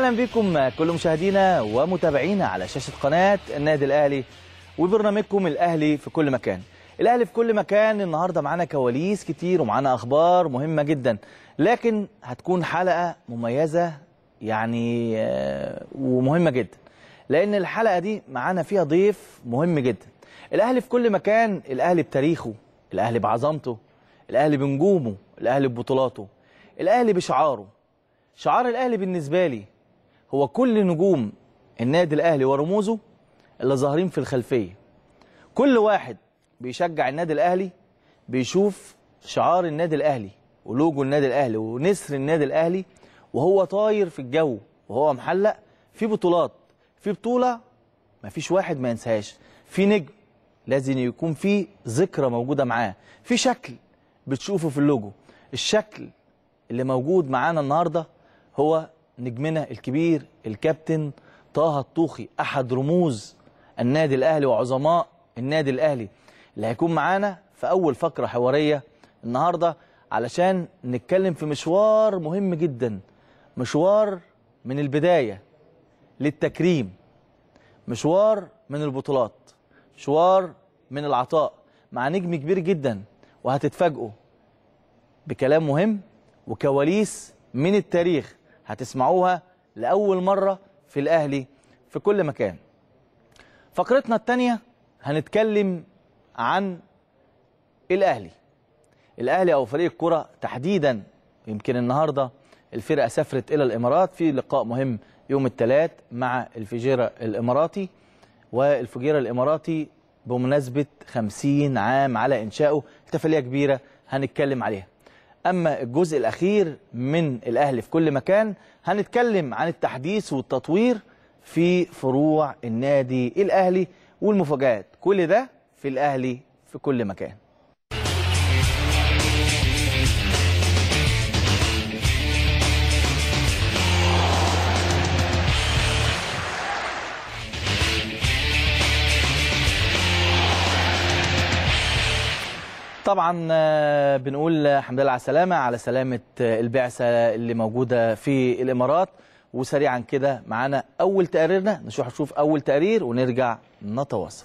اهلا بكم كل مشاهدينا ومتابعينا على شاشه قناه النادي الاهلي وبرنامجكم الاهلي في كل مكان. الاهلي في كل مكان النهارده معانا كواليس كتير ومعانا اخبار مهمه جدا لكن هتكون حلقه مميزه يعني آه، ومهمه جدا. لان الحلقه دي معانا فيها ضيف مهم جدا. الاهلي في كل مكان الاهلي بتاريخه، الاهلي بعظمته، الاهلي بنجومه، الاهلي ببطولاته، الاهلي بشعاره. شعار الاهلي بالنسبه لي هو كل نجوم النادي الاهلي ورموزه اللي ظاهرين في الخلفيه كل واحد بيشجع النادي الاهلي بيشوف شعار النادي الاهلي ولوجو النادي الاهلي ونسر النادي الاهلي وهو طاير في الجو وهو محلق في بطولات في بطوله مفيش واحد ما ينساهاش في نجم لازم يكون في ذكرى موجوده معاه في شكل بتشوفه في اللوجو الشكل اللي موجود معانا النهارده هو نجمنا الكبير الكابتن طه الطوخي احد رموز النادي الاهلي وعظماء النادي الاهلي اللي هيكون معانا في اول فقره حواريه النهارده علشان نتكلم في مشوار مهم جدا مشوار من البدايه للتكريم مشوار من البطولات مشوار من العطاء مع نجم كبير جدا وهتتفاجئوا بكلام مهم وكواليس من التاريخ هتسمعوها لأول مرة في الأهلي في كل مكان فقرتنا الثانية هنتكلم عن الأهلي الأهلي أو فريق الكرة تحديدا يمكن النهاردة الفرقة سافرت إلى الإمارات في لقاء مهم يوم الثلاث مع الفجيرة الإماراتي والفجيرة الإماراتي بمناسبة 50 عام على إنشائه احتفالية كبيرة هنتكلم عليها أما الجزء الأخير من الأهلي في كل مكان هنتكلم عن التحديث والتطوير في فروع النادي الأهلي والمفاجآت كل ده في الأهلي في كل مكان طبعا آه، بنقول الحمد لله على السلامة على سلامة آه، البعثة اللي موجودة في الإمارات وسريعا كده معانا أول تقريرنا نشوف نشوف أول تقرير ونرجع نتواصل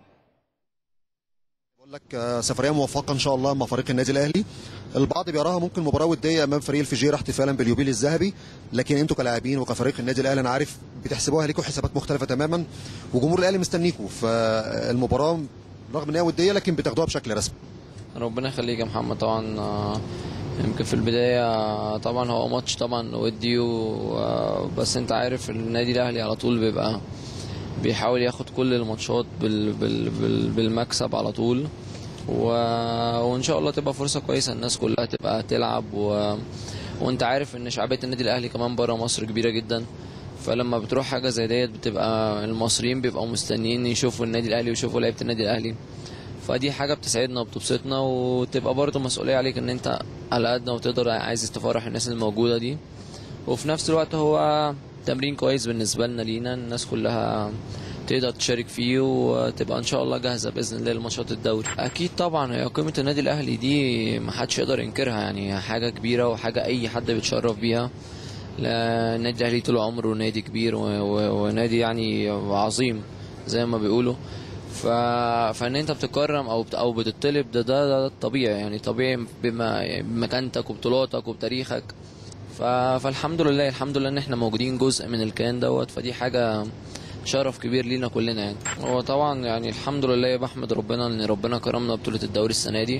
بقول لك آه، سفريه موفقه ان شاء الله مع فريق النادي الاهلي البعض بيراها ممكن مباراه وديه امام فريق الفجيره احتفالا باليوبيل الذهبي لكن انتوا كلاعبين وكفريق النادي الاهلي انا عارف بتحسبوها ليكوا حسابات مختلفه تماما وجمهور الاهلي مستنيكوا فالمباراه رغم ان هي وديه لكن بتاخدوها بشكل رسمي ربنا يخليك يا محمد طبعا آه، يمكن في البداية آه، طبعا هو ماتش طبعا ودي و- آه، بس انت عارف النادي الاهلي على طول بيبقى بيحاول ياخد كل الماتشات بال بال بال بالمكسب على طول و... وان شاء الله تبقى فرصة كويسة الناس كلها تبقى تلعب و... وانت عارف ان شعبية النادي الاهلي كمان بره مصر كبيرة جدا فلما بتروح حاجة زي ديت بتبقى المصريين بيبقوا مستنيين يشوفوا النادي الاهلي ويشوفوا لعيبة النادي الاهلي فدي حاجة بتسعدنا وبتبسطنا وتبقى برضه مسؤولية عليك ان انت على قد ما تقدر عايز تفرح الناس الموجودة دي وفي نفس الوقت هو تمرين كويس بالنسبة لنا لينا الناس كلها تقدر تشارك فيه وتبقى ان شاء الله جاهزة بإذن الله لماتشات الدوري اكيد طبعا هي قيمة النادي الاهلي دي محدش يقدر ينكرها يعني حاجة كبيرة وحاجة اي حد بيتشرف بيها لا، النادي الاهلي طول عمره نادي كبير و... و... ونادي يعني عظيم زي ما بيقولوا ف... فان انت بتكرم او بت... او بتطلب ده ده, ده الطبيعي يعني طبيعي بما... بمكانتك وبطولاتك وبتاريخك ف... فالحمد لله الحمد لله ان احنا موجودين جزء من الكيان دوت فدي حاجه شرف كبير لينا كلنا يعني هو طبعا يعني الحمد لله بحمد ربنا ان ربنا كرمنا بطوله الدوري السنه دي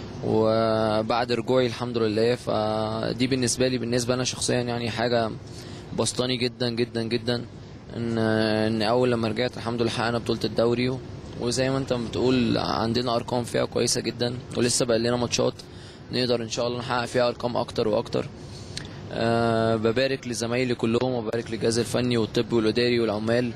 وبعد رجوعي الحمد لله فدي بالنسبه لي بالنسبه انا شخصيا يعني حاجه بسطاني جدا جدا جدا ان ان اول لما رجعت الحمد لله حققنا بطوله الدوري وزي ما انت بتقول عندنا ارقام فيها كويسه جدا ولسه بقى لنا ماتشات نقدر ان شاء الله نحقق فيها ارقام اكتر واكتر أه ببارك لزمايلي كلهم وببارك للجهاز الفني والطبي والاداري والعمال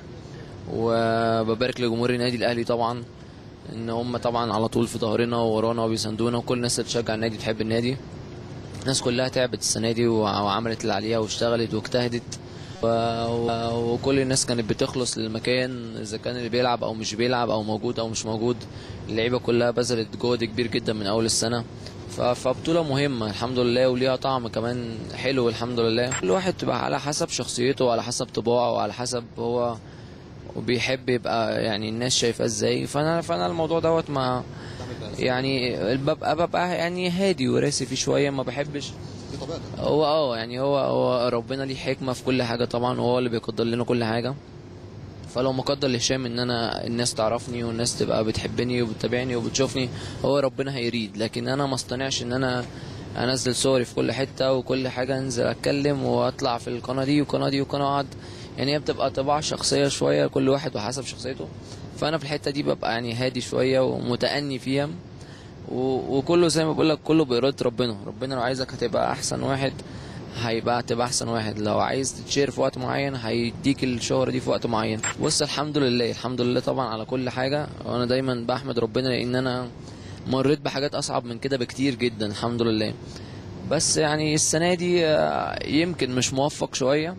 وببارك لجمهور النادي الاهلي طبعا ان هم طبعا على طول في ظهرنا وورانا وبيساندونا وكل الناس اللي بتشجع النادي بتحب النادي الناس كلها تعبت السنه دي وع- وعملت اللي عليها واشتغلت واجتهدت و... و- وكل الناس كانت بتخلص للمكان اذا كان اللي بيلعب او مش بيلعب او موجود او مش موجود اللعيبه كلها بذلت جهد كبير جدا من اول السنه ف- فبطولة مهمة الحمد لله وليها طعم كمان حلو الحمد لله كل واحد تبقى على حسب شخصيته وعلى حسب طباعه وعلى حسب هو وبيحب يبقى يعني الناس شايفاه ازاي فانا فانا الموضوع دوت ما يعني ببقى ببقى يعني هادي وراسي فيه شويه ما بحبش دي طبيعتك هو اه يعني هو هو ربنا ليه حكمه في كل حاجه طبعا وهو اللي بيقدر لنا كل حاجه فلو مقدر لهشام ان انا الناس تعرفني والناس تبقى بتحبني وبتتابعني وبتشوفني هو ربنا هيريد لكن انا ما اصطنعش ان انا انزل صوري في كل حته وكل حاجه انزل اتكلم واطلع في القناه دي والقناه دي والقناه اقعد يعني هي بتبقى طباع شخصيه شويه كل واحد وحسب شخصيته فانا في الحته دي ببقى يعني هادي شويه ومتأني فيها و- وكله زي ما بقول لك كله بإرادة ربنا ربنا لو عايزك هتبقى أحسن واحد هيبقى هتبقى أحسن واحد لو عايز تتشير في وقت معين هيديك الشهرة دي في وقت معين بص الحمد لله الحمد لله طبعا على كل حاجة وأنا دايما بحمد ربنا لأن أنا مريت بحاجات أصعب من كده بكتير جدا الحمد لله بس يعني السنة دي آه، يمكن مش موفق شوية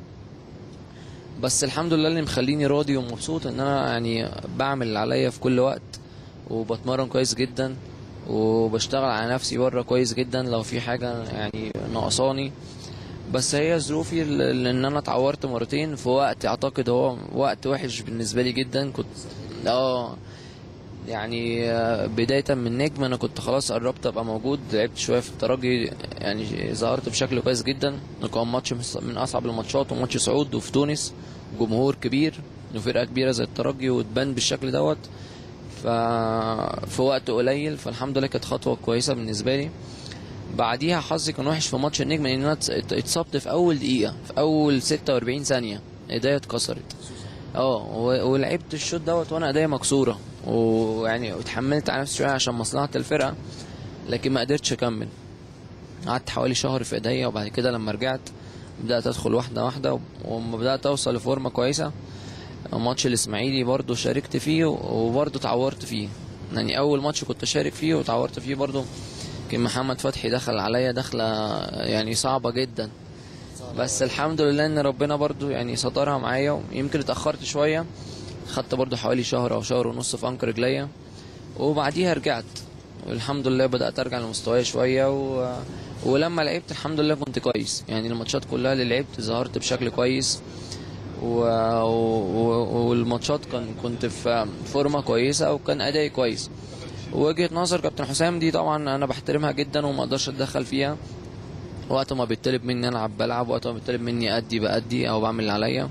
بس الحمد لله اللي مخليني راضي ومبسوط ان انا يعني بعمل اللي عليا في كل وقت وبتمرن كويس جدا وبشتغل على نفسي بره كويس جدا لو في حاجه يعني ناقصاني بس هي ظروفي ال- ال- ان انا اتعورت مرتين في وقت اعتقد هو وقت وحش بالنسبه لي جدا كنت اه يعني آه، بداية من نجم أنا كنت خلاص قربت أبقى موجود لعبت شوية في الترجي يعني ظهرت بشكل كويس جدا كان ماتش من أصعب الماتشات وماتش صعود وفي تونس جمهور كبير وفرقة كبيرة زي الترجي وتبان بالشكل دوت ف في وقت قليل فالحمد لله كانت خطوة كويسة بالنسبة لي بعديها حظي كان وحش في ماتش النجم لان انا ات- ات- اتصبت في اول دقيقه في اول 46 ثانيه ايديا اتكسرت اه و- ولعبت الشوط دوت وانا ايديا مكسوره ويعني اتحملت على نفسي شويه عشان مصلحه الفرقه لكن ما قدرتش اكمل قعدت حوالي شهر في ايديا وبعد كده لما رجعت بدات ادخل واحده واحده وما بدات اوصل لفورمه كويسه ماتش الاسماعيلي برضو شاركت فيه وبرضو اتعورت فيه يعني اول ماتش كنت شارك فيه واتعورت فيه برضو كان محمد فتحي دخل عليا دخله يعني صعبه جدا بس الحمد لله ان ربنا برضو يعني سترها معايا يمكن اتاخرت شويه خدت برضو حوالي شهر او شهر ونص في انكر رجليا وبعديها رجعت والحمد لله بدات ارجع لمستواي شويه و... ولما لعبت الحمد لله كنت كويس يعني الماتشات كلها اللي لعبت ظهرت بشكل كويس و... و... والماتشات كان كنت في فورمه كويسه وكان ادائي كويس وجهه نظر كابتن حسام دي طبعا انا بحترمها جدا وما اقدرش اتدخل فيها وقت ما بيطلب مني العب بلعب وقت ما بيطلب مني ادي بادي او بعمل اللي عليا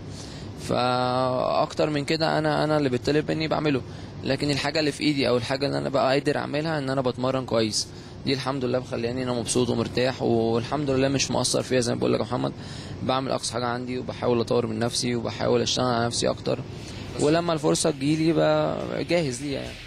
فاكتر من كده انا انا اللي بيطلب مني بعمله لكن الحاجه اللي في ايدي او الحاجه اللي انا بقى قادر اعملها ان انا بتمرن كويس دي الحمد لله مخلياني انا مبسوط ومرتاح والحمد لله مش مؤثر فيها زي ما بقول لك يا محمد بعمل اقصى حاجه عندي وبحاول اطور من نفسي وبحاول اشتغل على نفسي اكتر ولما الفرصه تجيلي بقى جاهز ليها يعني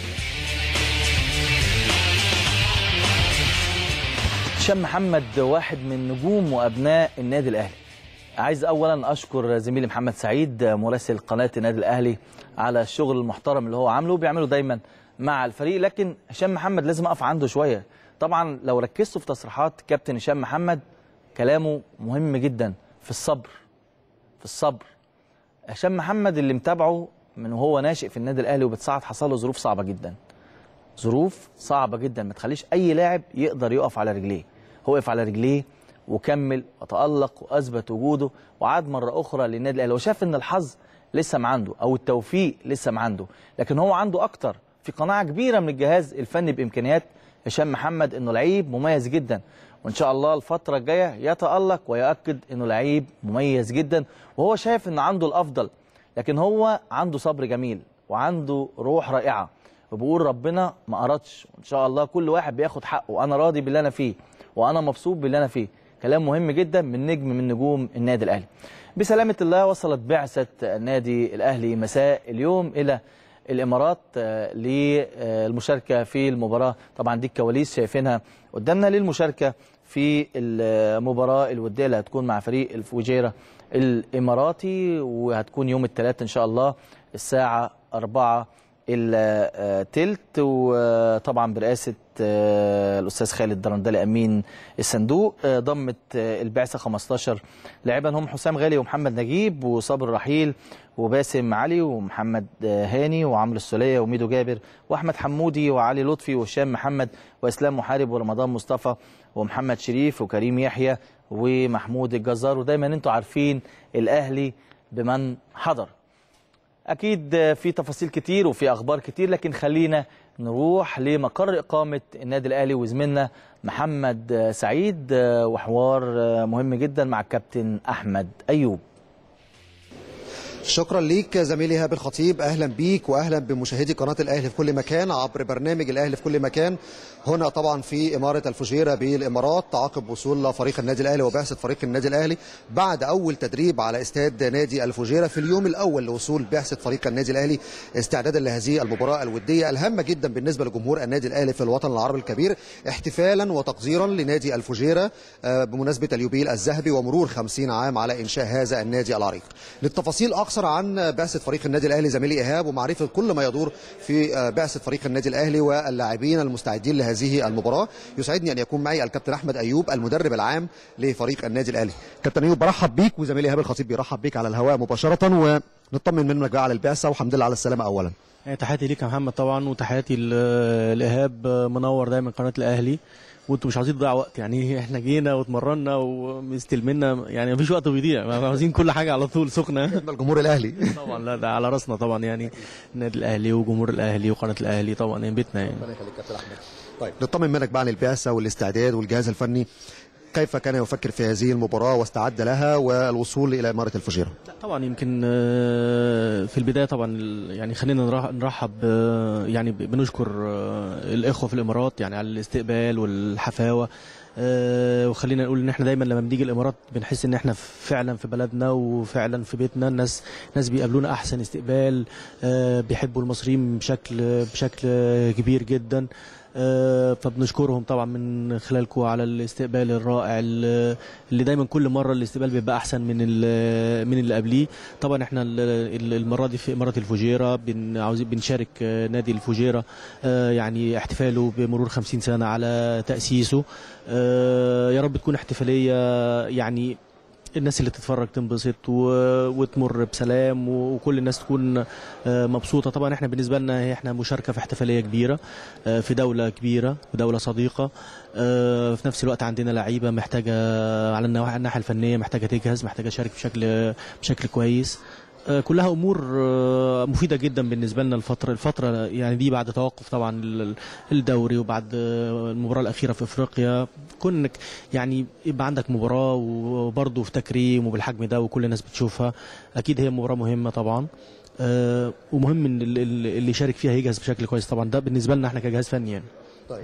هشام محمد واحد من نجوم وابناء النادي الاهلي عايز اولا اشكر زميلي محمد سعيد مراسل قناه النادي الاهلي على الشغل المحترم اللي هو عامله وبيعمله دايما مع الفريق لكن هشام محمد لازم اقف عنده شويه طبعا لو ركزتوا في تصريحات كابتن هشام محمد كلامه مهم جدا في الصبر في الصبر هشام محمد اللي متابعه من وهو ناشئ في النادي الاهلي وبتصعد حصل له ظروف صعبه جدا ظروف صعبه جدا ما تخليش اي لاعب يقدر يقف على رجليه هو وقف على رجليه وكمل وتالق واثبت وجوده وعاد مره اخرى للنادي الاهلي وشاف ان الحظ لسه ما عنده او التوفيق لسه ما عنده لكن هو عنده اكتر في قناعه كبيره من الجهاز الفني بامكانيات هشام محمد انه لعيب مميز جدا وان شاء الله الفتره الجايه يتالق ويؤكد انه لعيب مميز جدا وهو شايف ان عنده الافضل لكن هو عنده صبر جميل وعنده روح رائعه وبقول ربنا ما أردش وإن شاء الله كل واحد بياخد حقه وأنا راضي باللي أنا فيه وأنا مبسوط باللي أنا فيه كلام مهم جدا من نجم من نجوم النادي الأهلي بسلامة الله وصلت بعثة النادي الأهلي مساء اليوم إلى الإمارات آه، للمشاركة في المباراة طبعا دي الكواليس شايفينها قدامنا للمشاركة في المباراة الودية اللي هتكون مع فريق الفوجيرة الإماراتي وهتكون يوم الثلاث إن شاء الله الساعة 4 التلت وطبعا برئاسه آه، الاستاذ خالد درندلي امين الصندوق آه، ضمت آه، البعثه 15 لاعبا هم حسام غالي ومحمد نجيب وصابر رحيل وباسم علي ومحمد آه، هاني وعمرو السوليه وميدو جابر واحمد حمودي وعلي لطفي وهشام محمد واسلام محارب ورمضان مصطفى ومحمد شريف وكريم يحيى ومحمود الجزار ودايما انتوا عارفين الاهلي بمن حضر اكيد في تفاصيل كتير وفي اخبار كتير لكن خلينا نروح لمقر اقامه النادي الاهلي وزميلنا محمد سعيد وحوار مهم جدا مع الكابتن احمد ايوب شكرا ليك زميلي هاب الخطيب اهلا بيك واهلا بمشاهدي قناه الاهلي في كل مكان عبر برنامج الاهلي في كل مكان هنا طبعا في اماره الفجيره بالامارات تعاقب وصول فريق النادي الاهلي وبعثه فريق النادي الاهلي بعد اول تدريب على استاد نادي الفجيره في اليوم الاول لوصول بعثه فريق النادي الاهلي استعدادا لهذه المباراه الوديه الهامه جدا بالنسبه لجمهور النادي الاهلي في الوطن العربي الكبير احتفالا وتقديرا لنادي الفجيره آه، بمناسبه اليوبيل الذهبي ومرور 50 عام على انشاء هذا النادي العريق للتفاصيل اكثر عن بعثه فريق النادي الاهلي زميلي ايهاب ومعرفه كل ما يدور في آه، بعثه فريق النادي الاهلي واللاعبين المستعدين لهذه المباراه يسعدني ان يكون معي الكابتن احمد ايوب المدرب العام لفريق النادي الاهلي كابتن ايوب برحب بيك وزميلي ايهاب الخطيب بيرحب بيك على الهواء مباشره ونطمن منك بقى على البعثه والحمد لله على السلامه اولا يعني تحياتي ليك يا محمد طبعا وتحياتي ل- لايهاب منور دايما قناه الاهلي وانتوا مش عاوزين تضيعوا وقت يعني احنا جينا واتمرنا ومستلمنا يعني مفيش وقت بيضيع ما- عاوزين كل حاجه على طول سخنه الجمهور الاهلي طبعا لا ده على راسنا طبعا يعني النادي الاهلي وجمهور الاهلي وقناه الاهلي طبعا يعني بيتنا يعني ربنا يخليك كابتن احمد طيب نطمن منك بقى عن البعثه والاستعداد والجهاز الفني كيف كان يفكر في هذه المباراه واستعد لها والوصول الى اماره الفجيره لا طبعا يمكن آه، في البدايه طبعا ال- يعني خلينا نرح- نرحب آه، يعني ب- بنشكر آه، الاخوه في الامارات يعني على الاستقبال والحفاوه آه، وخلينا نقول ان احنا دايما لما بنيجي الامارات بنحس ان احنا فعلا في بلدنا وفعلا في بيتنا الناس ناس بيقابلونا احسن استقبال آه، بيحبوا المصريين بشكل بشكل كبير جدا آه، فبنشكرهم طبعا من خلالكم على الاستقبال الرائع اللي اللي دايما كل مره الاستقبال بيبقى احسن من ال- من اللي قبليه طبعا احنا ال- ال- المره دي في اماره الفجيره بن عاوزين بنشارك آه، نادي الفجيره آه، يعني احتفاله بمرور 50 سنه على تاسيسه آه، يا رب تكون احتفاليه يعني الناس اللي تتفرج تنبسط و- وتمر بسلام و- وكل الناس تكون آه، مبسوطه طبعا احنا بالنسبه لنا احنا مشاركه في احتفاليه كبيره آه، في دوله كبيره ودوله صديقه آه، في نفس الوقت عندنا لعيبه محتاجه على النواحي الناحيه الفنيه محتاجه تجهز محتاجه تشارك بشكل بشكل كويس آه، كلها امور آه، مفيده جدا بالنسبه لنا الفتره الفتره يعني دي بعد توقف طبعا ال- الدوري وبعد آه، المباراه الاخيره في افريقيا كونك يعني يبقى عندك مباراه وبرضه في تكريم وبالحجم ده وكل الناس بتشوفها اكيد هي مباراه مهمه طبعا آه، ومهم ان ال- ال- اللي يشارك فيها يجهز بشكل كويس طبعا ده بالنسبه لنا احنا كجهاز فني يعني طيب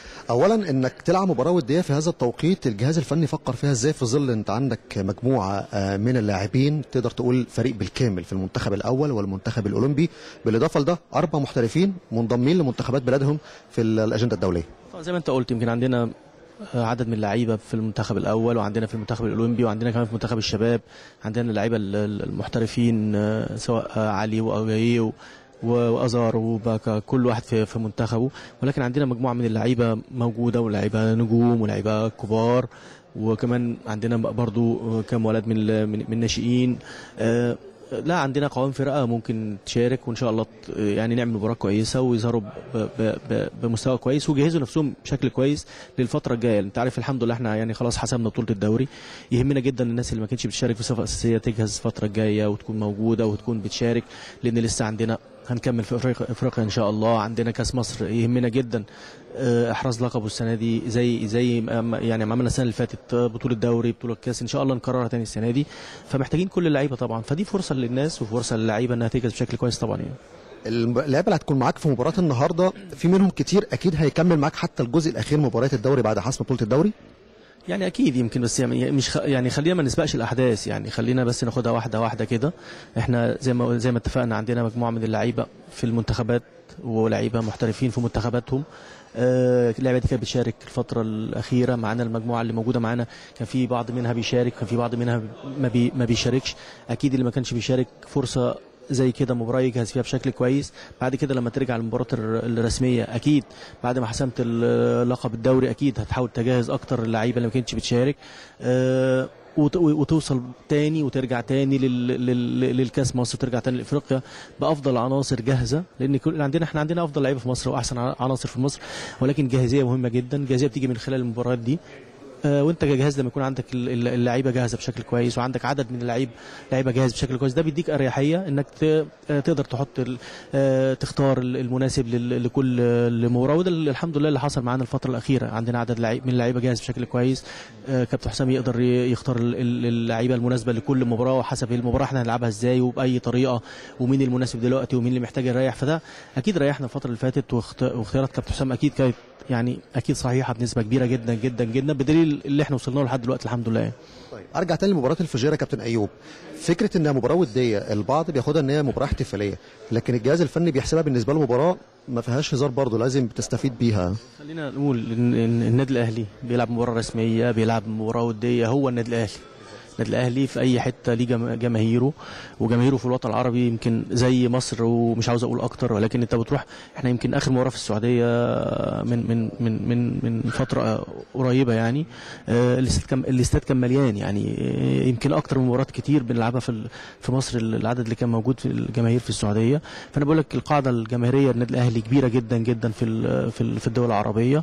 اولا انك تلعب مباراه وديه في هذا التوقيت الجهاز الفني فكر فيها ازاي في ظل انت عندك مجموعه آه، من اللاعبين تقدر تقول فريق بالكامل في المنتخب الاول والمنتخب الاولمبي بالاضافه لده اربع محترفين منضمين لمنتخبات بلادهم في ال- الاجنده الدوليه طبعا زي ما انت قلت يمكن عندنا عدد من اللعيبه في المنتخب الاول وعندنا في المنتخب الاولمبي وعندنا كمان في منتخب الشباب عندنا اللعيبه ال- ال- المحترفين آه، سواء آه، علي واوجاييه و- وازار وباكا كل واحد في في منتخبه ولكن عندنا مجموعه من اللعيبه موجوده ولاعيبه نجوم ولاعيبه كبار وكمان عندنا برضو كم ولد من ال- من من الناشئين آه، لا عندنا قوام فرقه ممكن تشارك وان شاء الله ت- يعني نعمل مباراه كويسه ويظهروا ب- ب- ب- بمستوى كويس ويجهزوا نفسهم بشكل كويس للفتره الجايه انت عارف الحمد لله احنا يعني خلاص حسمنا بطوله الدوري يهمنا جدا الناس اللي ما كانتش بتشارك في صفه اساسيه تجهز الفتره الجايه وتكون موجوده وتكون بتشارك لان لسه عندنا هنكمل في افريقيا افريقيا ان شاء الله عندنا كاس مصر يهمنا جدا آه، احراز لقبه السنه دي زي زي ما- يعني ما عملنا السنه اللي فاتت آه، بطوله دوري بطوله كاس ان شاء الله نكررها تاني السنه دي فمحتاجين كل اللعيبه طبعا فدي فرصه للناس وفرصه للعيبه انها تجهز بشكل كويس طبعا يعني اللعيبه اللي هتكون معاك في مباراه النهارده في منهم كتير اكيد هيكمل معاك حتى الجزء الاخير مباريات الدوري بعد حسم بطوله الدوري يعني اكيد يمكن بس يعني مش خ... يعني خلينا ما نسبقش الاحداث يعني خلينا بس ناخدها واحده واحده كده احنا زي ما زي ما اتفقنا عندنا مجموعه من اللعيبه في المنتخبات ولعيبه محترفين في منتخباتهم آه، اللعيبه دي كانت بتشارك الفتره الاخيره معانا المجموعه اللي موجوده معانا كان في بعض منها بيشارك كان في بعض منها ما, بي... ما بيشاركش اكيد اللي ما كانش بيشارك فرصه زي كده مباراه يجهز فيها بشكل كويس بعد كده لما ترجع للمباراه الر- الرسميه اكيد بعد ما حسمت ال- لقب الدوري اكيد هتحاول تجهز اكتر اللعيبه اللي ما كانتش بتشارك آه، وت- وتوصل تاني وترجع تاني لل- لل- للكاس مصر وترجع تاني لافريقيا بافضل عناصر جاهزه لان كل عندنا احنا عندنا افضل لعيبه في مصر واحسن ع- عناصر في مصر ولكن جاهزيه مهمه جدا جاهزيه بتيجي من خلال المباريات دي آه، وانت جاهز لما يكون عندك ال- ال- اللعيبه جاهزه بشكل كويس وعندك عدد من اللعيب لعيبه جاهز بشكل كويس ده بيديك اريحيه انك ت- آه، تقدر تحط ال- آه، تختار ال- المناسب لل- لكل آه، لمباراه وده اللي الحمد لله اللي حصل معانا الفتره الاخيره عندنا عدد لعيب من اللعيبه جاهز بشكل كويس آه، كابتن حسام يقدر ي- يختار ال- ال- اللعيبه المناسبه لكل مباراه وحسب المباراه احنا هنلعبها ازاي وباي طريقه ومين المناسب دلوقتي ومين اللي محتاج يريح فده اكيد ريحنا الفتره اللي فاتت واخت- واختيارات كابتن حسام اكيد كانت يعني اكيد صحيحه بنسبه كبيره جدا جدا جدا بدليل اللي احنا وصلنا له لحد دلوقتي الحمد لله طيب ارجع تاني لمباراه الفجيره يا كابتن ايوب فكره انها مباراه وديه البعض بياخدها ان هي مباراه احتفاليه لكن الجهاز الفني بيحسبها بالنسبه له مباراه ما فيهاش هزار برضه لازم تستفيد بيها خلينا نقول ان إن النادي الاهلي بيلعب مباراه رسميه بيلعب مباراه وديه هو النادي الاهلي النادي الاهلي في اي حته ليه جما- جماهيره وجماهيره في الوطن العربي يمكن زي مصر ومش عاوز اقول اكتر ولكن انت بتروح احنا يمكن اخر مباراه في السعوديه من من من من من فتره قريبه يعني آه، الاستاد كان الاستاد كان مليان يعني آه، يمكن اكتر من مباريات كتير بنلعبها في ال- في مصر العدد اللي كان موجود في الجماهير في السعوديه فانا بقول لك القاعده الجماهيريه للنادي الاهلي كبيره جدا جدا في ال- في ال- في الدول العربيه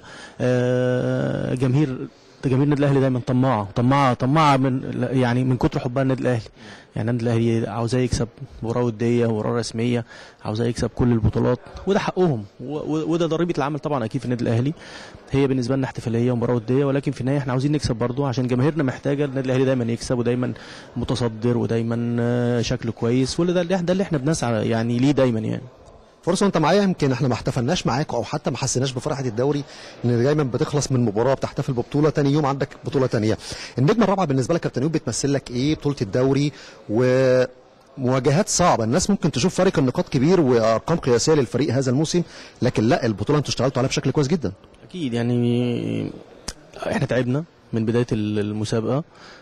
آه، جماهير جماهير النادي الاهلي دايما طماعه طماعه طماعه من يعني من كتر حبها النادي الاهلي يعني النادي الاهلي عاوزاه يكسب مباراه وديه مباراه رسميه عاوزاه يكسب كل البطولات وده حقهم و- و- وده ضريبه العمل طبعا اكيد في النادي الاهلي هي بالنسبه لنا احتفاليه ومباراه وديه ولكن في النهايه احنا عاوزين نكسب برضه عشان جماهيرنا محتاجه النادي الاهلي دايما يكسب ودايما متصدر ودايما آه، شكله كويس وده ده ده اللي احنا بنسعى يعني ليه دايما يعني فرصه انت معايا يمكن احنا ما احتفلناش معاك او حتى ما حسيناش بفرحه الدوري ان دايما بتخلص من مباراه بتحتفل ببطوله تاني يوم عندك بطوله تانية النجمه الرابعه بالنسبه لك كابتن ايوب بتمثل لك ايه بطوله الدوري ومواجهات صعبه الناس ممكن تشوف فارق النقاط كبير وارقام قياسيه للفريق هذا الموسم لكن لا البطوله انتوا اشتغلتوا عليها بشكل كويس جدا اكيد يعني احنا تعبنا من بدايه المسابقه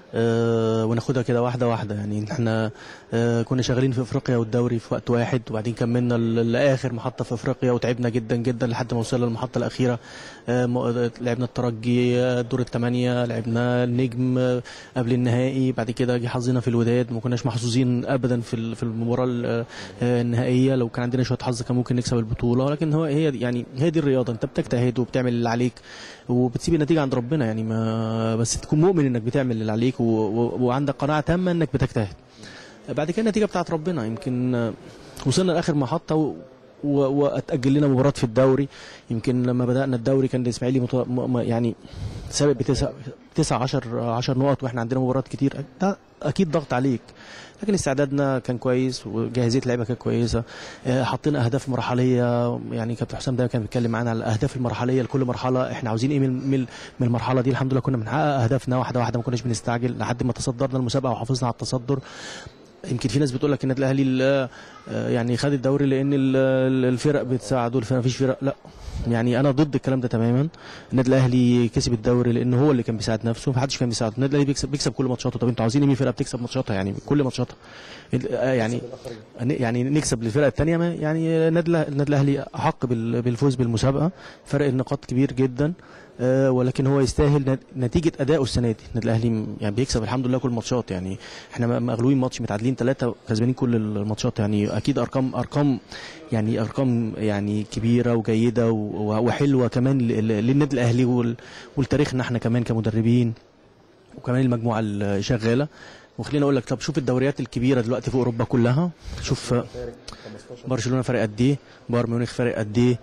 أه وناخدها كده واحده واحده يعني احنا أه كنا شغالين في افريقيا والدوري في وقت واحد وبعدين كملنا ل- لاخر محطه في افريقيا وتعبنا جدا جدا لحد ما وصلنا للمحطه الاخيره أه م- لعبنا الترجي آه، دور الثمانيه لعبنا النجم آه، قبل النهائي بعد كده جه حظنا في الوداد ما كناش محظوظين ابدا في ال- في المباراه ال- آه، النهائيه لو كان عندنا شويه حظ كان ممكن نكسب البطوله ولكن هو هي يعني هي دي الرياضه انت بتجتهد وبتعمل اللي عليك وبتسيب النتيجه عند ربنا يعني ما بس تكون مؤمن انك بتعمل اللي عليك و... و... وعندك قناعه تامه انك بتجتهد بعد كده النتيجه بتاعت ربنا يمكن آه، وصلنا لاخر محطه و... و... واتاجل لنا مباراه في الدوري يمكن لما بدانا الدوري كان الاسماعيلي مت... م... م- يعني سابق بتسع تسع عشر عشر نقط واحنا عندنا مباريات كتير ده اكيد ضغط عليك لكن استعدادنا كان كويس وجاهزيه اللعيبه كانت كويسه آه، حطينا اهداف مرحليه يعني كابتن حسام دايما كان بيتكلم معانا على الاهداف المرحليه لكل مرحله احنا عاوزين ايه من من من المرحله دي الحمد لله كنا بنحقق اهدافنا واحده واحده ما كناش بنستعجل لحد ما تصدرنا المسابقه وحافظنا على التصدر يمكن في ناس بتقول لك النادي الاهلي ال- آه، يعني خد الدوري لان ال- ال- الفرق بتساعده الفرق مفيش فرق لا يعني انا ضد الكلام ده تماما النادي الاهلي كسب الدوري لان هو اللي كان بيساعد نفسه محدش كان بيساعده النادي الاهلي بيكسب بيكسب كل ماتشاته طب انتوا عاوزين ايه من فرقه بتكسب ماتشاتها يعني كل ماتشاتها ال- آه، يعني يعني نكسب للفرق الثانيه يعني النادي الأه- النادي الاهلي احق بال- بالفوز بالمسابقه فرق النقاط كبير جدا آه، ولكن هو يستاهل نت- نتيجه ادائه السنه دي النادي الاهلي م- يعني بيكسب الحمد لله كل الماتشات يعني احنا م- مغلوبين ماتش متعادلين ثلاثه كسبانين كل الماتشات يعني اكيد ارقام ارقام يعني ارقام يعني كبيره وجيده و- و- وحلوه كمان ل- ل- للنادي الاهلي وال- ولتاريخنا احنا كمان كمدربين وكمان المجموعه الشغاله وخليني اقول لك طب شوف الدوريات الكبيره دلوقتي في اوروبا كلها شوف برشلونه فرق قد ايه بايرن ميونخ فرق قد ايه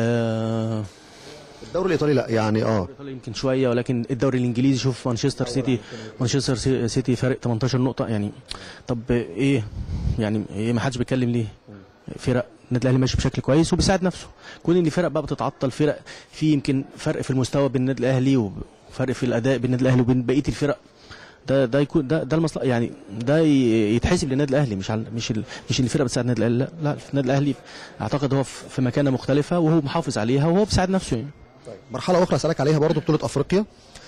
آه الدوري الايطالي لا يعني اه الإيطالي يمكن شويه ولكن الدوري الانجليزي شوف مانشستر سيتي مانشستر سي- سيتي فارق 18 نقطه يعني طب ايه يعني ايه ما حدش بيتكلم ليه فرق النادي الاهلي ماشي بشكل كويس وبيساعد نفسه كون ان فرق بقى بتتعطل فرق في يمكن فرق في المستوى بين النادي الاهلي وفرق في الاداء بين النادي الاهلي وبين بقيه الفرق ده ده يكون ده ده المصلحه يعني ده ي- يتحسب للنادي الاهلي مش على مش ال مش الفرقه بتساعد النادي الاهلي لا لا النادي الاهلي اعتقد هو في في مكانه مختلفه وهو محافظ عليها وهو بيساعد نفسه يعني مرحله اخرى اسالك عليها برضو بطوله افريقيا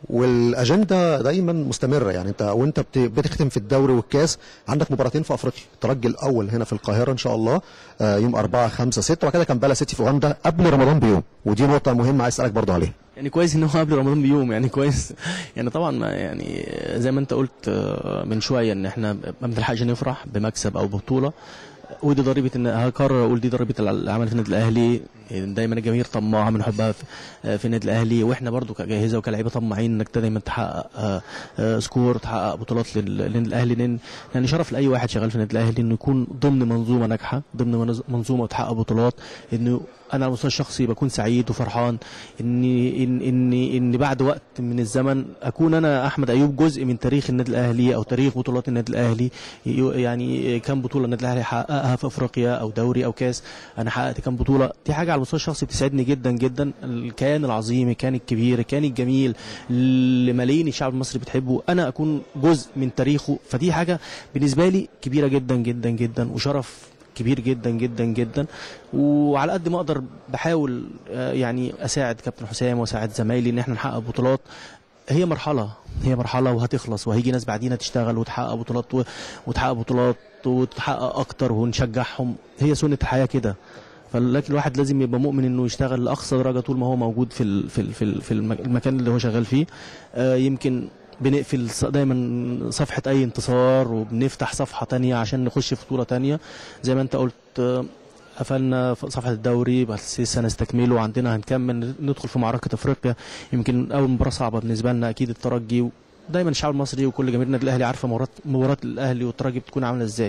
والاجنده دايما مستمره يعني انت وانت بت- بتختم في الدوري والكاس عندك مباراتين في افريقيا الترجي الاول هنا في القاهره ان شاء الله آه، يوم 4 5 6 وبعد كده كامبالا سيتي في اوغندا قبل رمضان بيوم ودي نقطه مهمه عايز اسالك برضه عليها يعني كويس ان هو قبل رمضان بيوم يعني كويس يعني طبعا ما يعني زي ما انت قلت آه، من شويه ان احنا ما بنلحقش نفرح بمكسب او بطوله ودي ضريبه ان هكرر اقول دي ضريبه العمل في النادي الاهلي دايما الجماهير طماعه بنحبها في, في النادي الاهلي واحنا برضو كجاهزه وكلاعيبه طماعين انك دايما تحقق آه، آه، سكور تحقق بطولات لل- للنادي الاهلي لان يعني شرف لاي واحد شغال في النادي الاهلي انه يكون ضمن منظومه ناجحه ضمن منظ- منظومه وتحقق بطولات انه انا على المستوى الشخصي بكون سعيد وفرحان اني ان ان ان بعد وقت من الزمن اكون انا احمد ايوب جزء من تاريخ النادي الاهلي او تاريخ بطولات النادي الاهلي ي- يعني كم بطوله النادي الاهلي حققها في افريقيا او دوري او كاس انا حققت كم بطوله دي حاجه على المستوى الشخصي بتسعدني جدا جدا الكيان العظيم الكيان الكبير الكيان الجميل اللي ملايين الشعب المصري بتحبه انا اكون جزء من تاريخه فدي حاجه بالنسبه لي كبيره جدا جدا جدا وشرف كبير جدا جدا جدا وعلى قد ما اقدر بحاول آه، يعني اساعد كابتن حسام واساعد زمايلي ان احنا نحقق بطولات هي مرحله هي مرحله وهتخلص وهيجي ناس بعدينا تشتغل وتحقق بطولات و- وتحقق بطولات وتحقق اكتر ونشجعهم هي سنه الحياه كده فلكن الواحد لازم يبقى مؤمن انه يشتغل لاقصى درجه طول ما هو موجود في ال- في ال- في ال- في الم- المكان اللي هو شغال فيه آه، يمكن بنقفل ص- دايما صفحة أي انتصار وبنفتح صفحة تانية عشان نخش في بطولة تانية زي ما أنت قلت آه، قفلنا ف- صفحة الدوري بس لسه هنستكمله وعندنا هنكمل ندخل في معركة أفريقيا يمكن أول مباراة صعبة بالنسبة لنا أكيد الترجي دايما الشعب المصري وكل جماهير النادي الأهلي عارفة مباراة مباراة الأهلي والترجي بتكون عاملة إزاي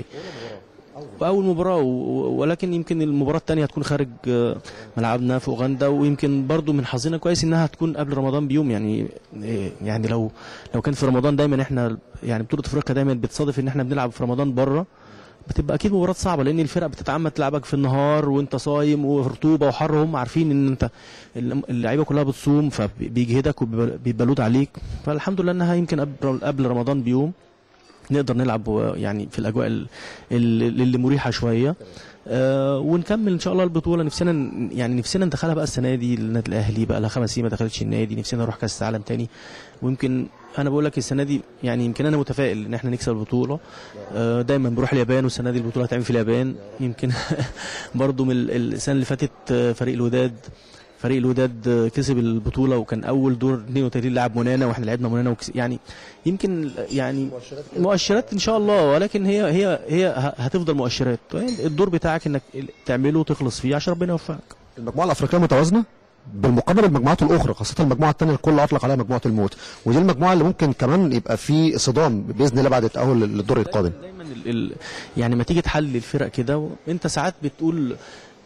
واول مباراه و- و- ولكن يمكن المباراه الثانيه هتكون خارج آه، ملعبنا في اوغندا ويمكن برضو من حظنا كويس انها هتكون قبل رمضان بيوم يعني إيه، يعني لو لو كان في رمضان دايما احنا يعني بطوله افريقيا دايما بتصادف ان احنا بنلعب في رمضان بره بتبقى اكيد مباراه صعبه لان الفرق بتتعمد تلعبك في النهار وانت صايم ورطوبه وحر هم عارفين ان انت اللعيبه كلها بتصوم فبيجهدك وبيبقى لود عليك فالحمد لله انها يمكن قبل قبل رمضان بيوم نقدر نلعب و- يعني في الاجواء ال- ال- اللي مريحه شويه آه ونكمل ان شاء الله البطوله نفسنا ن- يعني نفسنا ندخلها بقى السنه دي النادي الاهلي بقى لها خمس سنين ما دخلتش النادي نفسنا نروح كاس العالم تاني ويمكن انا بقول لك السنه دي يعني يمكن انا متفائل ان احنا نكسب البطوله آه دايما بروح اليابان والسنه دي البطوله هتعمل في اليابان يمكن برضو من ال- السنه اللي فاتت آه، فريق الوداد فريق الوداد آه، كسب البطوله وكان اول دور 32 لاعب منانا واحنا لعبنا منانا وكس يعني يمكن يعني مؤشرات ان شاء الله ولكن هي هي هي ه- هتفضل مؤشرات الدور بتاعك انك تعمله وتخلص فيه عشان ربنا يوفقك المجموعه الافريقيه متوازنه بالمقارنه بالمجموعات الاخرى خاصه المجموعه الثانيه الكل اطلق عليها مجموعه الموت ودي المجموعه اللي ممكن كمان يبقى في صدام باذن الله بعد التاهل للدور القادم دايما ال ال يعني ما تيجي تحلل الفرق كده انت ساعات بتقول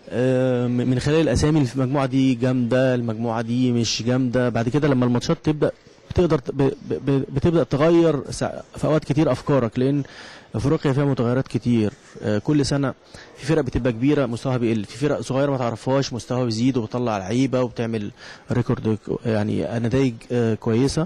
آه، من خلال الاسامي اللي في المجموعه دي جامده المجموعه دي مش جامده بعد كده لما الماتشات تبدا بتقدر ت- ب- ب- بتبدا تغير سا- في اوقات كتير افكارك لان افريقيا فيها متغيرات كتير آه، كل سنه في فرق بتبقى كبيره مستواها بيقل في فرق صغيره ما تعرفهاش مستواها بيزيد وبتطلع لعيبه وبتعمل ريكورد ك- يعني نتائج آه، كويسه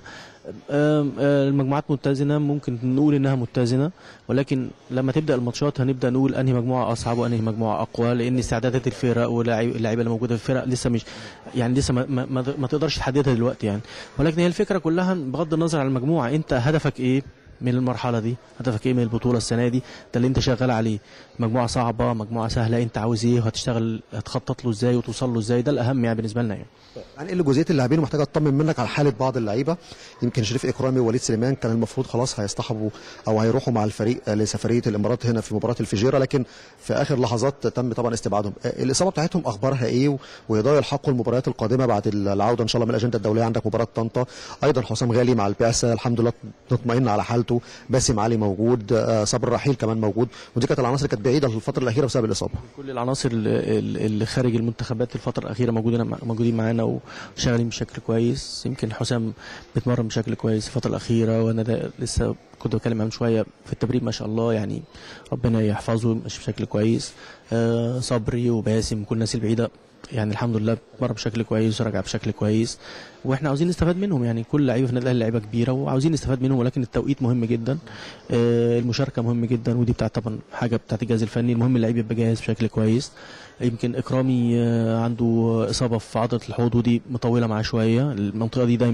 آم، آه، المجموعات متزنه ممكن نقول انها متزنه ولكن لما تبدا الماتشات هنبدا نقول انهي مجموعه اصعب وانهي مجموعه اقوى لان استعدادات الفرق واللعيبه اللي موجوده في الفرق لسه مش يعني لسه ما, ما, ما- ما تقدرش تحددها دلوقتي يعني ولكن هي الفكره كلها بغض النظر عن المجموعه انت هدفك ايه من المرحله دي هدفك ايه من البطوله السنه دي ده اللي انت شغال عليه مجموعه صعبه مجموعه سهله انت عاوز ايه وهتشتغل هتخطط له ازاي وتوصل له ازاي ده الاهم يعني بالنسبه لنا يعني عن ايه جزئيه اللاعبين ومحتاج اطمن منك على حاله بعض اللعيبه يمكن شريف اكرامي ووليد سليمان كان المفروض خلاص هيصطحبوا او هيروحوا مع الفريق آه، لسفريه الامارات هنا في مباراه الفجيره لكن في اخر لحظات تم طبعا استبعادهم آه، الاصابه بتاعتهم اخبارها ايه و- ويقدروا يلحقوا المباريات القادمه بعد العوده ان شاء الله من الاجنده الدوليه عندك مباراه طنطا ايضا حسام غالي مع البعثه الحمد لله نطمئن على حالته باسم علي موجود آه، صبر رحيل كمان موجود ودي كانت العناصر كانت بعيده في الفتره الاخيره بسبب الاصابه كل العناصر اللي اللي خارج المنتخبات الفترة الأخيرة موجودين موجودين معانا وشغالين بشكل كويس يمكن حسام بيتمرن بشكل كويس الفترة الأخيرة وأنا ده لسه كنت بتكلم عنه شوية في التدريب ما شاء الله يعني ربنا يحفظه ماشي بشكل كويس آه صبري وباسم كل الناس البعيدة يعني الحمد لله بتمرن بشكل كويس وراجع بشكل كويس واحنا عاوزين نستفاد منهم يعني كل لعيبه في النادي الاهلي لعيبه كبيره وعاوزين نستفاد منهم ولكن التوقيت مهم جدا آه، المشاركه مهم جدا ودي بتاعت طبعا حاجه بتاعت الجهاز الفني المهم اللعيب يبقى جاهز بشكل كويس يمكن اكرامي آه، عنده اصابه في عضله الحوض ودي مطوله معاه شويه المنطقه دي دايما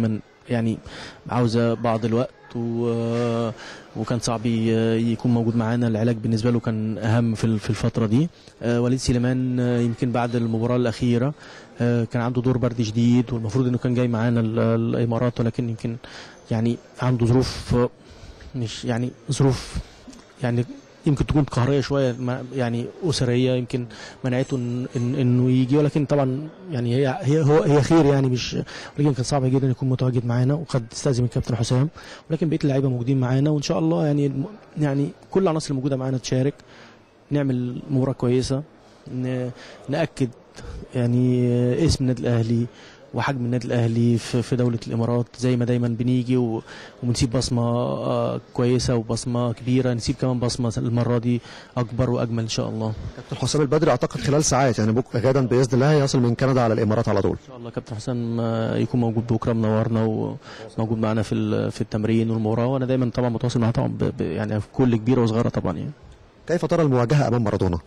يعني عاوزه بعض الوقت و... وكان صعب ي- يكون موجود معانا العلاج بالنسبه له كان اهم في ال- في الفتره دي آه، وليد سليمان آه، يمكن بعد المباراه الاخيره آه، كان عنده دور برد شديد والمفروض انه كان جاي معانا ال- الامارات ولكن يمكن يعني عنده ظروف آه، مش يعني ظروف يعني يمكن تكون قهريه شويه ما- يعني اسريه يمكن منعته إن إن انه يجي ولكن طبعا يعني هي هي هو هي خير يعني مش ولكن كان صعب جدا يكون متواجد معانا وقد استاذن من كابتن حسام ولكن بقيه اللعيبه موجودين معانا وان شاء الله يعني الم- يعني كل العناصر الموجوده معانا تشارك نعمل مباراه كويسه ن- ناكد يعني اسم النادي الاهلي وحجم النادي الاهلي في في دوله الامارات زي ما دايما بنيجي و- ونسيب بصمه آه، كويسه وبصمه كبيره نسيب كمان بصمه المره دي اكبر واجمل ان شاء الله كابتن حسام البدري اعتقد خلال ساعات يعني بكره غدا باذن الله هيصل من كندا على الامارات على طول ان شاء الله كابتن حسام آه، يكون موجود بكره منورنا وموجود معنا في ال- في التمرين والمباراه وانا دايما طبعا متواصل معاه طبعا ب- ب- يعني في كل كبيره وصغيره طبعا يعني كيف ترى المواجهه امام مارادونا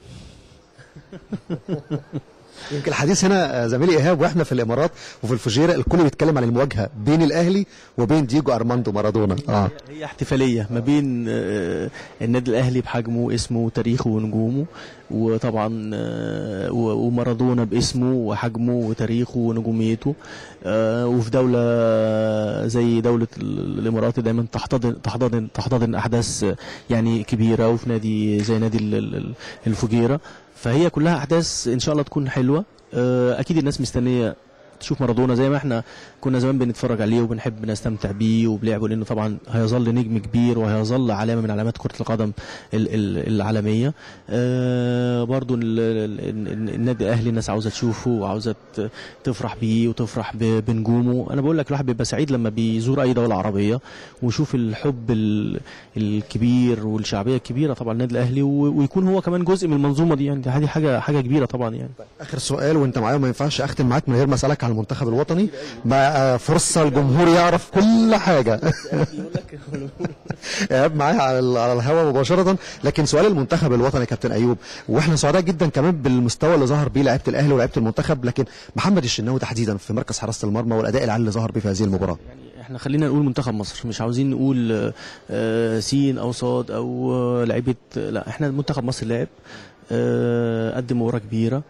يمكن الحديث هنا آه، زميلي ايهاب واحنا في الامارات وفي الفجيره الكل بيتكلم عن المواجهه بين الاهلي وبين دييجو ارماندو مارادونا اه هي احتفاليه ما بين آه، النادي الاهلي بحجمه اسمه وتاريخه ونجومه وطبعا آه، و- ومارادونا باسمه وحجمه وتاريخه ونجوميته آه، وفي دوله زي دوله ال- الامارات دايما تحتضن تحتضن تحتضن احداث آه، يعني كبيره وفي نادي زي نادي ال- ال- الفجيره فهي كلها احداث ان شاء الله تكون حلوه آه، اكيد الناس مستنيه تشوف مارادونا زي ما احنا كنا زمان بنتفرج عليه وبنحب نستمتع بيه وبلعبه لانه طبعا هيظل نجم كبير وهيظل علامه من علامات كره القدم ال- ال- العالميه آه برضو ال- ال- ال- النادي الاهلي الناس عاوزه تشوفه وعاوزه ت- تفرح بيه وتفرح ب- بنجومه انا بقول لك الواحد بيبقى سعيد لما بيزور اي دوله عربيه ويشوف الحب ال- الكبير والشعبيه الكبيره طبعا النادي الاهلي و- ويكون هو كمان جزء من المنظومه دي يعني دي حاجه حاجه حاجه كبيره طبعا يعني اخر سؤال وانت معايا ما ينفعش اختم معاك من غير ما اسالك على المنتخب الوطني ما آه، فرصه الجمهور يعرف كل حاجه ايهاب معايا على ال- على الهواء مباشره لكن سؤال المنتخب الوطني يا كابتن ايوب واحنا سعداء جدا كمان بالمستوى اللي ظهر بيه لعيبه الاهلي ولاعيبه المنتخب لكن محمد الشناوي تحديدا في مركز حراسه المرمى والاداء العالي اللي ظهر بيه في هذه المباراه يعني احنا خلينا نقول منتخب مصر مش عاوزين نقول آه، آه، سين او صاد او آه، لعيبه لا احنا منتخب مصر لعب آه، قدم مباراه كبيره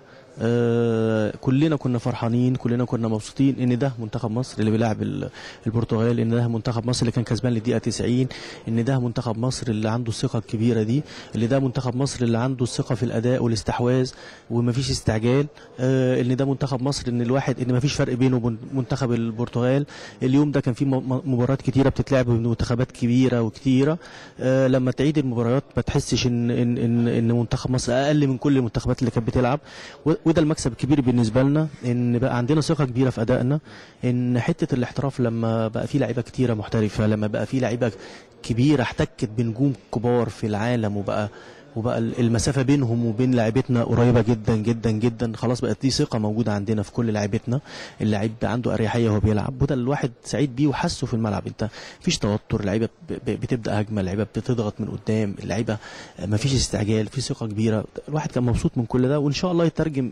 آه، كلنا كنا فرحانين كلنا كنا مبسوطين ان ده منتخب مصر اللي بيلعب ال- البرتغال ان ده منتخب مصر اللي كان كسبان للدقيقه 90 ان ده منتخب مصر اللي عنده الثقه الكبيره دي اللي ده منتخب مصر اللي عنده الثقه في الاداء والاستحواذ ومفيش استعجال آه، ان ده منتخب مصر ان الواحد ان مفيش فرق بينه وبين منتخب البرتغال اليوم ده كان في م- م- مباريات كتيره بتتلعب بين منتخبات كبيره وكتيره آه، لما تعيد المباريات ما تحسش ان ان ان, إن منتخب مصر اقل من كل المنتخبات اللي كانت بتلعب و- وده المكسب الكبير بالنسبه لنا ان بقى عندنا ثقه كبيره في ادائنا ان حته الاحتراف لما بقى في لعيبه كتيره محترفه لما بقى في لعيبه كبيره احتكت بنجوم كبار في العالم وبقى وبقى المسافه بينهم وبين لعيبتنا قريبه جدا جدا جدا خلاص بقت دي ثقه موجوده عندنا في كل لعيبتنا اللعيب بقى عنده اريحيه وهو بيلعب وده الواحد سعيد بيه وحسه في الملعب انت مفيش توتر لعيبه ب- ب- بتبدا هجمه لعيبه بتضغط من قدام اللعيبه مفيش استعجال في ثقه كبيره الواحد كان مبسوط من كل ده وان شاء الله يترجم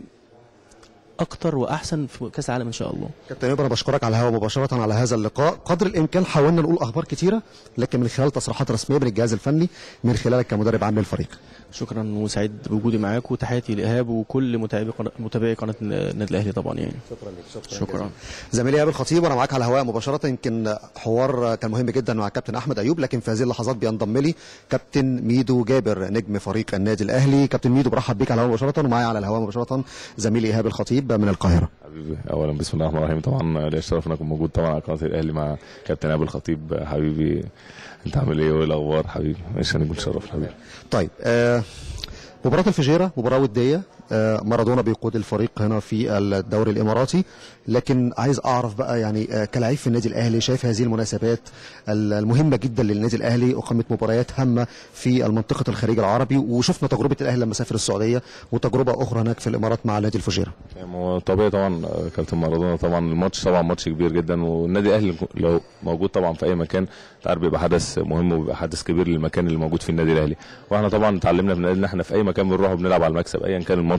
اكتر واحسن في كاس العالم ان شاء الله كابتن ايوب انا بشكرك على الهواء مباشره على هذا اللقاء قدر الامكان حاولنا نقول اخبار كتيره لكن من خلال تصريحات رسميه من الجهاز الفني من خلالك كمدرب عام للفريق شكرا وسعيد بوجودي معاك وتحياتي لايهاب وكل متابعي قناه متابعي قناه النادي الاهلي طبعا يعني شكرا لك شكرا زميلي ايهاب الخطيب وانا معاك على الهواء مباشره يمكن حوار كان مهم جدا مع كابتن احمد ايوب لكن في هذه اللحظات بينضم لي كابتن ميدو جابر نجم فريق النادي الاهلي كابتن ميدو برحب بيك على الهواء مباشره ومعايا على الهواء مباشره زميلي ايهاب الخطيب من القاهره حبيبي اولا بسم الله الرحمن الرحيم طبعا ليا الشرف ان اكون موجود طبعا على قناه الاهلي مع كابتن ابو الخطيب حبيبي انت عامل ايه وايه الاخبار حبيبي مش هنقول شرف حبيبي طيب آه مباراة الفجيرة مباراة ودية آه مارادونا بيقود الفريق هنا في الدوري الإماراتي لكن عايز أعرف بقى يعني آه كلاعب في النادي الأهلي شايف هذه المناسبات المهمة جدا للنادي الأهلي أقامت مباريات هامة في المنطقة الخليج العربي وشفنا تجربة الأهلي لما سافر السعودية وتجربة أخرى هناك في الإمارات مع نادي الفجيرة يعني هو طبيعي طبعا آه، كابتن مارادونا طبعا الماتش طبعا ماتش كبير جدا والنادي الاهلي لو موجود طبعا في اي مكان تعرف بيبقى حدث مهم وبيبقى حدث كبير للمكان اللي موجود فيه النادي الاهلي واحنا طبعا اتعلمنا من النادي ان احنا في اي مكان بنروح بنلعب على المكسب ايا كان الماتش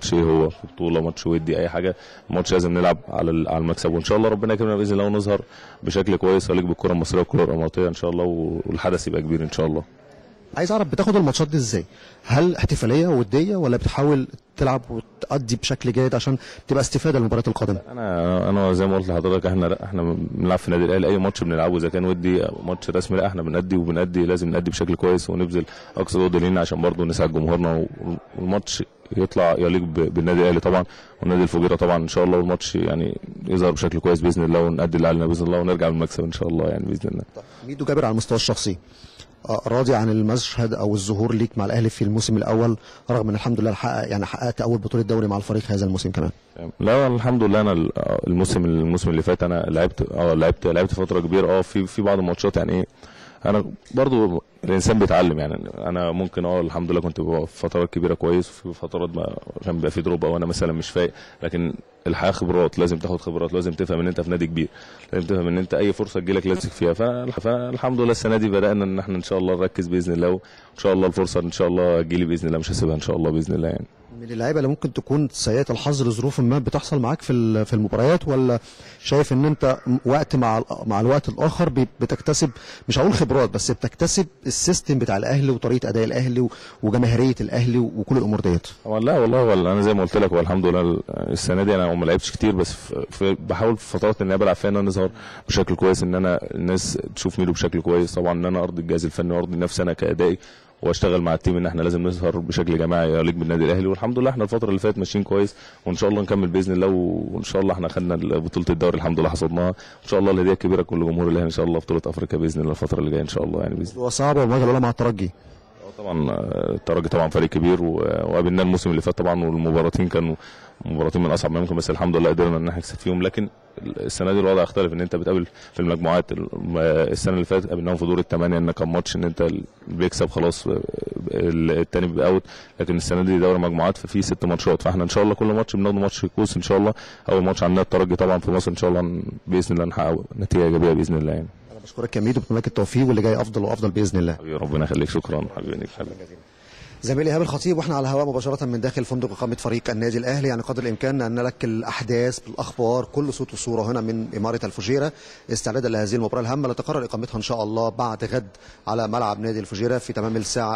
الماتش ايه هو في بطوله ماتش ودي اي حاجه الماتش لازم نلعب على ال- على المكسب وان شاء الله ربنا يكرمنا باذن الله ونظهر بشكل كويس وليك بالكره المصريه والكره الاماراتيه ان شاء الله والحدث يبقى كبير ان شاء الله عايز اعرف بتاخد الماتشات دي ازاي هل احتفاليه وديه ولا بتحاول تلعب وتأدي بشكل جيد عشان تبقى استفاده للمباريات القادمه انا انا زي ما قلت لحضرتك احنا لا احنا بنلعب في النادي الاهلي اي ماتش بنلعبه اذا كان ودي أو ماتش رسمي لا احنا بنأدي وبنأدي لازم نأدي بشكل كويس ونبذل اقصى جهد لينا عشان برضه نسعد جمهورنا والماتش يطلع يليق ب- بالنادي الاهلي طبعا والنادي الفجيره طبعا ان شاء الله والماتش يعني يظهر بشكل كويس باذن الله ونأدي اللي علينا باذن الله ونرجع بالمكسب ان شاء الله يعني باذن الله ميدو جابر على المستوى الشخصي آه، راضي عن المشهد او الظهور ليك مع الاهلي في الموسم الاول رغم ان الحمد لله حقق يعني حققت اول بطوله دوري مع الفريق هذا الموسم كمان لا الحمد لله انا ال- آه، الموسم الموسم اللي فات انا لعبت اه لعبت لعبت فتره كبيره اه في في بعض الماتشات يعني ايه انا برضو الانسان بيتعلم يعني انا ممكن اه الحمد لله كنت ببقى في فترات كبيره كويس وفي فترات ما كان بيبقى في دروب او انا مثلا مش فايق لكن الحياه خبرات لازم تاخد خبرات لازم تفهم ان انت في نادي كبير لازم تفهم ان انت اي فرصه تجيلك لازم فيها ف- فالحمد لله السنه دي بدانا ان احنا ان شاء الله نركز باذن الله وان شاء الله الفرصه ان شاء الله تجيلي باذن الله مش هسيبها ان شاء الله باذن الله يعني من اللعيبه اللي ممكن تكون سيئه الحظ لظروف ما بتحصل معاك في ال- في المباريات ولا شايف ان انت وقت مع ال- مع الوقت الاخر بي- بتكتسب مش هقول خبرات بس بتكتسب السيستم بتاع الاهلي وطريقه اداء الاهلي و- وجماهيريه الاهلي وكل الامور ديت هو لا والله ولا انا زي ما قلت لك هو الحمد لله السنه دي انا ما لعبتش كتير بس في في بحاول في فترات ان انا بلعب فيها ان انا اظهر بشكل كويس ان انا الناس تشوف ميدو بشكل كويس طبعا ان انا ارضي الجهاز الفني وارضي نفسي انا كادائي واشتغل مع التيم ان احنا لازم نظهر بشكل جماعي يليق بالنادي الاهلي والحمد لله احنا الفتره اللي فاتت ماشيين كويس وان شاء الله نكمل باذن الله وان شاء الله احنا خدنا بطوله الدوري الحمد لله حصدناها ان شاء الله الهديه الكبيره كل جمهور الاهلي ان شاء الله في بطوله افريقيا باذن الله الفتره اللي جايه ان شاء الله يعني باذن الله هو صعب والمواجهه الاولى مع الترجي طبعا آه، الترجي طبعا فريق كبير و- وقابلناه الموسم اللي فات طبعا والمباراتين كانوا مباراتين من اصعب ما يمكن بس الحمد لله قدرنا ان احنا نكسب فيهم لكن السنه دي الوضع اختلف ان انت بتقابل في المجموعات الم- السنه اللي فاتت قابلناهم في دور الثمانيه ان كان ماتش ان انت اللي بيكسب خلاص آه، الثاني بيبقى اوت لكن السنه دي دوري مجموعات ففي ست ماتشات فاحنا ان شاء الله كل ماتش بناخد ماتش كوس ان شاء الله اول ماتش عندنا الترجي طبعا في مصر ان شاء الله باذن الله نحقق نتيجه ايجابيه باذن الله يعني انا بشكرك يا ميدو بتمنى لك التوفيق واللي جاي افضل وافضل باذن الله حبيبي ربنا يخليك شكرا حبيبي يخليك زميلي ايهاب الخطيب واحنا على الهواء مباشره من داخل فندق اقامه فريق النادي الاهلي يعني قدر الامكان ان لك الاحداث بالاخبار كل صوت وصوره هنا من اماره الفجيره استعدادا لهذه المباراه الهامه اللي تقرر اقامتها ان شاء الله بعد غد على ملعب نادي الفجيره في تمام الساعه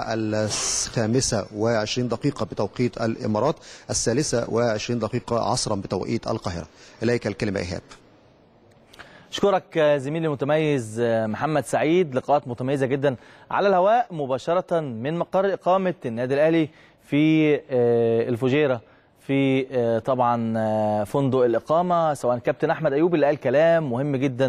الخامسه وعشرين دقيقه بتوقيت الامارات الثالثه وعشرين دقيقه عصرا بتوقيت القاهره اليك الكلمه ايهاب اشكرك زميلي المتميز محمد سعيد لقاءات متميزه جدا على الهواء مباشره من مقر اقامه النادي الاهلي في آه، الفجيره في آه، طبعا آه، فندق الاقامه سواء كابتن احمد ايوب اللي قال كلام مهم جدا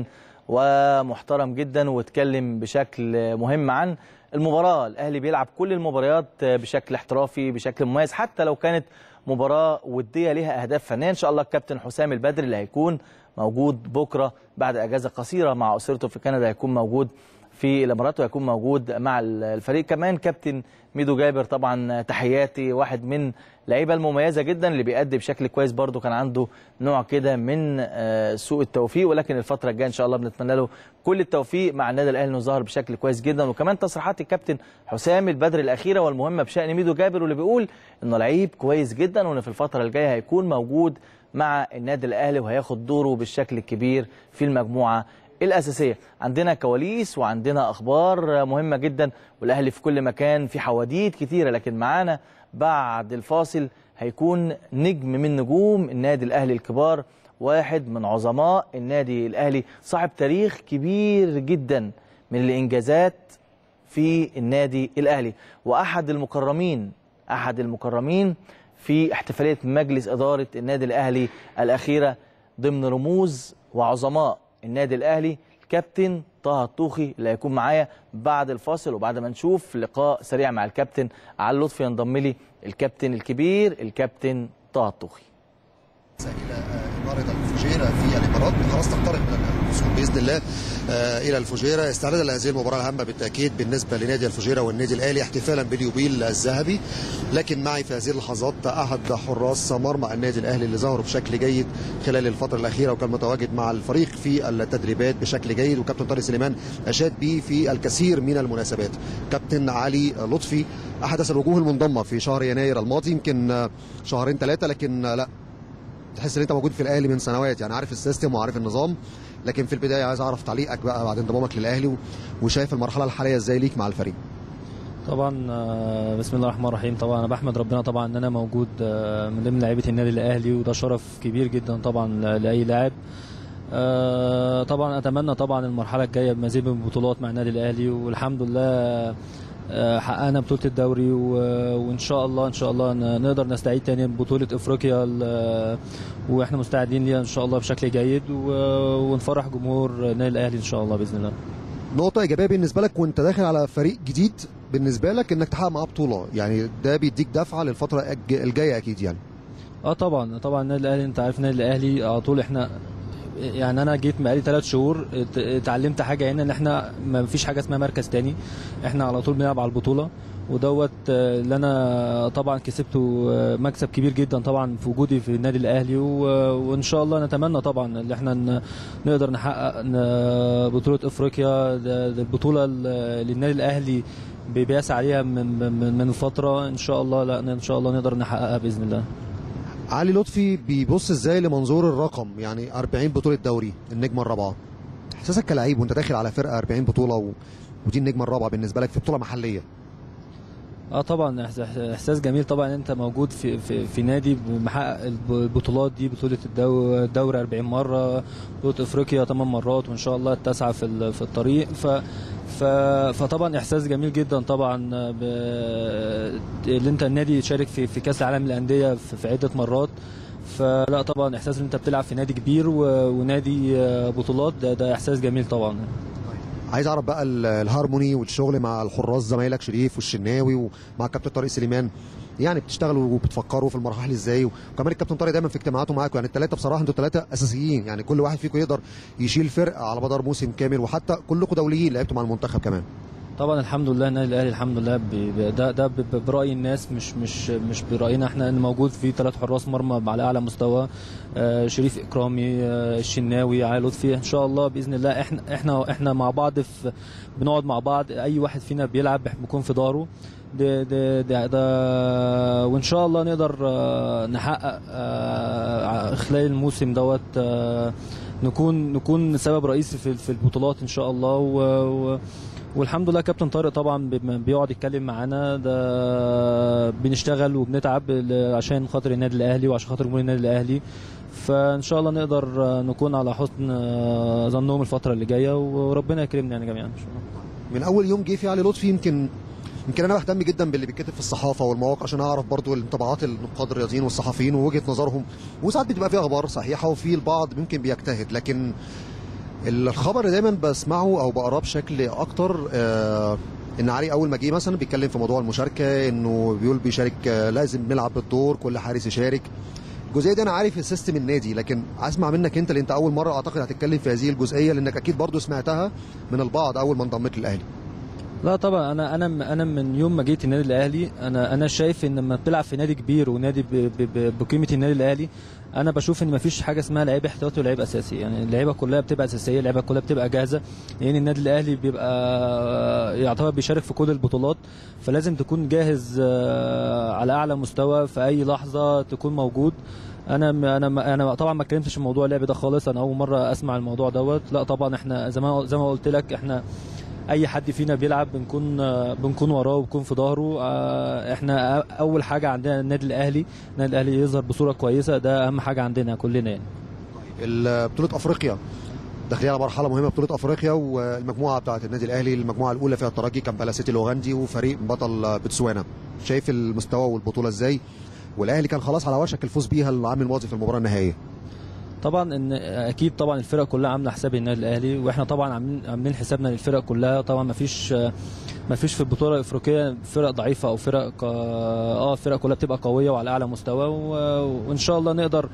ومحترم جدا واتكلم بشكل مهم عن المباراه الاهلي بيلعب كل المباريات بشكل احترافي بشكل مميز حتى لو كانت مباراه وديه ليها اهداف فنيه ان شاء الله الكابتن حسام البدري اللي هيكون موجود بكره بعد اجازه قصيره مع اسرته في كندا هيكون موجود في الامارات وهيكون موجود مع الفريق كمان كابتن ميدو جابر طبعا تحياتي واحد من لعيبه المميزه جدا اللي بيأدي بشكل كويس برده كان عنده نوع كده من آه، سوء التوفيق ولكن الفتره الجايه ان شاء الله بنتمنى له كل التوفيق مع النادي الاهلي انه ظهر بشكل كويس جدا وكمان تصريحات الكابتن حسام البدري الاخيره والمهمه بشان ميدو جابر واللي بيقول انه لعيب كويس جدا وان في الفتره الجايه هيكون موجود مع النادي الاهلي وهياخد دوره بالشكل الكبير في المجموعه الاساسيه عندنا كواليس وعندنا اخبار مهمه جدا والاهلي في كل مكان في حواديت كتيره لكن معانا بعد الفاصل هيكون نجم من نجوم النادي الاهلي الكبار واحد من عظماء النادي الاهلي صاحب تاريخ كبير جدا من الانجازات في النادي الاهلي واحد المكرمين احد المكرمين في احتفاليه مجلس اداره النادي الاهلي الاخيره ضمن رموز وعظماء النادي الاهلي الكابتن طه الطوخي اللي هيكون معايا بعد الفاصل وبعد ما نشوف لقاء سريع مع الكابتن علي لطفي ينضم لي الكابتن الكبير الكابتن طه الطوخي الى اماره الفجيره في الامارات خلاص تقترب من الوصول باذن الله آه، الى الفجيره استعدادا لهذه المباراه الهامه بالتاكيد بالنسبه لنادي الفجيره والنادي الاهلي احتفالا باليوبيل الذهبي لكن معي في هذه اللحظات احد حراس مرمى النادي الاهلي اللي ظهروا بشكل جيد خلال الفتره الاخيره وكان متواجد مع الفريق في التدريبات بشكل جيد وكابتن طارق سليمان اشاد به في الكثير من المناسبات كابتن علي لطفي احدث الوجوه المنضمه في شهر يناير الماضي يمكن آه، شهرين ثلاثه لكن آه، لا تحس ان انت موجود في الاهلي من سنوات يعني عارف السيستم وعارف النظام لكن في البدايه عايز اعرف تعليقك بقى بعد انضمامك للاهلي و- وشايف المرحله الحاليه ازاي ليك مع الفريق طبعا آه، بسم الله الرحمن الرحيم طبعا انا بحمد ربنا طبعا ان انا موجود آه، من ضمن لعيبه النادي الاهلي وده شرف كبير جدا طبعا ل- لاي لاعب آه، طبعا اتمنى طبعا المرحله الجايه بمزيد من البطولات مع النادي الاهلي والحمد لله آه، حققنا بطوله الدوري و- وان شاء الله ان شاء الله ن- نقدر نستعيد تاني بطوله افريقيا ال- واحنا مستعدين ليها ان شاء الله بشكل جيد و- ونفرح جمهور النادي الاهلي ان شاء الله باذن الله نقطه ايجابيه بالنسبه لك وانت داخل على فريق جديد بالنسبه لك انك تحقق معاه بطوله يعني ده بيديك دفعه للفتره الج- الجايه اكيد يعني اه طبعا طبعا النادي الاهلي انت عارف النادي الاهلي على طول احنا يعني انا جيت بقالي ثلاث شهور ات- اتعلمت حاجه هنا ان احنا ما فيش حاجه اسمها مركز تاني احنا على طول بنلعب على البطوله ودوت آه، اللي انا طبعا كسبته آه، مكسب كبير جدا طبعا في وجودي في النادي الاهلي و- وان شاء الله نتمنى طبعا ان احنا ن- نقدر نحقق ن- بطوله افريقيا ده- ده البطوله اللي النادي الاهلي بي- بيسعى عليها من من من فتره ان شاء الله لا ان شاء الله نقدر نحققها باذن الله علي لطفي بيبص ازاي لمنظور الرقم يعني 40 بطوله دوري النجمه الرابعه احساسك كلاعب وانت داخل على فرقه 40 بطوله و... ودي النجمه الرابعه بالنسبه لك في بطوله محليه اه طبعا إحس- احساس جميل طبعا انت موجود في في, في نادي محقق الب- البطولات دي بطوله الدو الدوري 40 مره بطوله افريقيا 8 مرات وان شاء الله التاسعه في ال- في الطريق ف ف فطبعا احساس جميل جدا طبعا ب... اللي انت النادي يشارك في في كاس العالم للانديه في, في عده مرات فلا طبعا احساس ان انت بتلعب في نادي كبير و... ونادي آه، بطولات ده, ده احساس جميل طبعا عايز اعرف بقى ال- الهارموني والشغل مع الحراس زمايلك شريف والشناوي ومع الكابتن طارق سليمان يعني بتشتغلوا وبتفكروا في المراحل ازاي وكمان الكابتن طارق دايما في اجتماعاته معاكم يعني الثلاثه بصراحه انتوا ثلاثه اساسيين يعني كل واحد فيكم يقدر يشيل فرقه على مدار موسم كامل وحتى كلكم دوليين لعبتوا مع المنتخب كمان طبعا الحمد لله النادي الاهلي الحمد لله بي- بي- ده ده ب- ب- براي الناس مش مش مش براينا احنا ان موجود في ثلاث حراس مرمى على اعلى مستوى آه، شريف اكرامي آه، الشناوي علي لطفي ان شاء الله باذن الله احنا احنا احنا مع بعض في بنقعد مع بعض اي واحد فينا بيلعب بيكون في داره ده ده ده, ده وان شاء الله نقدر آه، نحقق آه، خلال الموسم دوت آه، نكون نكون سبب رئيسي في في البطولات ان شاء الله و, و والحمد لله كابتن طارق طبعا بي- بيقعد يتكلم معانا ده بنشتغل وبنتعب ل- عشان خاطر النادي الاهلي وعشان خاطر جمهور النادي الاهلي فان شاء الله نقدر نكون على حسن ظنهم الفتره اللي جايه وربنا يكرمنا يعني جميعا ان شاء الله من اول يوم جه في علي لطفي يمكن يمكن انا بهتم جدا باللي بيتكتب في الصحافه والمواقع عشان اعرف برضو انطباعات النقاد الرياضيين والصحفيين ووجهه نظرهم وساعات بتبقى فيها اخبار صحيحه وفي البعض ممكن بيجتهد لكن الخبر اللي دايما بسمعه او بقراه بشكل اكتر آه ان علي اول ما جه مثلا بيتكلم في موضوع المشاركه انه بيقول بيشارك آه لازم نلعب بالدور كل حارس يشارك الجزئيه دي انا عارف السيستم النادي لكن اسمع منك انت اللي انت اول مره اعتقد هتتكلم في هذه الجزئيه لانك اكيد برضو سمعتها من البعض اول ما انضميت للاهلي لا طبعا انا انا انا من يوم ما جيت النادي الاهلي انا انا شايف ان لما بتلعب في نادي كبير ونادي ب- ب- ب- بقيمه النادي الاهلي انا بشوف ان مفيش حاجه اسمها لعيب احتياطي ولعيب اساسي يعني اللعيبه كلها بتبقى اساسيه اللعيبه كلها بتبقى جاهزه لان النادي الاهلي بيبقى يعتبر بيشارك في كل البطولات فلازم تكون جاهز آه، على اعلى مستوى في اي لحظه تكون موجود انا انا انا طبعا ما اتكلمتش في موضوع اللعب ده خالص انا اول مره اسمع الموضوع دوت لا طبعا احنا زي ما زي ما قلت لك احنا اي حد فينا بيلعب بنكون بنكون وراه وبنكون في ظهره آه، احنا اول حاجه عندنا النادي الاهلي النادي الاهلي يظهر بصوره كويسه ده اهم حاجه عندنا كلنا يعني ال- بطوله افريقيا داخلين على مرحله مهمه بطوله افريقيا والمجموعه بتاعه النادي الاهلي المجموعه الاولى فيها الترجي كامبالا سيتي الاوغندي وفريق بطل بتسوانا شايف المستوى والبطوله ازاي والاهلي كان خلاص على وشك الفوز بيها العام الماضي في المباراه النهائيه طبعا ان اكيد طبعا الفرق كلها عامله حساب النادي الاهلي واحنا طبعا عاملين عاملين حسابنا للفرق كلها طبعا ما فيش ما فيش في البطوله الافريقيه فرق ضعيفه او فرق ق- اه الفرق كلها بتبقى قويه وعلى اعلى مستوى و- وان شاء الله نقدر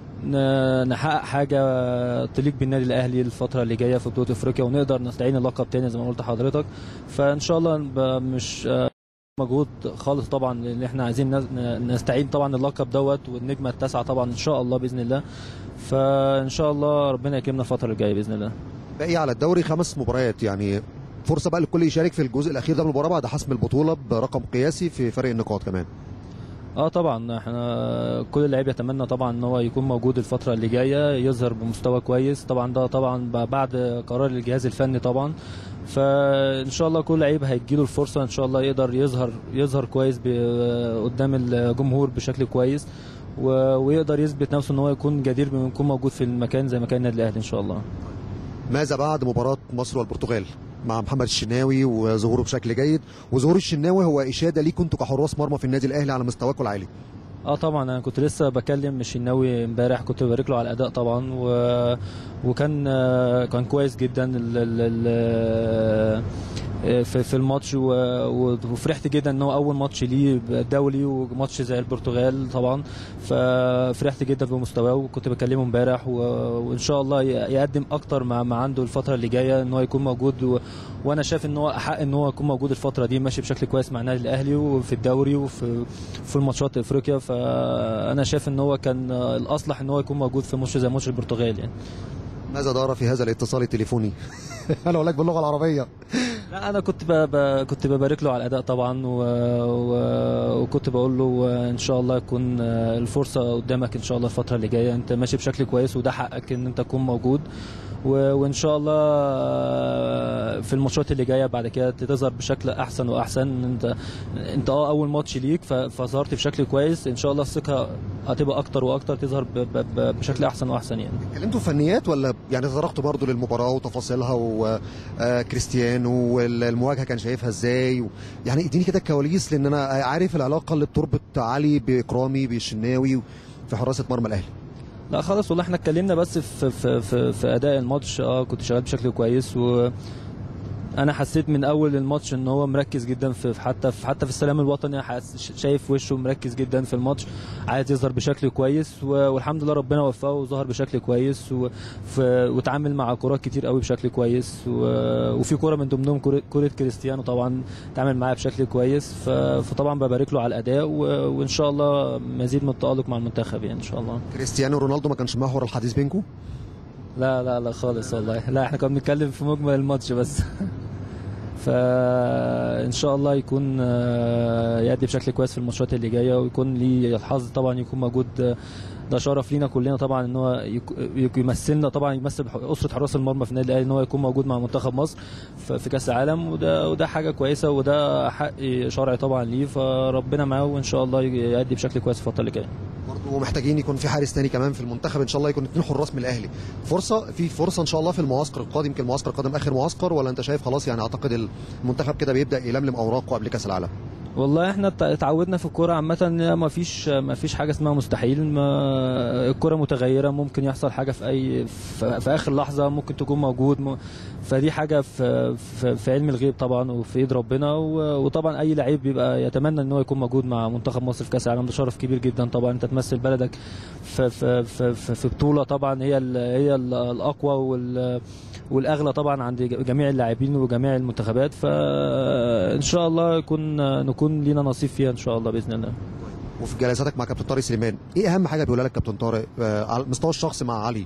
ن- نحقق حاجه تليق بالنادي الاهلي الفتره اللي جايه في بطوله افريقيا ونقدر نستعين اللقب تاني زي ما قلت لحضرتك فان شاء الله نبقى مش آه، مجهود خالص طبعا لان احنا عايزين نز- نستعين طبعا اللقب دوت والنجمه التاسعه طبعا ان شاء الله باذن الله فان شاء الله ربنا يكرمنا الفتره الجايه باذن الله باقي على الدوري خمس مباريات يعني فرصه بقى للكل يشارك في الجزء الاخير ده من المباراه بعد حسم البطوله برقم قياسي في فرق النقاط كمان اه طبعا احنا كل لعيب يتمنى طبعا ان هو يكون موجود الفتره اللي جايه يظهر بمستوى كويس طبعا ده طبعا ب- بعد قرار الجهاز الفني طبعا فان شاء الله كل لعيب هيجيله الفرصه ان شاء الله يقدر يظهر يظهر كويس ب- قدام الجمهور بشكل كويس و- ويقدر يثبت نفسه ان هو يكون جدير بانه يكون موجود في المكان زي مكان النادي الاهلي ان شاء الله ماذا بعد مباراه مصر والبرتغال مع محمد الشناوي وظهوره بشكل جيد وظهور الشناوي هو اشاده ليكم انتوا كحراس مرمى في النادي الاهلي على مستواكم العالي اه طبعا انا كنت لسه بكلم الشناوي امبارح كنت ببارك له على الاداء طبعا و... وكان آه، كان كويس جدا ال... ال... ال... آه، في في الماتش و... و- وفرحت جدا ان هو اول ماتش ليه دولي وماتش زي البرتغال طبعا ففرحت جدا بمستواه وكنت بكلمه امبارح و... وان شاء الله ي- يقدم اكتر ما, ما عنده الفتره اللي جايه ان هو يكون موجود و... وانا شايف ان هو احق ان هو يكون موجود الفتره دي ماشي بشكل كويس مع النادي الاهلي وفي الدوري وفي في الماتشات افريقيا فانا شايف ان هو كان الاصلح ان هو يكون موجود في ماتش زي ماتش البرتغال يعني ماذا دار في هذا الاتصال التليفوني انا اقول لك باللغه العربيه لا انا كنت ب... ب... كنت ببارك له على الاداء طبعا و... و... وكنت بقول له ان شاء الله يكون الفرصه قدامك ان شاء الله الفتره اللي جايه انت ماشي بشكل كويس وده حقك ان انت تكون موجود و... وان شاء الله في الماتشات اللي جايه بعد كده تظهر بشكل احسن واحسن انت انت اه اول ماتش ليك ف... فظهرت بشكل كويس ان شاء الله الثقه هتبقى اكتر واكتر تظهر ب... ب... ب... بشكل احسن واحسن يعني اتكلمتوا فنيات ولا يعني تطرقتوا برضو للمباراه وتفاصيلها وكريستيانو والمواجهه كان شايفها ازاي و... يعني اديني كده الكواليس لان انا عارف العلاقه اللي بتربط علي باكرامي بالشناوي في حراسه مرمى الاهلي لا خلاص والله احنا اتكلمنا بس في في في, في اداء الماتش اه كنت شغال بشكل كويس و انا حسيت من اول الماتش ان هو مركز جدا في في- حتى في حتى في السلام الوطني حاس- شايف وشه مركز جدا في الماتش عايز يظهر بشكل كويس و- والحمد لله ربنا وفقه وظهر بشكل كويس و- ف- واتعامل مع كرات كتير قوي بشكل كويس و- وفي كوره من ضمنهم كرة- كره كريستيانو طبعا اتعامل معاها بشكل كويس ف- فطبعا ببارك له على الاداء و- وان شاء الله مزيد من التالق مع المنتخب يعني ان شاء الله كريستيانو رونالدو ما كانش محور الحديث بينكم لا لا لا خالص والله لا احنا كنا بنتكلم في مجمل الماتش بس فان شاء الله يكون آه، يأدي بشكل كويس في الماتشات اللي جايه ويكون ليه الحظ طبعا يكون موجود آه، ده شرف لينا كلنا طبعا ان هو يك- يك- يمثلنا طبعا يمثل ح- اسره حراس المرمى في النادي الاهلي ان هو يكون موجود مع منتخب مصر ف- في كاس العالم وده وده حاجه كويسه وده حق شرعي طبعا ليه فربنا معاه وان شاء الله يأدي بشكل كويس الفتره اللي جايه برضه محتاجين يكون في حارس تاني كمان في المنتخب ان شاء الله يكون اثنين حراس من الاهلي فرصه في فرصه ان شاء الله في المعسكر القادم يمكن المعسكر القادم اخر معسكر ولا انت شايف خلاص يعني اعتقد المنتخب كده بيبدا يلملم اوراقه قبل كاس العالم والله احنا ات- اتعودنا في الكوره عامه ان ما فيش ما فيش حاجه اسمها مستحيل ما الكوره متغيره ممكن يحصل حاجه في اي في, في اخر لحظه ممكن تكون موجود م... فدي حاجه في, في في علم الغيب طبعا وفي ايد ربنا و... وطبعا اي لعيب بيبقى يتمنى ان هو يكون موجود مع منتخب مصر في كاس العالم ده شرف كبير جدا طبعا انت تمثل بلدك في في في, في, في بطوله طبعا هي ال... هي ال- الاقوى وال والاغلى طبعا عند جميع اللاعبين وجميع المنتخبات فان شاء الله يكون نكون لينا نصيب فيها ان شاء الله باذن الله وفي جلساتك مع كابتن طارق سليمان ايه اهم حاجه بيقولها لك كابتن طارق آه، على المستوى الشخصي مع علي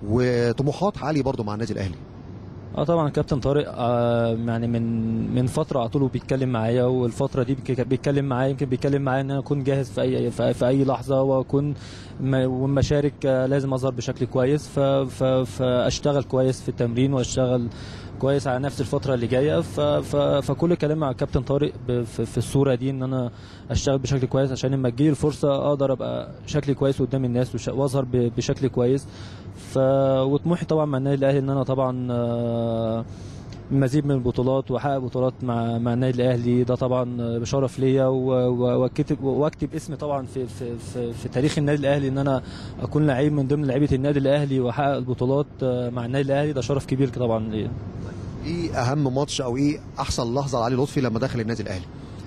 وطموحات علي برضه مع النادي الاهلي اه طبعا كابتن طارق آه يعني من من فتره على طول بيتكلم معايا والفتره دي بيك- بيتكلم معايا يمكن بيتكلم معايا ان انا اكون جاهز في اي في, في اي لحظه واكون م- وما اشارك آه، لازم اظهر بشكل كويس ف- ف- فاشتغل كويس في التمرين واشتغل كويس على نفس الفتره اللي جايه ف- ف- فكل كلام مع كابتن طارق ب- في, في الصوره دي ان انا اشتغل بشكل كويس عشان لما تجيلي الفرصه اقدر ابقى شكلي كويس قدام الناس وش- واظهر ب- بشكل كويس ف وطموحي طبعا مع النادي الاهلي ان انا طبعا آه، مزيد من البطولات واحقق بطولات مع مع النادي الاهلي ده طبعا بشرف ليا و- و- واكتب واكتب اسمي طبعا في في في, في تاريخ النادي الاهلي ان انا اكون لعيب من ضمن لعيبه النادي الاهلي واحقق البطولات آه، مع النادي الاهلي ده شرف كبير طبعا ليا ايه اهم ماتش او ايه احسن لحظه لعلي لطفي لما دخل النادي الاهلي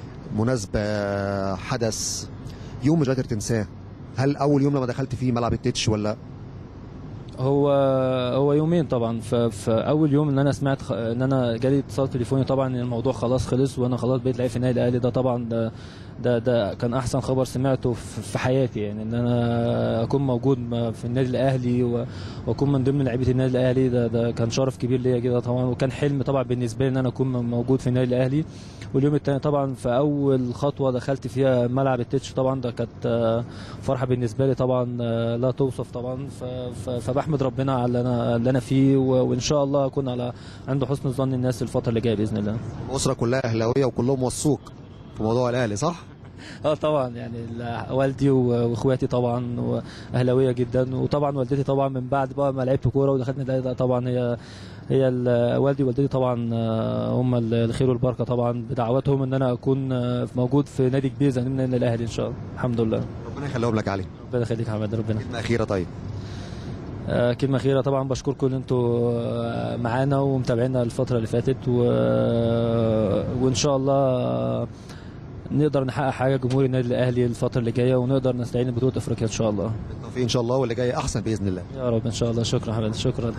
مناسبه حدث يوم مش قادر تنساه هل اول يوم لما دخلت فيه ملعب التتش ولا هو هو يومين طبعا ف- فاول يوم ان انا سمعت خ... ان انا جالي اتصال تليفوني طبعا ان الموضوع خلاص خلص وانا خلاص بقيت لعيب في النادي الاهلي ده طبعا ده ده ده كان احسن خبر سمعته في في حياتي يعني ان انا اكون موجود م- في النادي الاهلي و- واكون من ضمن لعيبه النادي الاهلي ده ده كان شرف كبير ليا جدا طبعا وكان حلم طبعا بالنسبه لي ان انا اكون م- موجود في النادي الاهلي واليوم الثاني طبعا في اول خطوه دخلت فيها ملعب التتش طبعا ده كانت آه، فرحه بالنسبه لي طبعا آه، لا توصف طبعا ف- ف- فبحمد ربنا على اللي انا اللي انا فيه و- وان شاء الله اكون على عند حسن ظن الناس الفتره اللي جايه باذن الله الاسره كلها اهلاويه وكلهم وصوك في موضوع الاهلي صح؟ اه طبعا يعني ال- والدي و- واخواتي طبعا واهلاويه جدا وطبعا والدتي طبعا من بعد بقى ما لعبت كوره ودخلت النادي ده طبعا هي هي ال- والدي ووالدتي طبعا آه، هم ال- الخير والبركه طبعا بدعواتهم ان انا اكون آه، موجود في نادي كبير زي النادي الاهلي ان شاء الله الحمد لله ربنا يخليهم لك علي ربنا يخليك يا حماد ربنا كلمه اخيره طيب آه، كلمة أخيرة طبعا بشكركم إن أنتوا آه، معانا ومتابعينا الفترة اللي فاتت و... وإن شاء الله آه، نقدر نحقق حاجة جمهور النادي الأهلي الفترة اللي جاية ونقدر نستعين ببطولة أفريقيا إن شاء الله بالتوفيق ان شاء الله واللي جاي احسن باذن الله يا رب إن شاء الله شكرا حماد شكرا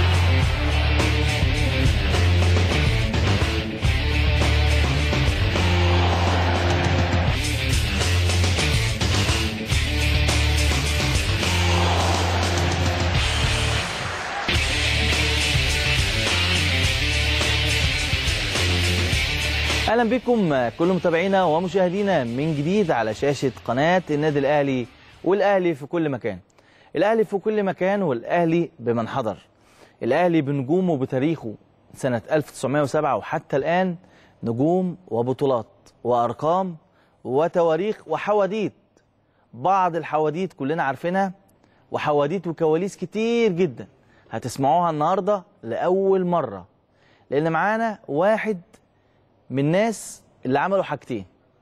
اهلا بكم كل متابعينا ومشاهدينا من جديد على شاشه قناه النادي الاهلي والاهلي في كل مكان. الاهلي في كل مكان والاهلي بمن حضر. الاهلي بنجومه وبتاريخه سنه 1907 وحتى الان نجوم وبطولات وارقام وتواريخ وحواديت. بعض الحواديت كلنا عارفينها وحواديت وكواليس كتير جدا هتسمعوها النهارده لاول مره. لان معانا واحد من الناس اللي عملوا حاجتين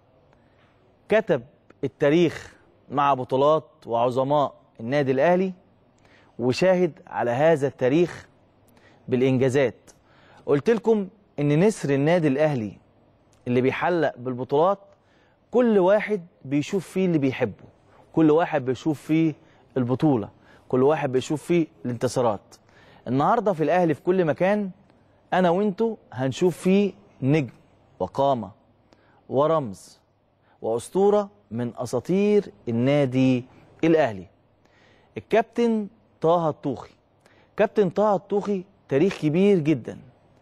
كتب التاريخ مع بطولات وعظماء النادي الاهلي وشاهد على هذا التاريخ بالانجازات قلت لكم ان نسر النادي الاهلي اللي بيحلق بالبطولات كل واحد بيشوف فيه اللي بيحبه كل واحد بيشوف فيه البطوله كل واحد بيشوف فيه الانتصارات النهارده في الاهلي في كل مكان انا وانتو هنشوف فيه نجم وقامه ورمز واسطوره من اساطير النادي الاهلي الكابتن طه الطوخي كابتن طه الطوخي تاريخ كبير جدا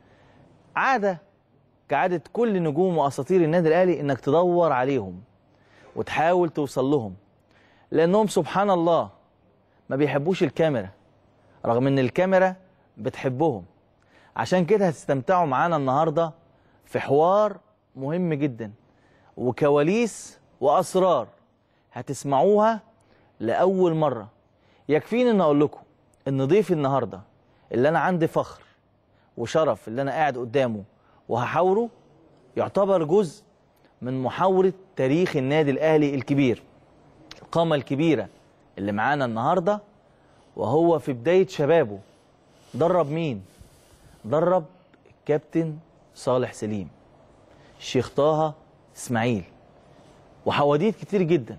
عاده كعاده كل نجوم واساطير النادي الاهلي انك تدور عليهم وتحاول توصل لهم لانهم سبحان الله ما بيحبوش الكاميرا رغم ان الكاميرا بتحبهم عشان كده هتستمتعوا معانا النهارده في حوار مهم جدا وكواليس واسرار هتسمعوها لاول مره يكفيني ان اقول لكم ان ضيفي النهارده اللي انا عندي فخر وشرف اللي انا قاعد قدامه وهحاوره يعتبر جزء من محاوره تاريخ النادي الاهلي الكبير القامه الكبيره اللي معانا النهارده وهو في بدايه شبابه درب مين درب الكابتن صالح سليم الشيخ طه اسماعيل وحواديت كتير جدا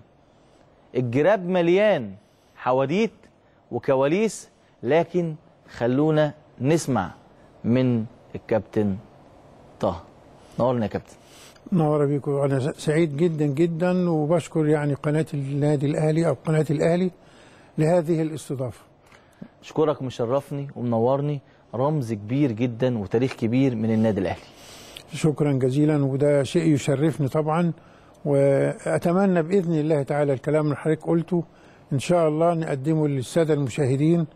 الجراب مليان حواديت وكواليس لكن خلونا نسمع من الكابتن طه نورنا يا كابتن نور بيكم انا سعيد جدا جدا وبشكر يعني قناه النادي الاهلي او قناه الاهلي لهذه الاستضافه اشكرك مشرفني ومنورني رمز كبير جدا وتاريخ كبير من النادي الاهلي شكرا جزيلا وده شيء يشرفني طبعا واتمنى باذن الله تعالى الكلام اللي حضرتك قلته ان شاء الله نقدمه للساده المشاهدين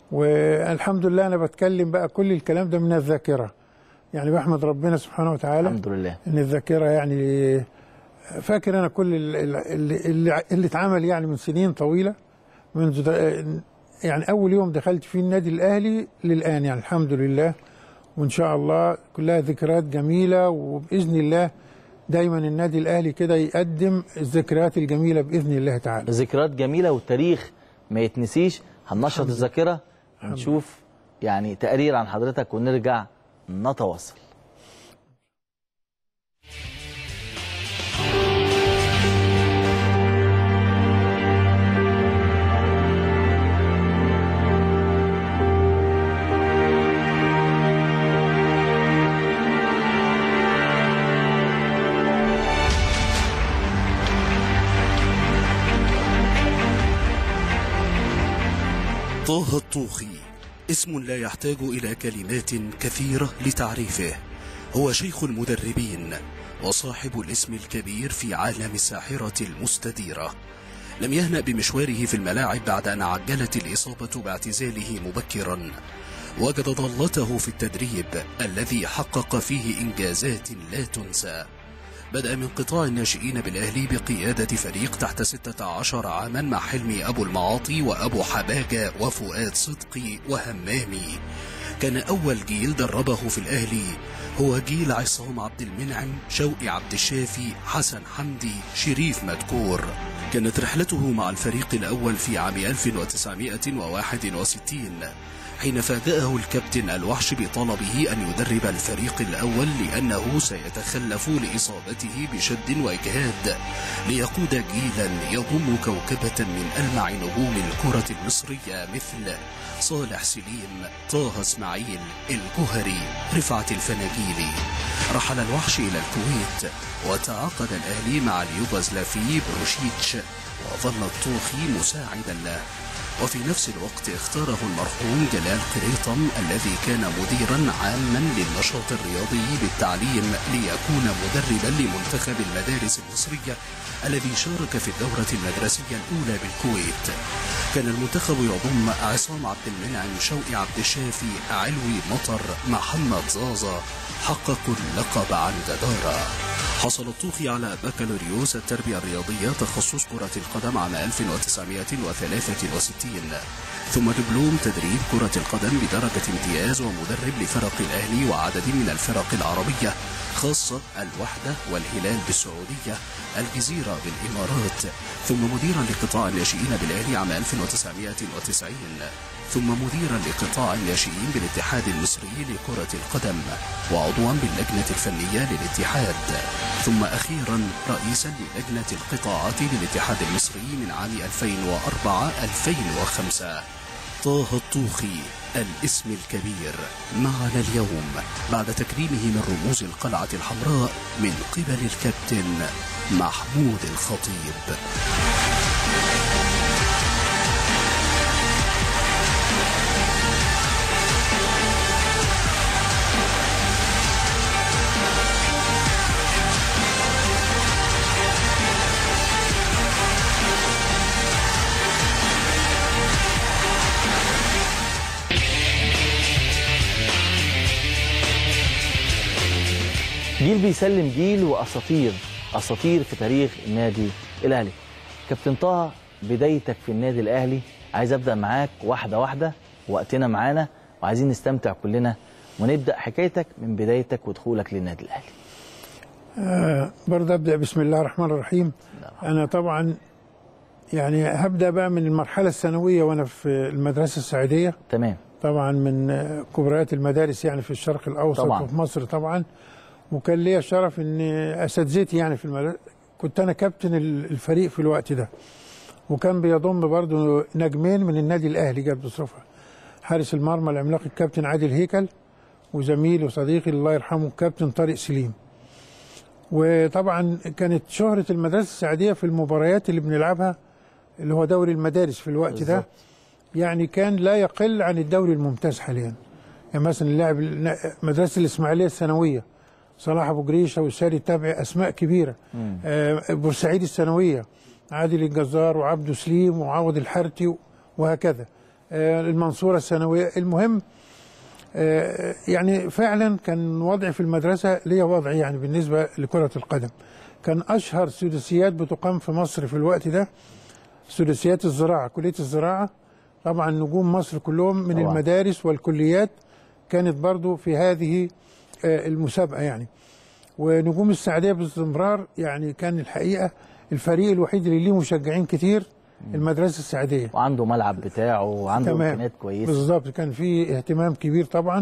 والحمد لله انا بتكلم بقى كل الكلام ده من الذاكره يعني بحمد ربنا سبحانه وتعالى الحمد لله ان الذاكره يعني فاكر انا كل اللي, اللي, اللي اتعمل يعني من سنين طويله منذ د- يعني اول يوم دخلت فيه النادي الاهلي للان يعني الحمد لله وان شاء الله كلها ذكريات جميله وباذن الله دايما النادي الاهلي كده يقدم الذكريات الجميله باذن الله تعالى ذكريات جميله والتاريخ ما يتنسيش هننشط الذاكره ونشوف يعني تقرير عن حضرتك ونرجع نتواصل طه الطوخي اسم لا يحتاج إلى كلمات كثيرة لتعريفه هو شيخ المدربين وصاحب الاسم الكبير في عالم الساحرة المستديرة لم يهنأ بمشواره في الملاعب بعد أن عجلت الإصابة باعتزاله مبكرا وجد ضالته في التدريب الذي حقق فيه إنجازات لا تنسى بدأ من قطاع الناشئين بالأهلي بقيادة فريق تحت 16 عاما مع حلمي أبو المعاطي وأبو حباجة وفؤاد صدقي وهمامي كان أول جيل دربه في الأهلي هو جيل عصام عبد المنعم شوقي عبد الشافي حسن حمدي شريف مدكور كانت رحلته مع الفريق الأول في عام 1961 حين فاجأه الكابتن الوحش بطلبه أن يدرب الفريق الأول لأنه سيتخلف لإصابته بشد وإجهاد ليقود جيلا يضم كوكبة من ألمع نجوم الكرة المصرية مثل صالح سليم طه اسماعيل الجهري رفعت الفناجيلي رحل الوحش إلى الكويت وتعاقد الأهلي مع اليوغوسلافي بروشيتش وظل الطوخي مساعدا له وفي نفس الوقت اختاره المرحوم جلال قريطم الذي كان مديرا عاما للنشاط الرياضي بالتعليم ليكون مدربا لمنتخب المدارس المصرية الذي شارك في الدورة المدرسية الأولى بالكويت كان المنتخب يضم عصام عبد المنعم شوقي عبد الشافي علوي مطر محمد زازا حققوا اللقب عن جدارة حصل الطوخي على بكالوريوس التربية الرياضية تخصص كرة القدم عام 1963 ثم دبلوم تدريب كرة القدم بدرجة امتياز ومدرب لفرق الأهلي وعدد من الفرق العربية خاصة الوحدة والهلال بالسعودية الجزيرة بالإمارات ثم مديرا لقطاع الناشئين بالأهلي عام 1990 ثم مديرا لقطاع الناشئين بالاتحاد المصري لكرة القدم وعضوا باللجنة الفنية للاتحاد ثم أخيرا رئيسا للجنة القطاعات للاتحاد المصري من عام 2004-2005 طه الطوخي الاسم الكبير معنا اليوم بعد تكريمه من رموز القلعة الحمراء من قبل الكابتن محمود الخطيب جيل بيسلم جيل واساطير اساطير في تاريخ النادي الاهلي كابتن طه بدايتك في النادي الاهلي عايز ابدا معاك واحده واحده وقتنا معانا وعايزين نستمتع كلنا ونبدا حكايتك من بدايتك ودخولك للنادي الاهلي آه برضه ابدا بسم الله الرحمن الرحيم انا طبعا يعني هبدا بقى من المرحله الثانويه وانا في المدرسه السعيديه تمام طبعا من آه، كبريات المدارس يعني في الشرق الاوسط طبعاً. وفي مصر طبعا وكان ليا شرف ان اساتذتي يعني في المدرسه كنت انا كابتن ال- الفريق في الوقت ده وكان بيضم برضه نجمين من النادي الاهلي جاب بصفه حارس المرمى العملاق الكابتن عادل هيكل وزميلي وصديقي الله يرحمه الكابتن طارق سليم وطبعا كانت شهرة المدرسة السعودية في المباريات اللي بنلعبها اللي هو دوري المدارس في الوقت ده يعني كان لا يقل عن الدوري الممتاز حاليا يعني مثلا اللاعب مدرسة الإسماعيلية الثانوية صلاح أبو جريشة وساري التابعي أسماء كبيرة آه، بورسعيد الثانوية عادل الجزار وعبده سليم وعوض الحرتي وهكذا آه، المنصورة الثانوية المهم آه، يعني فعلا كان وضعي في المدرسة ليا وضع يعني بالنسبة لكرة القدم كان أشهر سداسيات بتقام في مصر في الوقت ده سداسيات الزراعة كلية الزراعة طبعا نجوم مصر كلهم من طبعاً. المدارس والكليات كانت برضو في هذه آه، المسابقة يعني ونجوم السعودية باستمرار يعني كان الحقيقة الفريق الوحيد اللي ليه مشجعين كتير المدرسة السعودية وعنده ملعب بتاعه وعنده امكانيات كويسه بالظبط كان في اهتمام كبير طبعا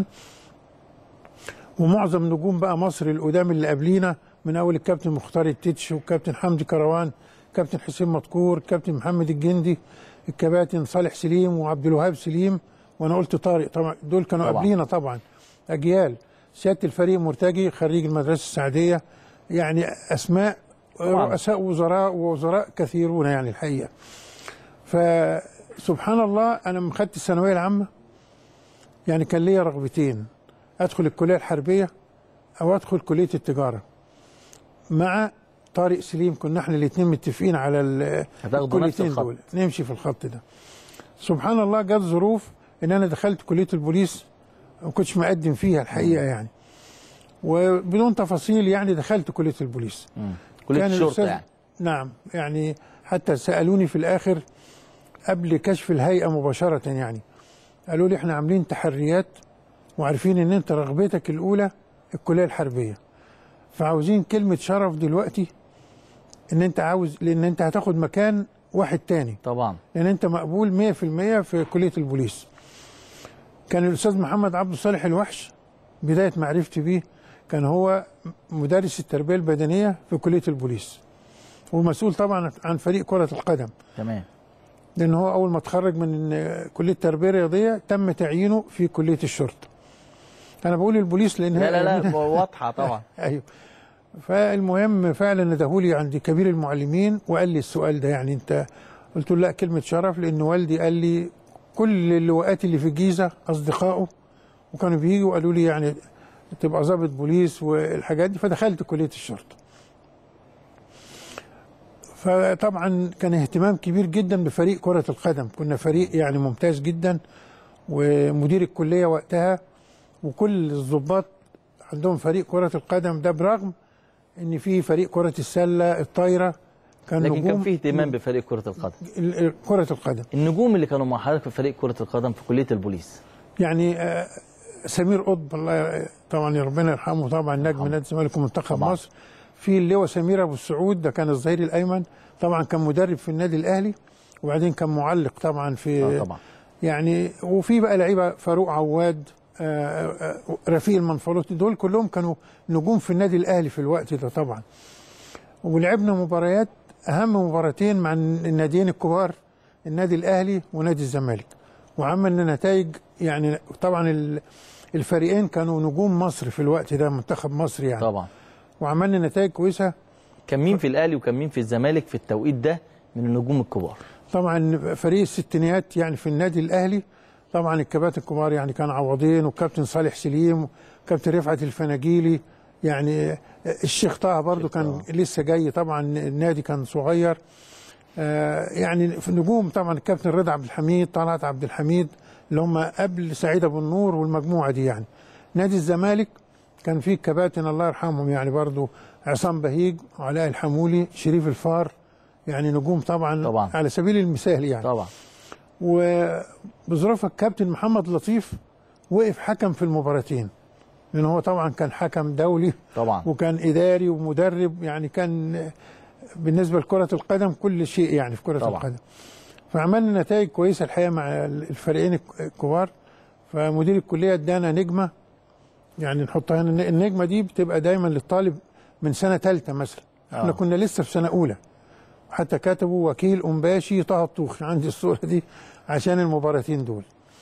ومعظم نجوم بقى مصر القدام اللي قبلينا من اول الكابتن مختار التتش والكابتن حمدي كروان كابتن حسين مدكور كابتن محمد الجندي الكباتن صالح سليم وعبد الوهاب سليم وانا قلت طارق طبعا دول كانوا طبعاً. قبلينا طبعا اجيال سياده الفريق مرتجي خريج المدرسه السعديه يعني اسماء طبعاً. رؤساء وزراء ووزراء كثيرون يعني الحقيقه ف سبحان الله انا لما خدت الثانويه العامه يعني كان ليا رغبتين ادخل الكليه الحربيه او ادخل كليه التجاره مع طارق سليم كنا احنا الاثنين متفقين على ال- هتاخدوا نفس الكليتين الخط. دول نمشي في الخط ده سبحان الله جت ظروف ان انا دخلت كليه البوليس ما كنتش مقدم فيها الحقيقه يعني وبدون تفاصيل يعني دخلت كليه البوليس كليه كان الشرطه الأستاذ- يعني نعم يعني حتى سالوني في الاخر قبل كشف الهيئه مباشره يعني قالوا لي احنا عاملين تحريات وعارفين ان انت رغبتك الاولى الكليه الحربيه فعاوزين كلمه شرف دلوقتي ان انت عاوز لان انت هتاخد مكان واحد تاني طبعا لان انت مقبول 100% في كليه البوليس كان الاستاذ محمد عبد الصالح الوحش بدايه معرفتي بيه كان هو مدرس التربيه البدنيه في كليه البوليس ومسؤول طبعا عن فريق كره القدم تمام لان هو اول ما اتخرج من كليه التربيه الرياضيه تم تعيينه في كليه الشرطه انا بقول البوليس لان لا هي- لا لا واضحه طبعا ايوه فالمهم فعلا ندهولي عند كبير المعلمين وقال لي السؤال ده يعني انت قلت له لا كلمه شرف لان والدي قال لي كل اللواءات اللي في الجيزه اصدقائه وكانوا بييجوا قالوا لي يعني تبقى ضابط بوليس والحاجات دي فدخلت كليه الشرطه فطبعا كان اهتمام كبير جدا بفريق كره القدم كنا فريق يعني ممتاز جدا ومدير الكليه وقتها وكل الضباط عندهم فريق كره القدم ده برغم ان في فريق كره السله الطايره كان لكن كان نجوم في اهتمام بفريق كره القدم ال- ال- كره القدم النجوم اللي كانوا مع حضرتك في فريق كره القدم في كليه البوليس يعني آه، سمير قطب الله طبعا يا ربنا يرحمه طبعا نجم نادي الزمالك ومنتخب طبعا. مصر في اللواء سمير ابو السعود ده كان الظهير الايمن طبعا كان مدرب في النادي الاهلي وبعدين كان معلق طبعا في اه طبعا يعني وفي بقى لعيبه فاروق عواد آه، آه، رفيق المنفلوطي دول كلهم كانوا نجوم في النادي الاهلي في الوقت ده طبعا ولعبنا مباريات اهم مباراتين مع الناديين الكبار النادي الاهلي ونادي الزمالك وعملنا نتائج يعني طبعا ال- الفريقين كانوا نجوم مصر في الوقت ده منتخب مصر يعني طبعا وعملنا نتائج كويسه كان مين في الاهلي وكان مين في الزمالك في التوقيت ده من النجوم الكبار طبعا فريق الستينيات يعني في النادي الاهلي طبعا الكباتن الكبار يعني كان عوضين والكابتن صالح سليم وكابتن رفعت الفناجيلي يعني الشيخ طه برضو كان لسه جاي طبعا النادي كان صغير آه، يعني في نجوم طبعا الكابتن رضا عبد الحميد طلعت عبد الحميد اللي هم قبل سعيد ابو النور والمجموعه دي يعني نادي الزمالك كان فيه كباتن الله يرحمهم يعني برضو عصام بهيج وعلاء الحمولي شريف الفار يعني نجوم طبعا, طبعا. على سبيل المثال يعني طبعا وبظروف الكابتن محمد لطيف وقف حكم في المباراتين لان هو طبعا كان حكم دولي طبعا وكان اداري ومدرب يعني كان بالنسبه لكره القدم كل شيء يعني في كره طبعا. القدم فعملنا نتائج كويسه الحقيقه مع الفريقين الكبار فمدير الكليه ادانا نجمه يعني نحطها هنا النجمه دي بتبقى دايما للطالب من سنه ثالثه مثلا احنا آه. كنا لسه في سنه اولى حتى كتبوا وكيل أمباشي طه الطوخي عندي الصورة دي عشان المباراتين دول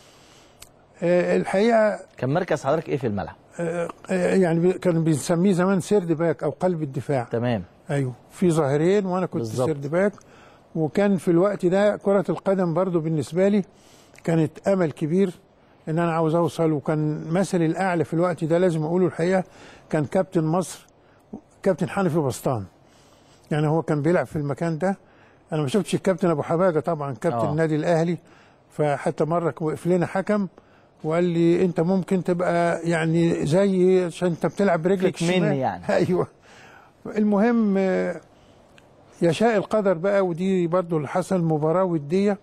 آه، الحقيقة كان مركز حضرتك ايه في الملعب آه، آه، يعني بي- كانوا بنسميه زمان سيرد باك أو قلب الدفاع تمام ايوه في ظاهرين وانا كنت بالظبط. سيرد باك وكان في الوقت ده كرة القدم برضو بالنسبة لي كانت امل كبير ان انا عاوز اوصل وكان مثلي الاعلى في الوقت ده لازم اقوله الحقيقة كان كابتن مصر كابتن حنفي بسطان يعني هو كان بيلعب في المكان ده انا ما شفتش الكابتن ابو حباجة طبعا كابتن آه. النادي الاهلي فحتى مرة وقف لنا حكم وقال لي انت ممكن تبقى يعني زي عشان انت بتلعب برجلك فيك مني الشمال. يعني. ايوه المهم آه، يشاء القدر بقى ودي برضو اللي حصل مباراة ودية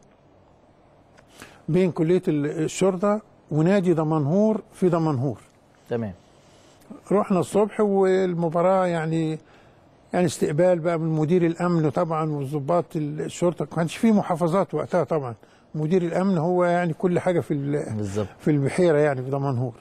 بين كلية الشرطة ونادي دمنهور في دمنهور تمام رحنا الصبح والمباراة يعني يعني استقبال بقى من مدير الأمن طبعا وضباط الشرطة ما كانش في محافظات وقتها طبعا مدير الأمن هو يعني كل حاجة في ال- بالظبط في البحيرة يعني في دمنهور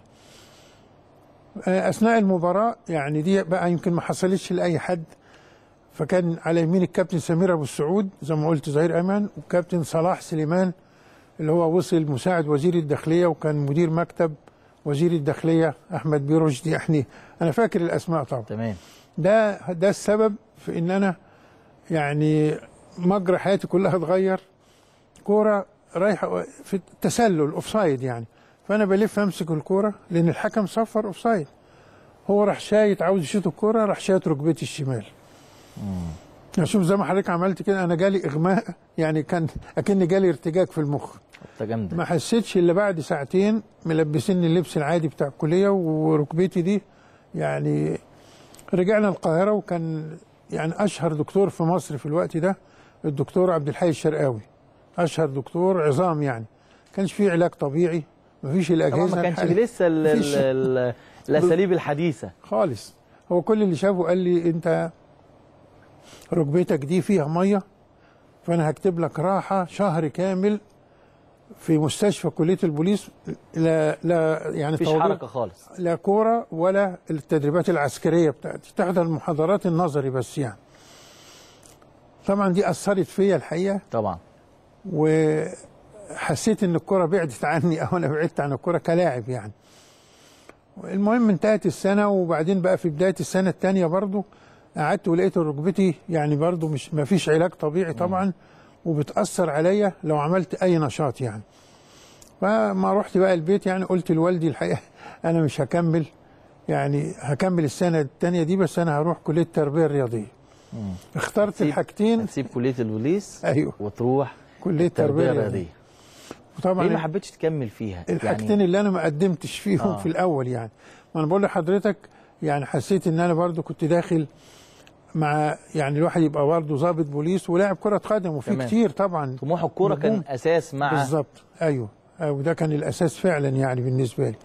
آه، أثناء المباراة يعني دي بقى يمكن ما حصلتش لأي حد فكان على يمين الكابتن سمير أبو السعود زي ما قلت ظهير أمان وكابتن صلاح سليمان اللي هو وصل مساعد وزير الداخلية وكان مدير مكتب وزير الداخلية أحمد بيه رشدي يعني أنا فاكر الأسماء طبعا تمام ده ده السبب في ان انا يعني مجرى حياتي كلها اتغير كوره رايح في التسلل اوفسايد يعني فانا بلف امسك الكوره لان الحكم صفر اوفسايد هو راح شايط عاوز يشوط الكوره راح شايط ركبتي الشمال شوف زي ما حضرتك عملت كده انا جالي اغماء يعني كان اكن جالي ارتجاج في المخ انت جامده ما حسيتش الا بعد ساعتين ملبسيني اللبس العادي بتاع الكليه وركبتي دي يعني رجعنا القاهره وكان يعني اشهر دكتور في مصر في الوقت ده الدكتور عبد الحي الشرقاوي اشهر دكتور عظام يعني كانش فيه علاج طبيعي مفيش طبعا الاجهزه ما كانش الحالية. لسه ال- ال- مفيش ال- الاساليب الحديثه خالص هو كل اللي شافه قال لي انت ركبتك دي فيها ميه فانا هكتب لك راحه شهر كامل في مستشفى كليه البوليس لا لا يعني مفيش توضيح- حركه خالص لا كوره ولا التدريبات العسكريه بتاعتي تحضر المحاضرات النظري بس يعني طبعا دي اثرت فيا الحقيقه طبعا وحسيت ان الكره بعدت عني او انا بعدت عن الكره كلاعب يعني المهم انتهت السنه وبعدين بقى في بدايه السنه الثانيه برضو قعدت ولقيت ركبتي يعني برضو مش ما فيش علاج طبيعي طبعا وبتاثر عليا لو عملت اي نشاط يعني فما رحت بقى البيت يعني قلت لوالدي الحقيقه انا مش هكمل يعني هكمل السنه الثانيه دي بس انا هروح كليه التربيه الرياضيه اخترت هتسيب- الحاجتين هتسيب كليه البوليس ايوه وتروح كليه التربيه التربيه الرياضيه الرياضيه وطبعا ليه ما حبيتش تكمل فيها الحاجتين اللي انا ما قدمتش فيهم آه. آه. في الاول يعني ما انا بقول لحضرتك يعني حسيت ان انا برضو كنت داخل مع يعني الواحد يبقى برضه ضابط بوليس ولاعب كره قدم وفي تمام. كتير طبعا طموح الكوره كان نجوم. اساس مع بالظبط ايوه ايوه ده كان الاساس فعلا يعني بالنسبه لي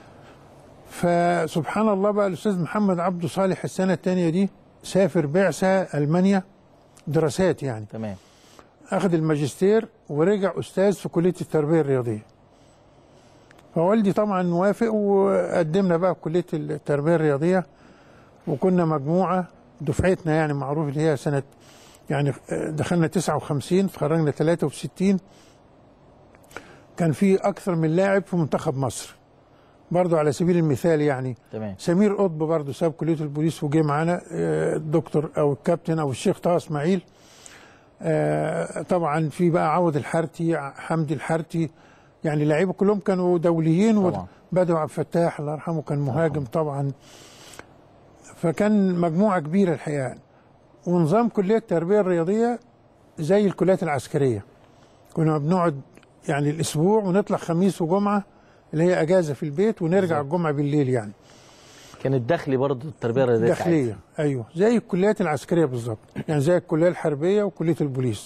فسبحان الله بقى الاستاذ محمد عبده صالح السنه الثانيه دي سافر بعثه المانيا دراسات يعني تمام اخذ الماجستير ورجع استاذ في كليه التربيه الرياضيه فوالدي طبعا موافق وقدمنا بقى في كليه التربيه الرياضيه وكنا مجموعه دفعتنا يعني معروف اللي هي سنه يعني دخلنا 59 تخرجنا 63 كان في اكثر من لاعب في منتخب مصر برضو على سبيل المثال يعني تمام سمير قطب برضو ساب كليه البوليس وجه معانا آه، الدكتور او الكابتن او الشيخ طه اسماعيل آه، طبعا في بقى عوض الحارتي حمدي الحارتي يعني لعيبه كلهم كانوا دوليين طبعا. بدو عبد الفتاح الله يرحمه كان مهاجم طبعا فكان مجموعه كبيره الحقيقه ونظام كليه التربيه الرياضيه زي الكليات العسكريه كنا بنقعد يعني الاسبوع ونطلع خميس وجمعه اللي هي اجازه في البيت ونرجع الجمعه بالليل يعني كان الدخلي برضه التربيه الرياضيه داخليه ايوه زي الكليات العسكريه بالظبط يعني زي الكليه الحربيه وكليه البوليس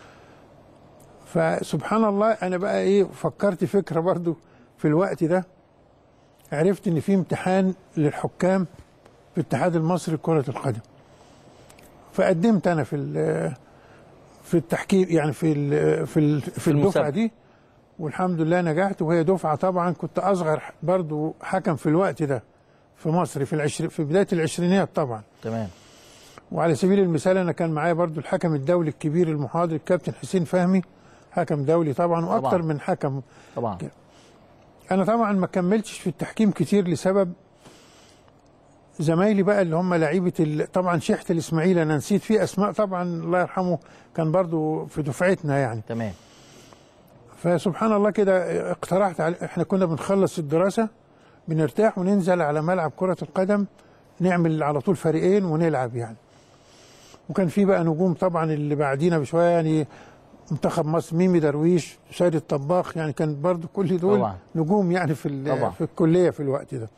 فسبحان الله انا بقى ايه فكرت فكره برضو في الوقت ده عرفت ان في امتحان للحكام في الاتحاد المصري لكره القدم فقدمت انا في ال- في التحكيم يعني في ال في ال في الدفعه المسابقة. دي والحمد لله نجحت وهي دفعه طبعا كنت اصغر برضو حكم في الوقت ده في مصر في العشر في بدايه العشرينيات طبعا تمام وعلى سبيل المثال انا كان معايا برضو الحكم الدولي الكبير المحاضر الكابتن حسين فهمي حكم دولي طبعا واكثر طبعاً. من حكم طبعا انا طبعا ما كملتش في التحكيم كتير لسبب زمايلي بقى اللي هم لعيبه ال- طبعا شيحه الاسماعيلي انا نسيت فيه اسماء طبعا الله يرحمه كان برضو في دفعتنا يعني تمام فسبحان الله كده اقترحت على احنا كنا بنخلص الدراسه بنرتاح وننزل على ملعب كره القدم نعمل على طول فريقين ونلعب يعني وكان في بقى نجوم طبعا اللي بعدينا بشويه يعني منتخب مصر ميمي درويش سيد الطباخ يعني كان برضو كل دول طبعا. نجوم يعني في ال- طبعا. في الكليه في الوقت ده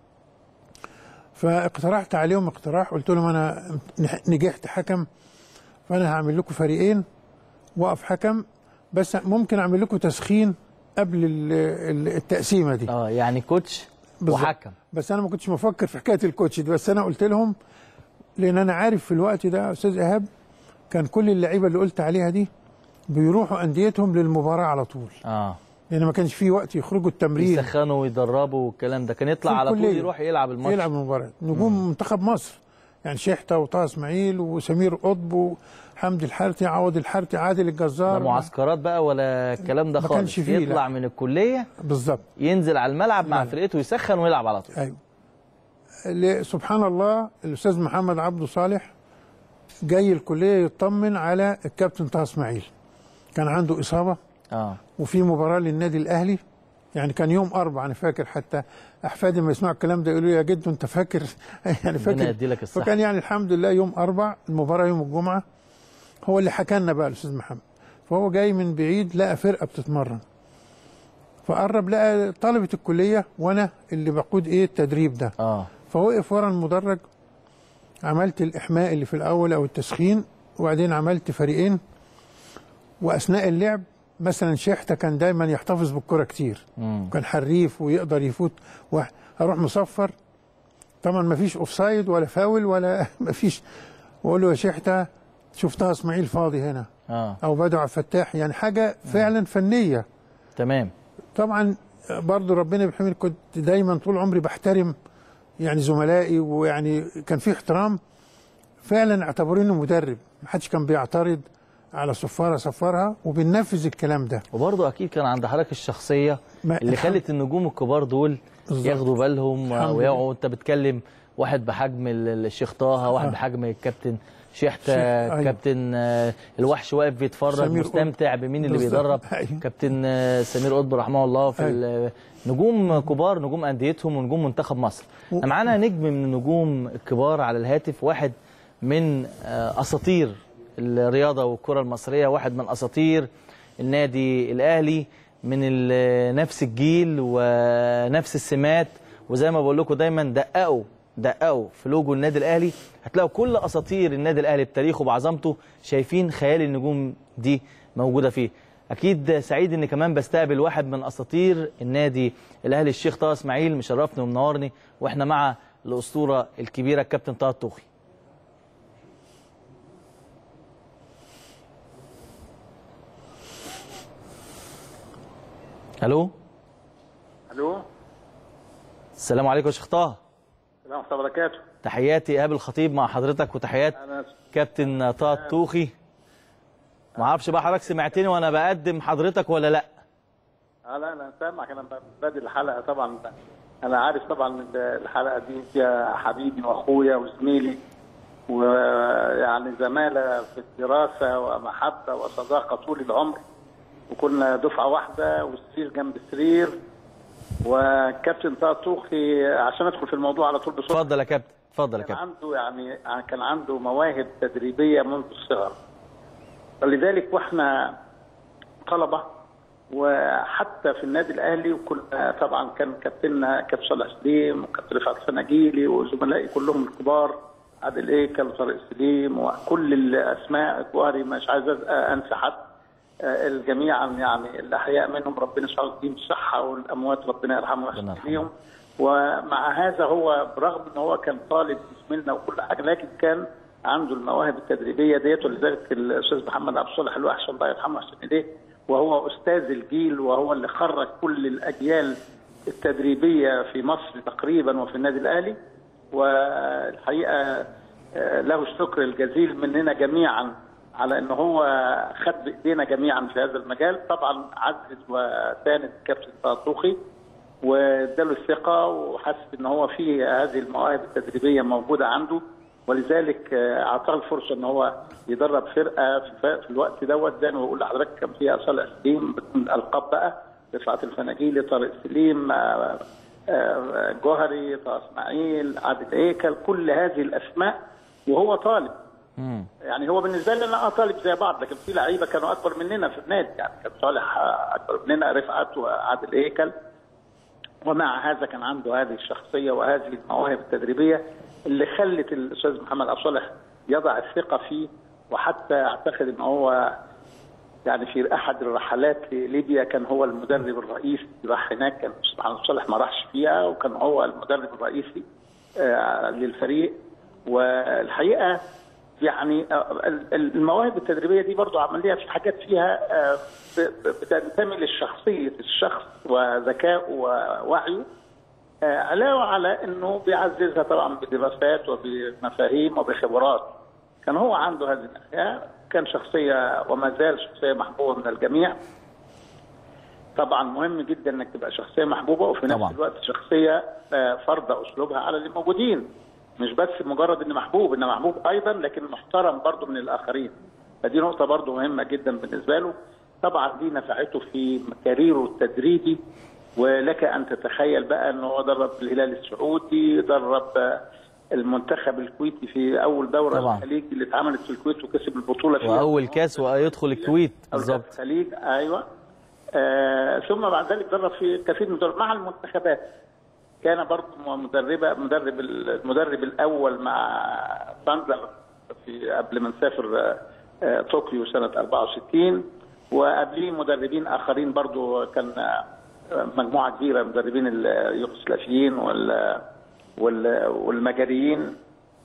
فاقترحت عليهم اقتراح قلت لهم انا نح- نجحت حكم فانا هعمل لكم فريقين واقف حكم بس ممكن اعمل لكم تسخين قبل ال- ال- التقسيمه دي اه يعني كوتش بالظبط. وحكم بس انا ما كنتش مفكر في حكايه الكوتش دي بس انا قلت لهم لان انا عارف في الوقت ده يا استاذ ايهاب كان كل اللعيبه اللي قلت عليها دي بيروحوا انديتهم للمباراه على طول اه لان ما كانش في وقت يخرجوا التمرين يسخنوا ويدربوا والكلام ده كان يطلع في على طول الكلية. يروح يلعب الماتش يلعب المباراه نجوم منتخب مصر يعني شحته وطه اسماعيل وسمير قطب وحمدي الحارتي عوض الحارتي عادل ده الجزار معسكرات بقى ولا الكلام ده ما خالص كانش فيه، يطلع لا. من الكليه بالظبط ينزل على الملعب مع لا. فرقته يسخن ويلعب على طول ايوه اللي سبحان الله الاستاذ محمد عبده صالح جاي الكليه يطمن على الكابتن طه اسماعيل كان عنده اصابه اه وفي مباراه للنادي الاهلي يعني كان يوم اربع انا فاكر حتى احفادي لما يسمعوا الكلام ده يقولوا لي يا جدو انت فاكر يعني ربنا فاكر يدي لك الصحة. فكان يعني الحمد لله يوم اربع المباراه يوم الجمعه هو اللي حكى لنا بقى الاستاذ محمد فهو جاي من بعيد لقى فرقه بتتمرن فقرب لقى طلبه الكليه وانا اللي بقود ايه التدريب ده اه فوقف ورا المدرج عملت الاحماء اللي في الاول او التسخين وبعدين عملت فريقين واثناء اللعب مثلا شحته كان دايما يحتفظ بالكره كتير مم. كان حريف ويقدر يفوت واحد اروح مصفر طبعا ما فيش اوفسايد ولا فاول ولا ما فيش واقول له يا شحته شفتها اسماعيل فاضي هنا اه او بدر عبد الفتاح يعني حاجه فعلا فنيه تمام طبعا برضو ربنا بيحمل كنت دايما طول عمري بحترم يعني زملائي ويعني كان في احترام فعلا اعتبروني مدرب ما حدش كان بيعترض على صفاره صفرها وبننفذ الكلام ده وبرضه اكيد كان عند حضرتك الشخصيه ما- اللي الحمد- خلت النجوم الكبار دول بالظبط. ياخدوا بالهم الحمد ويقعوا انت بتكلم واحد بحجم ال- الشيخ طه واحد آه. بحجم الكابتن شحته شيخ- أيوة. كابتن آه، الوحش واقف بيتفرج سمير قطب. مستمتع بمين اللي بالظبط. بيدرب أيوة. كابتن آه، سمير قطب رحمه الله في أيوة. ال- نجوم كبار نجوم انديتهم ونجوم منتخب مصر و- معانا نجم من النجوم الكبار على الهاتف واحد من آه، اساطير الرياضه والكره المصريه واحد من اساطير النادي الاهلي من ال- نفس الجيل ونفس السمات وزي ما بقول لكم دايما دققوا دققوا في لوجو النادي الاهلي هتلاقوا كل اساطير النادي الاهلي بتاريخه بعظمته شايفين خيال النجوم دي موجوده فيه اكيد سعيد ان كمان بستقبل واحد من اساطير النادي الاهلي الشيخ طه اسماعيل مشرفني ومنورني واحنا مع الاسطوره الكبيره الكابتن طه الطوخي الو الو السلام عليكم يا شيخ طه السلام ورحمه الله وبركاته تحياتي ايهاب الخطيب مع حضرتك وتحيات انا كابتن طه الطوخي ما اعرفش بقى حضرتك سمعتني وانا بقدم حضرتك ولا لا آه لا انا سامعك انا بادئ الحلقه طبعا انا عارف طبعا إن الحلقه دي فيها حبيبي واخويا وزميلي ويعني زماله في الدراسه ومحبه وصداقه طول العمر وكنا دفعه واحده والسرير جنب السرير وكابتن طه طوخي عشان ادخل في الموضوع على طول بسرعه اتفضل يا كابتن اتفضل يا كان كابتن عنده يعني كان عنده مواهب تدريبيه منذ الصغر ولذلك واحنا طلبه وحتى في النادي الاهلي وكل طبعا كان كابتننا كابتن صالح سليم وكابتن رفعت الفناجيلي وزملائي كلهم الكبار عادل ايكل وطارق سليم وكل الاسماء الجوهري مش عايز أز- انسى حد آه، الجميع يعني الاحياء منهم ربنا سبحانه يديهم الصحه والاموات ربنا يرحمه ربنا ويحسن يرحمه. ليهم ومع هذا هو برغم ان هو كان طالب زميلنا وكل حاجه لكن كان عنده المواهب التدريبيه ديت ولذلك الاستاذ محمد عبد الصالح الوحش الله يرحمه ويحسن اليه وهو استاذ الجيل وهو اللي خرج كل الاجيال التدريبيه في مصر تقريبا وفي النادي الاهلي والحقيقه آه، له الشكر الجزيل مننا جميعا على ان هو خد بايدينا جميعا في هذا المجال طبعا عزز وساند كابتن طه طوخي واداله الثقه وحس ان هو في هذه المواهب التدريبيه موجوده عنده ولذلك آه، اعطاه الفرصه ان هو يدرب فرقه في في الوقت دوت زي ما بقول لحضرتك كان فيها صالح سليم الالقاب بقى رفعت الفناجيلي طارق سليم آه، آه، جوهري طه اسماعيل عادل هيكل كل هذه الاسماء وهو طالب مم. يعني هو بالنسبه لي انا اه طالب زي بعض لكن في لعيبه كانوا اكبر مننا في النادي يعني كان صالح آه، اكبر مننا رفعت وعادل هيكل ومع هذا كان عنده هذه الشخصيه وهذه المواهب التدريبيه اللي خلت الاستاذ محمد عبد الصالح يضع الثقه فيه وحتى اعتقد ان هو يعني في احد الرحلات لليبيا كان هو المدرب الرئيسي راح هناك كان الاستاذ محمد صالح ما راحش فيها وكان هو المدرب الرئيسي آه، للفريق والحقيقه يعني آه، ال- ال- المواهب التدريبيه دي برضو عمليه في حاجات فيها آه، ب- ب- بتنتمي للشخصيه الشخص وذكائه ووعيه آه، علاوه على انه بيعززها طبعا بدراسات وبمفاهيم وبخبرات كان هو عنده هذه الناحيه كان شخصيه وما زال شخصيه محبوبه من الجميع طبعا مهم جدا انك تبقى شخصيه محبوبه وفي نفس طبعاً. الوقت شخصيه آه، فرض اسلوبها على اللي موجودين مش بس مجرد ان محبوب ان محبوب ايضا لكن محترم برضو من الاخرين فدي نقطه برضو مهمه جدا بالنسبه له طبعا دي نفعته في كاريره التدريبي ولك ان تتخيل بقى ان هو درب الهلال السعودي درب آه، المنتخب الكويتي في اول دوره طبعا. الخليج اللي اتعملت في الكويت وكسب البطوله فيها واول كاس ويدخل الكويت بالظبط الخليج ايوه آه ثم بعد ذلك درب في كثير من الدول مع المنتخبات كان برضه مدربه مدرب المدرب الاول مع ساندر في قبل ما نسافر آه، آه، طوكيو سنه 64 وقبليه مدربين اخرين برضه كان آه، مجموعه كبيره مدربين اليوغوسلافيين وال وال- والمجريين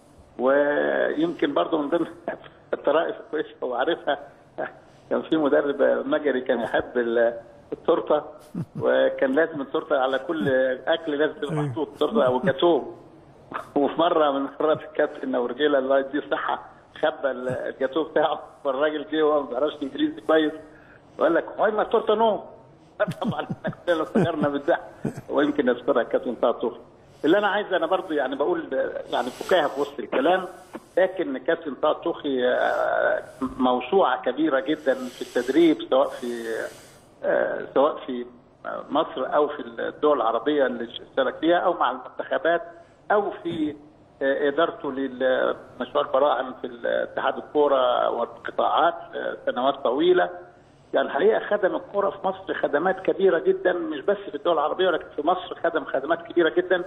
ويمكن برضه من ضمن الطرائف الكويسه وعارفها كان في مدرب مجري كان يحب ال- التورته وكان لازم التورته على كل اكل لازم تبقى محطوط تورته او جاتوه وفي مره من مرات الكابتن نورجيلا الله يديه الصحه خبى ال- الجاتوه بتاعه فالراجل جه وهو ما بيعرفش انجليزي كويس وقال لك واي ما التورته نو طبعا احنا كلنا استغرنا بالضحك ويمكن نذكرها الكابتن طه طوخي اللي انا عايز انا برضو يعني بقول يعني فكاهه في وسط الكلام لكن كابتن طه طوخي آه، موسوعه كبيره جدا في التدريب سواء في آه، سواء في مصر او في الدول العربيه اللي اشترك فيها او مع المنتخبات او في آه، ادارته لمشروع البراعم في اتحاد الكوره والقطاعات آه، سنوات طويله يعني الحقيقه خدم الكوره في مصر خدمات كبيره جدا مش بس في الدول العربيه ولكن في مصر خدم خدمات كبيره جدا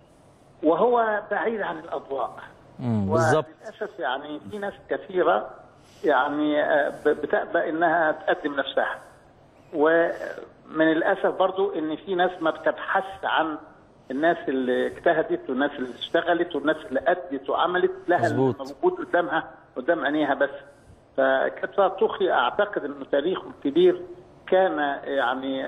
وهو بعيد عن الاضواء مم، بالظبط وللاسف يعني في ناس كثيره يعني آه، ب- بتأبى انها تقدم نفسها ومن الاسف برضو ان في ناس ما بتبحث عن الناس اللي اجتهدت والناس اللي اشتغلت والناس اللي ادت وعملت لها مظبوط. موجود قدامها قدام عينيها بس فكتاب طوخي اعتقد انه تاريخه الكبير كان يعني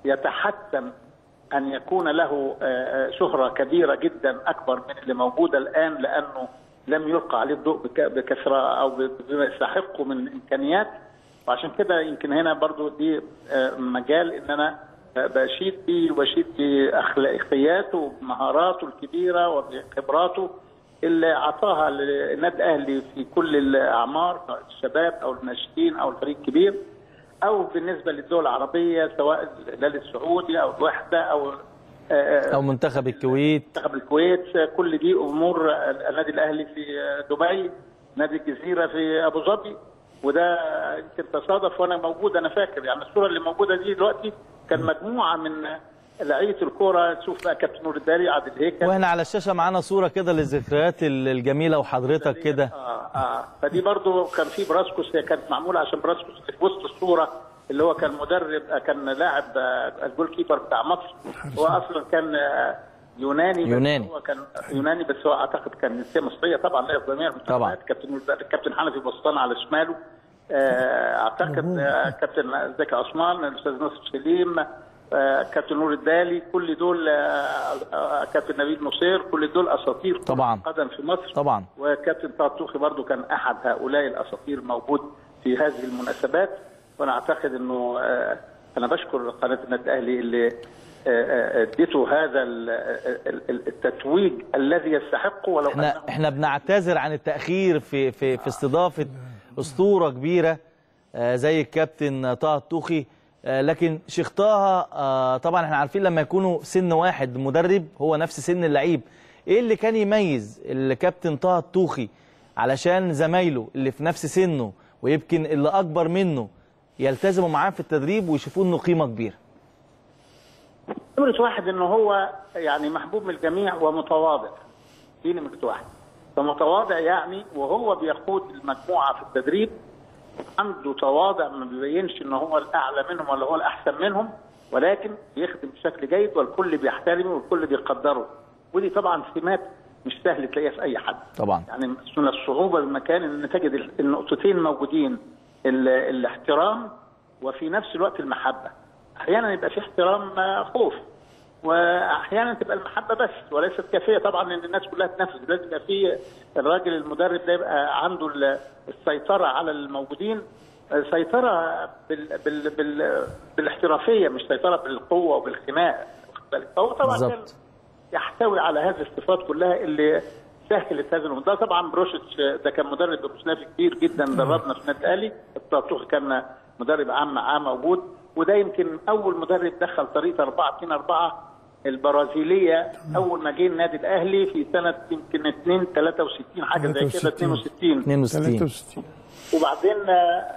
يتحتم ان يكون له آه، آه، شهره كبيره جدا اكبر من اللي موجوده الان لانه لم يلقى عليه الضوء بك- بكثره او ب- بما يستحقه من امكانيات وعشان كده يمكن هنا برضو دي آه، مجال ان انا آه، بشيد بيه وبشيد باخلاقياته وبمهاراته الكبيره وبخبراته اللي اعطاها للنادي الاهلي في كل الاعمار سواء الشباب او الناشئين او الفريق الكبير او بالنسبه للدول العربيه سواء الهلال السعودي او الوحده او آه، او منتخب الكويت منتخب الكويت كل دي امور النادي الاهلي في دبي نادي الجزيره في ابو ظبي وده يمكن تصادف وانا موجود انا فاكر يعني الصوره اللي موجوده دي دلوقتي كان مجموعه من لعيبه الكوره تشوف بقى كابتن نور الدالي عادل هيكل واحنا على الشاشه معانا صوره كده للذكريات ال- الجميله وحضرتك كده اه اه فدي برضو كان في براسكوس هي كانت معموله عشان براسكوس في وسط الصوره اللي هو كان مدرب آه، كان لاعب آه، الجول كيبر بتاع مصر هو اصلا كان آه، يوناني بس يوناني. هو كان يوناني بس هو اعتقد كان جنسيه مصريه طبعا لا جميع طبعا. المنتخبات كابتن نور الدالي- كابتن حنفي بسطان على شماله آه، اعتقد آه، كابتن زكي عثمان الاستاذ ناصر سليم آه، كابتن نور الدالي كل دول آه، آه، كابتن نبيل نصير كل دول اساطير كرة طبعا. القدم في مصر طبعا وكابتن طه الطوخي برضو كان احد هؤلاء الاساطير موجود في هذه المناسبات وانا اعتقد انه آه، انا بشكر قناه النادي الاهلي اللي آه، آه، اديته هذا ال- ال- ال- التتويج الذي يستحقه ولو احنا انه احنا بنعتذر عن التاخير في في في استضافه اسطوره كبيره آه، زي الكابتن طه الطوخي آه، لكن شيخ طه آه، طبعا احنا عارفين لما يكونوا سن واحد مدرب هو نفس سن اللعيب ايه اللي كان يميز الكابتن طه الطوخي علشان زمايله اللي في نفس سنه ويمكن اللي اكبر منه يلتزموا معاه في التدريب ويشوفوه انه قيمه كبيره نمرة واحد انه هو يعني محبوب من الجميع ومتواضع دي نمرة واحد فمتواضع يعني وهو بيقود المجموعة في التدريب عنده تواضع ما بيبينش ان هو الاعلى منهم ولا هو الاحسن منهم ولكن بيخدم بشكل جيد والكل بيحترمه والكل بيقدره ودي طبعا سمات مش سهل تلاقيها في اي حد طبعا يعني من الصعوبه بالمكان ان تجد النقطتين موجودين ال- الاحترام وفي نفس الوقت المحبه احيانا يبقى في احترام آه، خوف واحيانا تبقى المحبه بس وليست كافيه طبعا ان الناس كلها تنفذ لازم يبقى في الراجل المدرب ده يبقى عنده ال- السيطره على الموجودين آه، سيطره بال بال بال بالاحترافيه مش سيطره بالقوه وبالخناق واخد بالك؟ فهو طبعا كان بالظبط يحتوي على هذه الصفات كلها اللي سهلت هذا الامر ده طبعا بروشيتش ده كان مدرب يوغوسلافي كبير جدا دربنا في النادي الاهلي الطاطوخ كان مدرب عام معاه موجود وده يمكن اول مدرب دخل طريقه 4 2 4 البرازيليه اول ما جه النادي الاهلي في سنه يمكن 2 63 حاجه زي كده 62 62 63 وبعدين آه،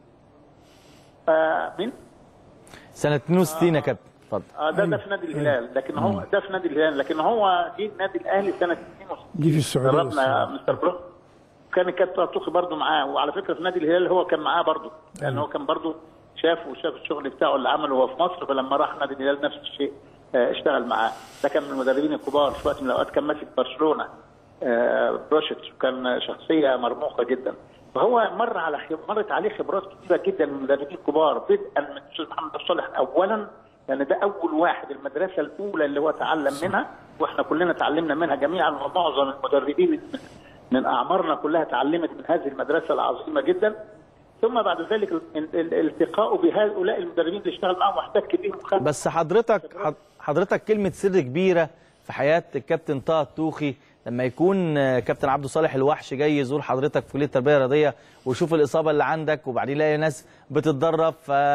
آه، مين؟ سنه 62 يا كابتن اتفضل اه ده ده في نادي الهلال لكن هو ده في نادي الهلال لكن هو جه النادي الاهلي سنه 62 دي في السعوديه دربنا مستر برو كان الكابتن طوخي برضه معاه وعلى فكره في نادي الهلال هو كان معاه برضه لان هو كان برضه شاف وشاف الشغل بتاعه اللي عمله هو في مصر فلما راح نادي الهلال نفس الشيء آه، اشتغل معاه ده كان من المدربين الكبار في وقت من الاوقات كان ماسك برشلونه آه، بروشيتش وكان شخصيه مرموقه جدا فهو مر على خب... مرت عليه خبرات كثيره جدا من المدربين الكبار بدءا من الاستاذ محمد عبد الصالح اولا لان ده اول واحد المدرسه الاولى اللي هو تعلم منها واحنا كلنا تعلمنا منها جميعا ومعظم المدربين من- من اعمارنا كلها تعلمت من هذه المدرسه العظيمه جدا ثم بعد ذلك ال- ال- الالتقاء بهؤلاء المدربين اللي اشتغل معاهم واحتك بيهم خد بس حضرتك حض- حضرتك كلمة سر كبيرة في حياة الكابتن طه الطوخي لما يكون آه، كابتن عبده صالح الوحش جاي يزور حضرتك في كلية التربية الرياضية ويشوف الإصابة اللي عندك وبعدين يلاقي ناس بتتدرب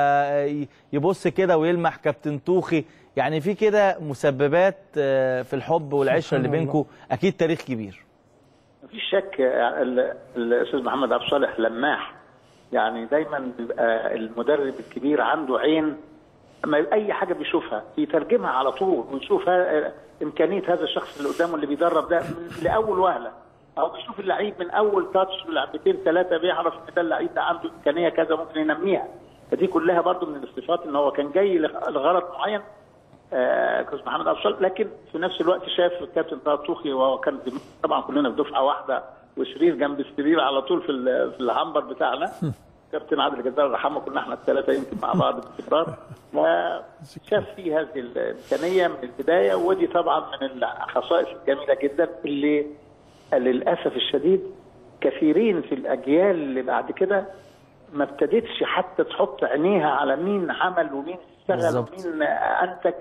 فيبص كده ويلمح كابتن طوخي يعني في كده مسببات آه، في الحب والعشرة اللي سبحان الله. بينكم أكيد تاريخ كبير مفيش شك يعني ال- الاستاذ محمد عبد الصالح لماح يعني دايما بيبقى المدرب الكبير عنده عين ما اي حاجه بيشوفها يترجمها على طول ويشوف ها- امكانيه هذا الشخص اللي قدامه اللي بيدرب ده من لاول وهله او بيشوف اللعيب من اول تاتش لعبتين ثلاثه بيعرف ان ده اللعيب ده عنده امكانيه كذا ممكن ينميها فدي كلها برضو من الصفات ان هو كان جاي لغ- لغرض معين آه، كابتن محمد عبد الصالح لكن في نفس الوقت شاف الكابتن طه الطوخي وهو كان طبعا كلنا في دفعه واحده وسرير جنب السرير على طول في ال- في العنبر بتاعنا كابتن عادل الجزار رحمه كنا احنا الثلاثه يمكن مع بعض باستمرار وشاف فيه هذه الامكانيه من البدايه ودي طبعا من الخصائص الجميله جدا اللي للاسف الشديد كثيرين في الاجيال اللي بعد كده ما ابتدتش حتى تحط عينيها على مين عمل ومين اشتغل بالظبط. ومين انتج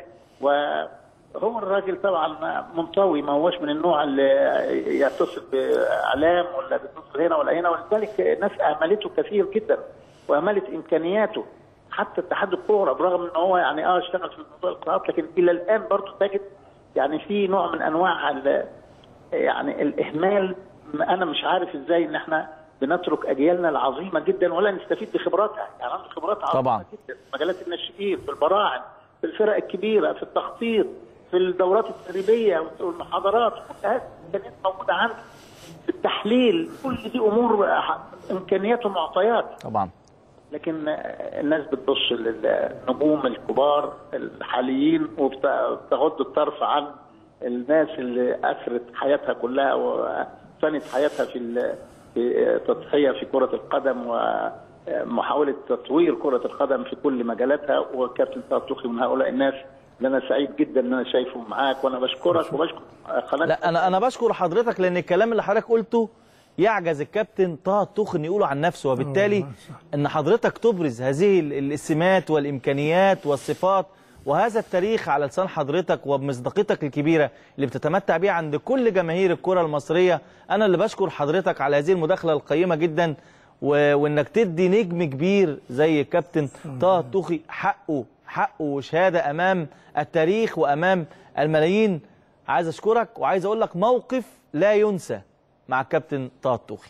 وهو الراجل طبعا منطوي ما هوش من النوع اللي يتصل باعلام ولا بيتصل هنا ولا هنا ولذلك ناس اهملته كثير جدا واهملت امكانياته حتى اتحاد الكوره برغم ان هو يعني اه اشتغل في موضوع القراءات لكن الى الان برضه تجد يعني في نوع من انواع ال- يعني الاهمال انا مش عارف ازاي ان احنا بنترك اجيالنا العظيمه جدا ولا نستفيد بخبراتها يعني عنده خبرات عظيمه طبعاً. جدا في مجالات الناشئين في البراعم في الفرق الكبيره في التخطيط في الدورات التدريبيه والمحاضرات كل هذه الامكانيات موجوده عنده في التحليل كل دي امور ح- امكانيات ومعطيات طبعا لكن الناس بتبص للنجوم الكبار الحاليين وبتغض الطرف عن الناس اللي اثرت حياتها كلها وفنت حياتها في ال- في تضحيه في كره القدم ومحاوله تطوير كره القدم في كل مجالاتها وكابتن طه الطوخي من هؤلاء الناس اللي انا سعيد جدا ان انا شايفه معاك وانا بشكرك وبشكر قناه لا انا انا بشكر حضرتك لان الكلام اللي حضرتك قلته يعجز الكابتن طه الطوخ ان يقوله عن نفسه وبالتالي ان حضرتك تبرز هذه ال- السمات والامكانيات والصفات وهذا التاريخ على لسان حضرتك وبمصداقيتك الكبيره اللي بتتمتع بيها عند كل جماهير الكره المصريه انا اللي بشكر حضرتك على هذه المداخله القيمه جدا و... وانك تدي نجم كبير زي الكابتن طه الطوخي حقه حقه وشهاده امام التاريخ وامام الملايين عايز اشكرك وعايز اقول لك موقف لا ينسى مع الكابتن طه الطوخي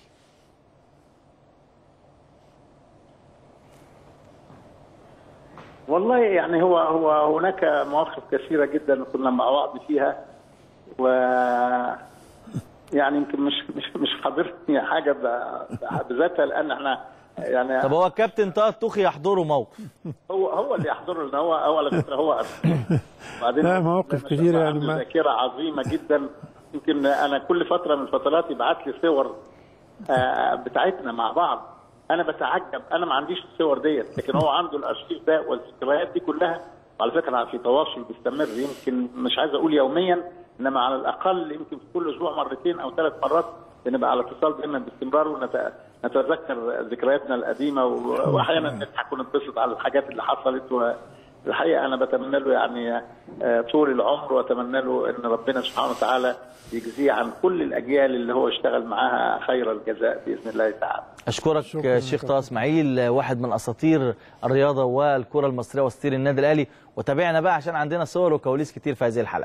والله يعني هو هو هناك مواقف كثيره جدا كنا مع بعض فيها و يعني يمكن مش مش مش حاضرني حاجه ب- بذاتها لان احنا يعني طب هو الكابتن طه الطوخي يحضره موقف هو هو اللي يحضره لان هو هو على فكره هو أرسل. بعدين لا، مواقف ما شاء كتيرة الله يعني عنده ما- ذاكره عظيمه جدا يمكن انا كل فتره من الفترات يبعت لي صور آه، بتاعتنا مع بعض انا بتعجب انا ما عنديش الصور ديت لكن هو عنده الارشيف ده والذكريات دي كلها وعلى فكره أنا في تواصل بيستمر يمكن مش عايز اقول يوميا انما على الاقل يمكن في كل اسبوع مرتين او ثلاث مرات بنبقى على اتصال دايما باستمرار ونتذكر ذكرياتنا القديمه و- واحيانا نضحك ونتبسط على الحاجات اللي حصلت و الحقيقه انا بتمنى له يعني آه، طول العمر واتمنى له ان ربنا سبحانه وتعالى يجزيه عن كل الاجيال اللي هو اشتغل معاها خير الجزاء باذن الله تعالى. اشكرك شكراً الشيخ طه اسماعيل واحد من اساطير الرياضه والكره المصريه واساطير النادي الاهلي وتابعنا بقى عشان عندنا صور وكواليس كتير في هذه الحلقه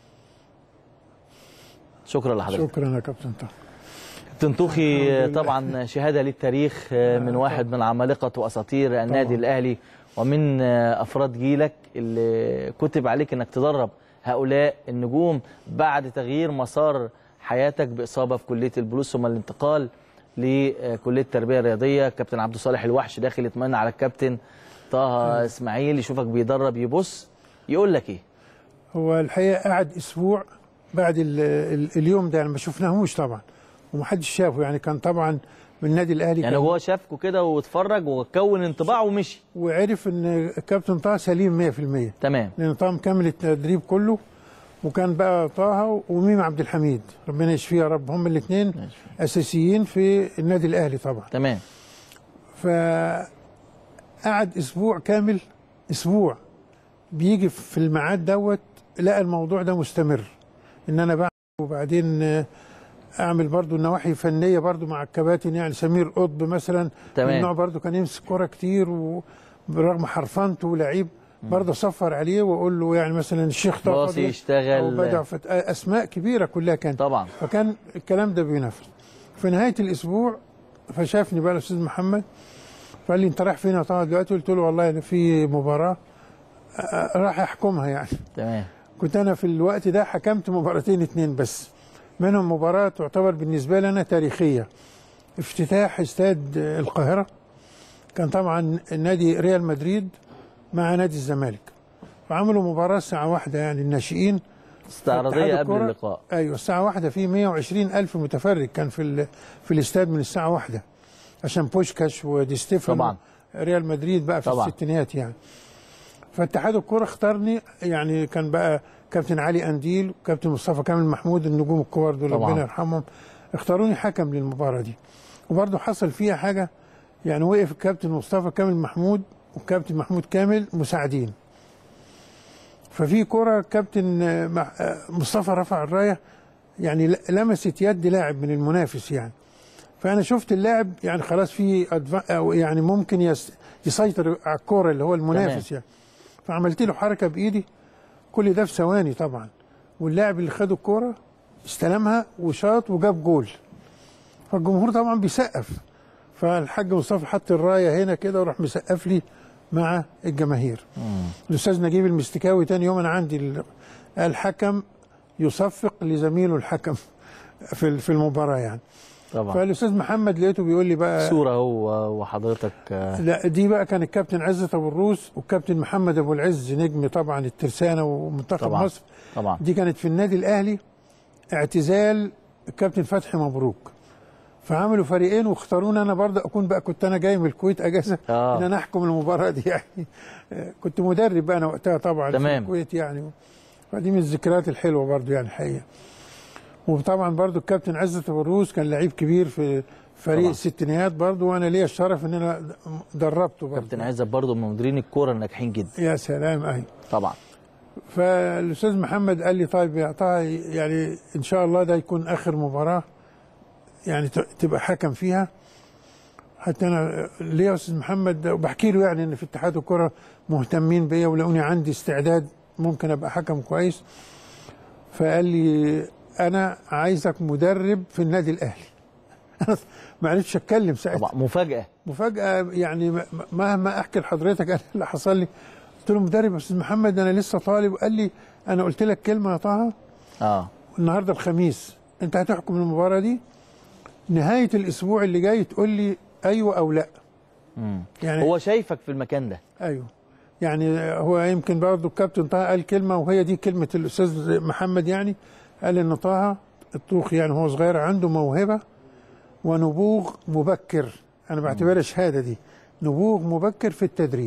شكرا لحضرتك شكرا يا كابتن طه كابتن توخي الحمد لله. طبعا شهاده للتاريخ من واحد من عمالقه واساطير النادي طبعاً. الاهلي ومن افراد جيلك اللي كتب عليك انك تدرب هؤلاء النجوم بعد تغيير مسار حياتك باصابه في كليه البلوس ثم الانتقال لكليه التربيه الرياضيه كابتن عبد الصالح الوحش داخل يطمن على الكابتن طه اسماعيل يشوفك بيدرب يبص يقول لك ايه هو الحقيقه قعد اسبوع بعد ال ال اليوم ده يعني ما شفناهوش طبعا ومحدش شافه يعني كان طبعا من النادي الاهلي يعني كان هو شافكوا كده واتفرج وكون انطباع ومشي وعرف ان الكابتن طه سليم 100% تمام لان طه مكمل التدريب كله وكان بقى طه وميم عبد الحميد ربنا يشفيه يا رب هم الاثنين اساسيين في النادي الاهلي طبعا تمام فقعد اسبوع كامل اسبوع بيجي في الميعاد دوت لقى الموضوع ده مستمر ان انا بعمل وبعدين آه، اعمل برضو النواحي فنيه برضو مع الكباتن يعني سمير قطب مثلا تمام. من نوع برضو كان يمسك كوره كتير وبرغم حرفنته لعيب برضه اصفر عليه واقول له يعني مثلا الشيخ طه باصي فضل يشتغل. او بدع فت... اسماء كبيره كلها كانت طبعا فكان الكلام ده بينفذ في نهايه الاسبوع فشافني بقى الاستاذ محمد فقال لي انت رايح فين يا طه دلوقتي قلت له والله انا في مباراه آه، راح احكمها يعني تمام كنت انا في الوقت ده حكمت مباراتين اتنين بس منهم مباراه تعتبر بالنسبه لي انا تاريخيه افتتاح استاد القاهره كان طبعا النادي ريال مدريد مع نادي الزمالك وعملوا مباراه الساعه واحدة يعني الناشئين استعراضيه اتحاد قبل الكرة- اللقاء ايوه الساعه واحدة في 120 الف متفرج كان في ال- في الاستاد من الساعه واحدة عشان بوشكاش ودي ستيفانو طبعا. ريال مدريد بقى في طبعا. الستينات يعني فاتحاد الكرة اختارني يعني كان بقى كابتن علي انديل وكابتن مصطفى كامل محمود النجوم الكبار دول طبعا. ربنا يرحمهم اختاروني حكم للمباراه دي وبرضه حصل فيها حاجه يعني وقف الكابتن مصطفى كامل محمود والكابتن محمود كامل مساعدين ففي كرة كابتن آه، مع- آه، مصطفى رفع الرايه يعني ل- لمست يد لاعب من المنافس يعني فانا شفت اللاعب يعني خلاص في أدف- او يعني ممكن يس- يسيطر على الكوره اللي هو المنافس يعني فعملت له حركه بايدي كل ده في ثواني طبعا واللاعب اللي خد الكوره استلمها وشاط وجاب جول فالجمهور طبعا بيسقف فالحاج مصطفى حط الرايه هنا كده وراح مسقف لي مع الجماهير الاستاذ نجيب المستكاوي تاني يوم انا عندي ال- الحكم يصفق لزميله الحكم في في المباراه يعني طبعا فالاستاذ محمد لقيته بيقول لي بقى صوره هو وحضرتك آه، لا دي بقى كان الكابتن عزت ابو الروس والكابتن محمد ابو العز نجم طبعا الترسانه ومنتخب طبعا. مصر طبعا دي كانت في النادي الاهلي اعتزال الكابتن فتحي مبروك فعملوا فريقين واختاروني انا برضه اكون بقى كنت انا جاي من الكويت اجازه آه. ان انا احكم المباراه دي يعني آه، كنت مدرب انا وقتها طبعا تمام. في الكويت يعني فدي من الذكريات الحلوه برضه يعني الحقيقه وطبعا برضه الكابتن عزت ابو الروس كان لعيب كبير في فريق طبعا. الستينيات برضه وانا ليا الشرف ان انا دربته برضه كابتن عزت برضه من مديرين الكوره الناجحين جدا يا سلام ايوه طبعا فالاستاذ محمد قال لي طيب يا طه يعني ان شاء الله ده يكون اخر مباراه يعني ت- تبقى حكم فيها حتى انا ليا يا استاذ محمد وبحكي له يعني ان في اتحاد الكره مهتمين بيا ولقوني عندي استعداد ممكن ابقى حكم كويس فقال لي انا عايزك مدرب في النادي الاهلي انا ما عرفتش اتكلم ساعتها طبعا مفاجاه مفاجأة يعني م- مهما أحكي لحضرتك أنا اللي حصل لي قلت له مدرب يا أستاذ محمد أنا لسه طالب قال لي أنا قلت لك كلمة يا طه اه النهاردة الخميس أنت هتحكم المباراة دي نهاية الأسبوع اللي جاي تقول لي أيوه أو لا مم. يعني هو شايفك في المكان ده أيوه يعني هو يمكن برضه الكابتن طه قال كلمة وهي دي كلمة الأستاذ محمد يعني قال إن طه الطوخي يعني هو صغير عنده موهبة ونبوغ مبكر أنا بعتبرها شهادة دي نبوغ مبكر في التدريب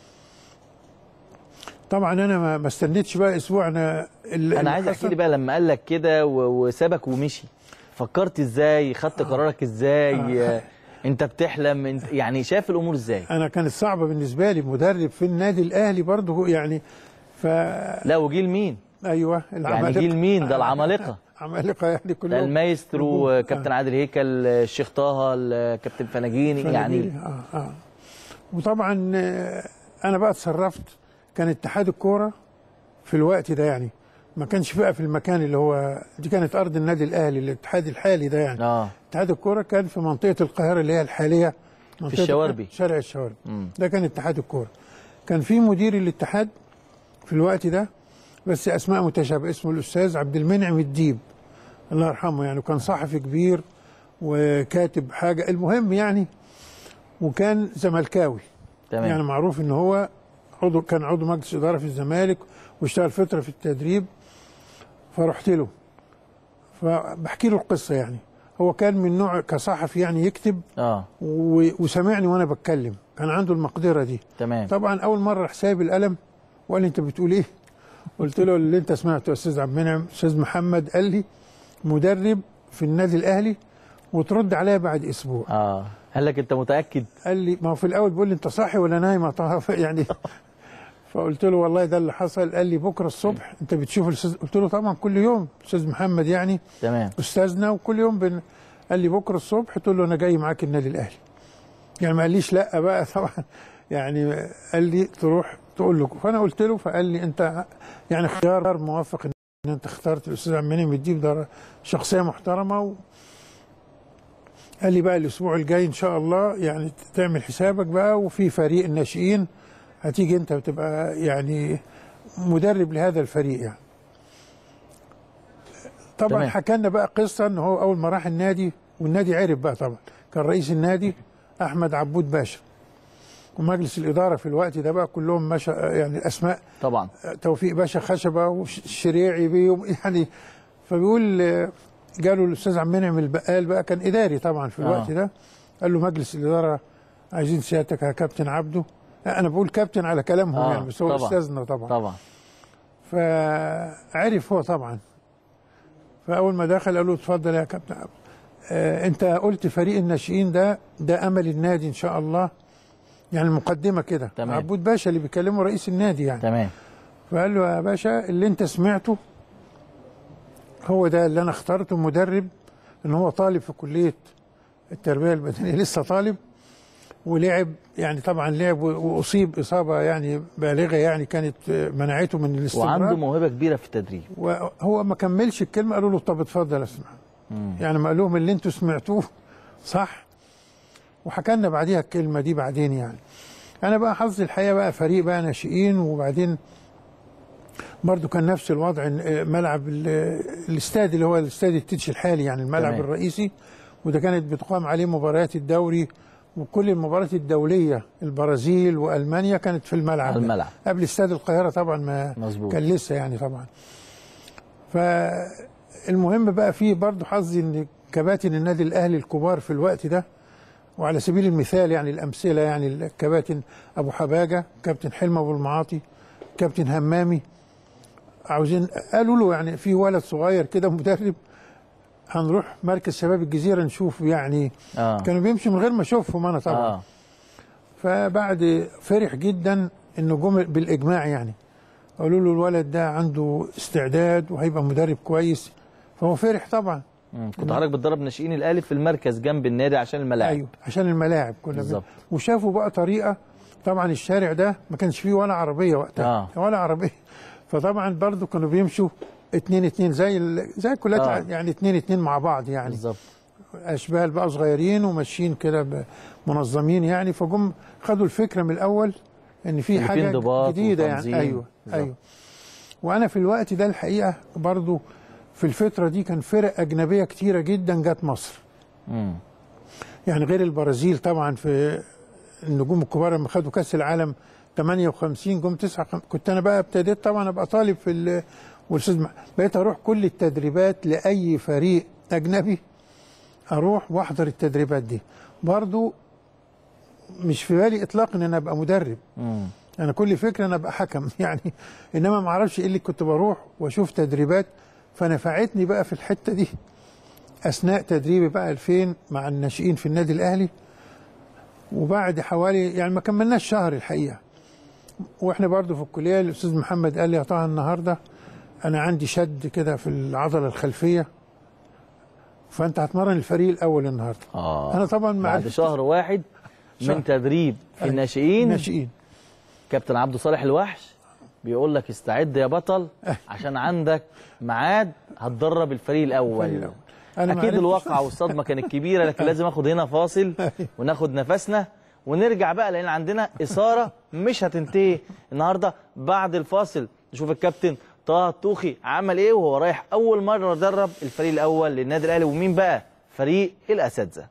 طبعا انا ما ما استنيتش بقى اسبوع انا اللي انا عايز احكي لي بقى لما قال لك كده و- وسابك ومشي فكرت ازاي خدت قرارك ازاي آه. انت بتحلم انت يعني شايف الامور ازاي انا كانت صعبه بالنسبه لي مدرب في النادي الاهلي برضه يعني ف لا وجيل مين ايوه يعني جيل مين ده العمالقه عمالقه يعني ده كلهم المايسترو نجوم. كابتن عادل هيكل الشيخ طه الكابتن فناجيني يعني فناديل. اه اه وطبعا آه، انا بقى اتصرفت كان اتحاد الكوره في الوقت ده يعني ما كانش بقى في المكان اللي هو دي كانت ارض النادي الاهلي الاتحاد الحالي ده يعني اه اتحاد الكوره كان في منطقه القاهره اللي هي الحاليه منطقة الشواربي. شارع الشواربي مم. ده كان اتحاد الكوره كان في مدير الاتحاد في الوقت ده بس اسماء متشابهه اسمه الاستاذ عبد المنعم الديب الله يرحمه يعني وكان صحفي كبير وكاتب حاجه المهم يعني وكان زملكاوي تمام يعني معروف ان هو عضو كان عضو مجلس اداره في الزمالك واشتغل فتره في التدريب فرحت له فبحكي له القصه يعني هو كان من نوع كصحفي يعني يكتب اه و- وسمعني وانا بتكلم كان عنده المقدره دي تمام طبعا اول مره راح سايب القلم وقال لي انت بتقول ايه قلت له اللي انت سمعته يا استاذ عبد المنعم استاذ محمد قال لي مدرب في النادي الاهلي وترد عليا بعد اسبوع اه قال لك انت متاكد قال لي ما هو في الاول بيقول لي انت صاحي ولا نايم يا طه يعني فقلت له والله ده اللي حصل قال لي بكره الصبح انت بتشوف الاستاذ قلت له طبعا كل يوم استاذ محمد يعني تمام استاذنا وكل يوم بن... قال لي بكره الصبح قلت له انا جاي معاك النادي الاهلي يعني ما قاليش لا بقى طبعا يعني قال لي تروح تقول له فانا قلت له فقال لي انت يعني اختيار موفق ان انت اخترت الاستاذ عبد المنعم الديب ده شخصيه محترمه و... قال لي بقى الاسبوع الجاي ان شاء الله يعني تعمل حسابك بقى وفي فريق الناشئين هتيجي انت وتبقى يعني مدرب لهذا الفريق يعني طبعا تمام. حكى لنا بقى قصه ان هو اول ما راح النادي والنادي عرف بقى طبعا كان رئيس النادي احمد عبود باشا ومجلس الاداره في الوقت ده بقى كلهم مشى يعني الاسماء طبعا توفيق باشا خشبه والشريعي بيه يعني فبيقول آه، جاله الاستاذ عبد المنعم البقال بقى كان اداري طبعا في الوقت آه. ده قال له مجلس الاداره عايزين سيادتك يا كابتن عبده انا بقول كابتن على كلامهم آه، يعني بس هو طبعاً. استاذنا طبعا طبعا فعرف هو طبعا فاول ما دخل قال له اتفضل يا كابتن عبد آه انت قلت فريق الناشئين ده ده امل النادي ان شاء الله يعني المقدمه كده تمام. عبود باشا اللي بيكلمه رئيس النادي يعني تمام فقال له يا باشا اللي انت سمعته هو ده اللي انا اخترته مدرب ان هو طالب في كليه التربيه البدنيه لسه طالب ولعب يعني طبعا لعب و- واصيب اصابه يعني بالغه يعني كانت منعته من الاستمرار وعنده موهبه كبيره في التدريب وهو ما كملش الكلمه قالوا له طب اتفضل اسمع مم. يعني ما قال لهم اللي انتوا سمعتوه صح وحكى لنا بعديها الكلمه دي بعدين يعني انا بقى حظي الحقيقه بقى فريق بقى ناشئين وبعدين برضو كان نفس الوضع إن ملعب ال- الاستاد اللي هو الاستاد التتش الحالي يعني الملعب تمام. الرئيسي وده كانت بتقام عليه مباريات الدوري وكل المباريات الدوليه البرازيل والمانيا كانت في الملعب على ده. الملعب. قبل استاد القاهره طبعا ما مظبوط. كان لسه يعني طبعا فالمهم بقى فيه برضو حظي ان كباتن النادي الاهلي الكبار في الوقت ده وعلى سبيل المثال يعني الامثله يعني الكباتن ابو حباجه كابتن حلمي ابو المعاطي كابتن همامي عاوزين قالوا له يعني في ولد صغير كده مدرب هنروح مركز شباب الجزيره نشوف يعني اه كانوا بيمشوا من غير ما اشوفهم انا طبعا اه فبعد فرح جدا انه جم بالاجماع يعني قالوا له الولد ده عنده استعداد وهيبقى مدرب كويس فهو فرح طبعا مم. كنت حضرتك بتدرب ناشئين الاهلي في المركز جنب النادي عشان الملاعب ايوه عشان الملاعب كنا بن- بالظبط. وشافوا بقى طريقه طبعا الشارع ده ما كانش فيه ولا عربيه وقتها آه. ولا عربيه فطبعا برضو كانوا بيمشوا اتنين اتنين زي ال... زي الكليات آه. يعني اتنين اتنين مع بعض يعني بالظبط اشبال بقى صغيرين وماشيين كده ب- منظمين يعني فجم خدوا الفكره من الاول ان في إن في حاجه انضباط جديده وتنظيم. يعني ايوه بالظبط. ايوه وانا في الوقت ده الحقيقه برضو في الفتره دي كان فرق اجنبيه كتيره جدا جت مصر مم. يعني غير البرازيل طبعا في النجوم الكبار لما خدوا كاس العالم 58 جم 9 كنت انا بقى ابتديت طبعا ابقى طالب في ال- والاستاذ مع- بقيت اروح كل التدريبات لاي فريق اجنبي اروح واحضر التدريبات دي برضو مش في بالي اطلاقا ان انا ابقى مدرب مم. انا كل فكره انا ابقى حكم يعني انما ما اعرفش ايه اللي كنت بروح واشوف تدريبات فنفعتني بقى في الحته دي اثناء تدريبي بقى 2000 مع الناشئين في النادي الاهلي وبعد حوالي يعني ما كملناش شهر الحقيقه واحنا برضو في الكليه الاستاذ محمد قال لي يا طه النهارده انا عندي شد كده في العضله الخلفيه فانت هتمرن الفريق الاول النهارده اه انا طبعا ما بعد عرفتش. شهر واحد شهر. من تدريب في أيوة. الناشئين ناشئين كابتن عبد صالح الوحش بيقول لك استعد يا بطل عشان عندك ميعاد هتدرب الفريق الاول الفريق الأول. أنا ما اكيد عرفتش. الواقعه والصدمه كانت كبيره لكن لازم اخد هنا فاصل وناخد نفسنا ونرجع بقى لان عندنا اثاره مش هتنتهي النهارده بعد الفاصل نشوف الكابتن طه الطوخي عمل ايه وهو رايح اول مره يدرب الفريق الاول للنادي الاهلي ومين بقى فريق الاساتذه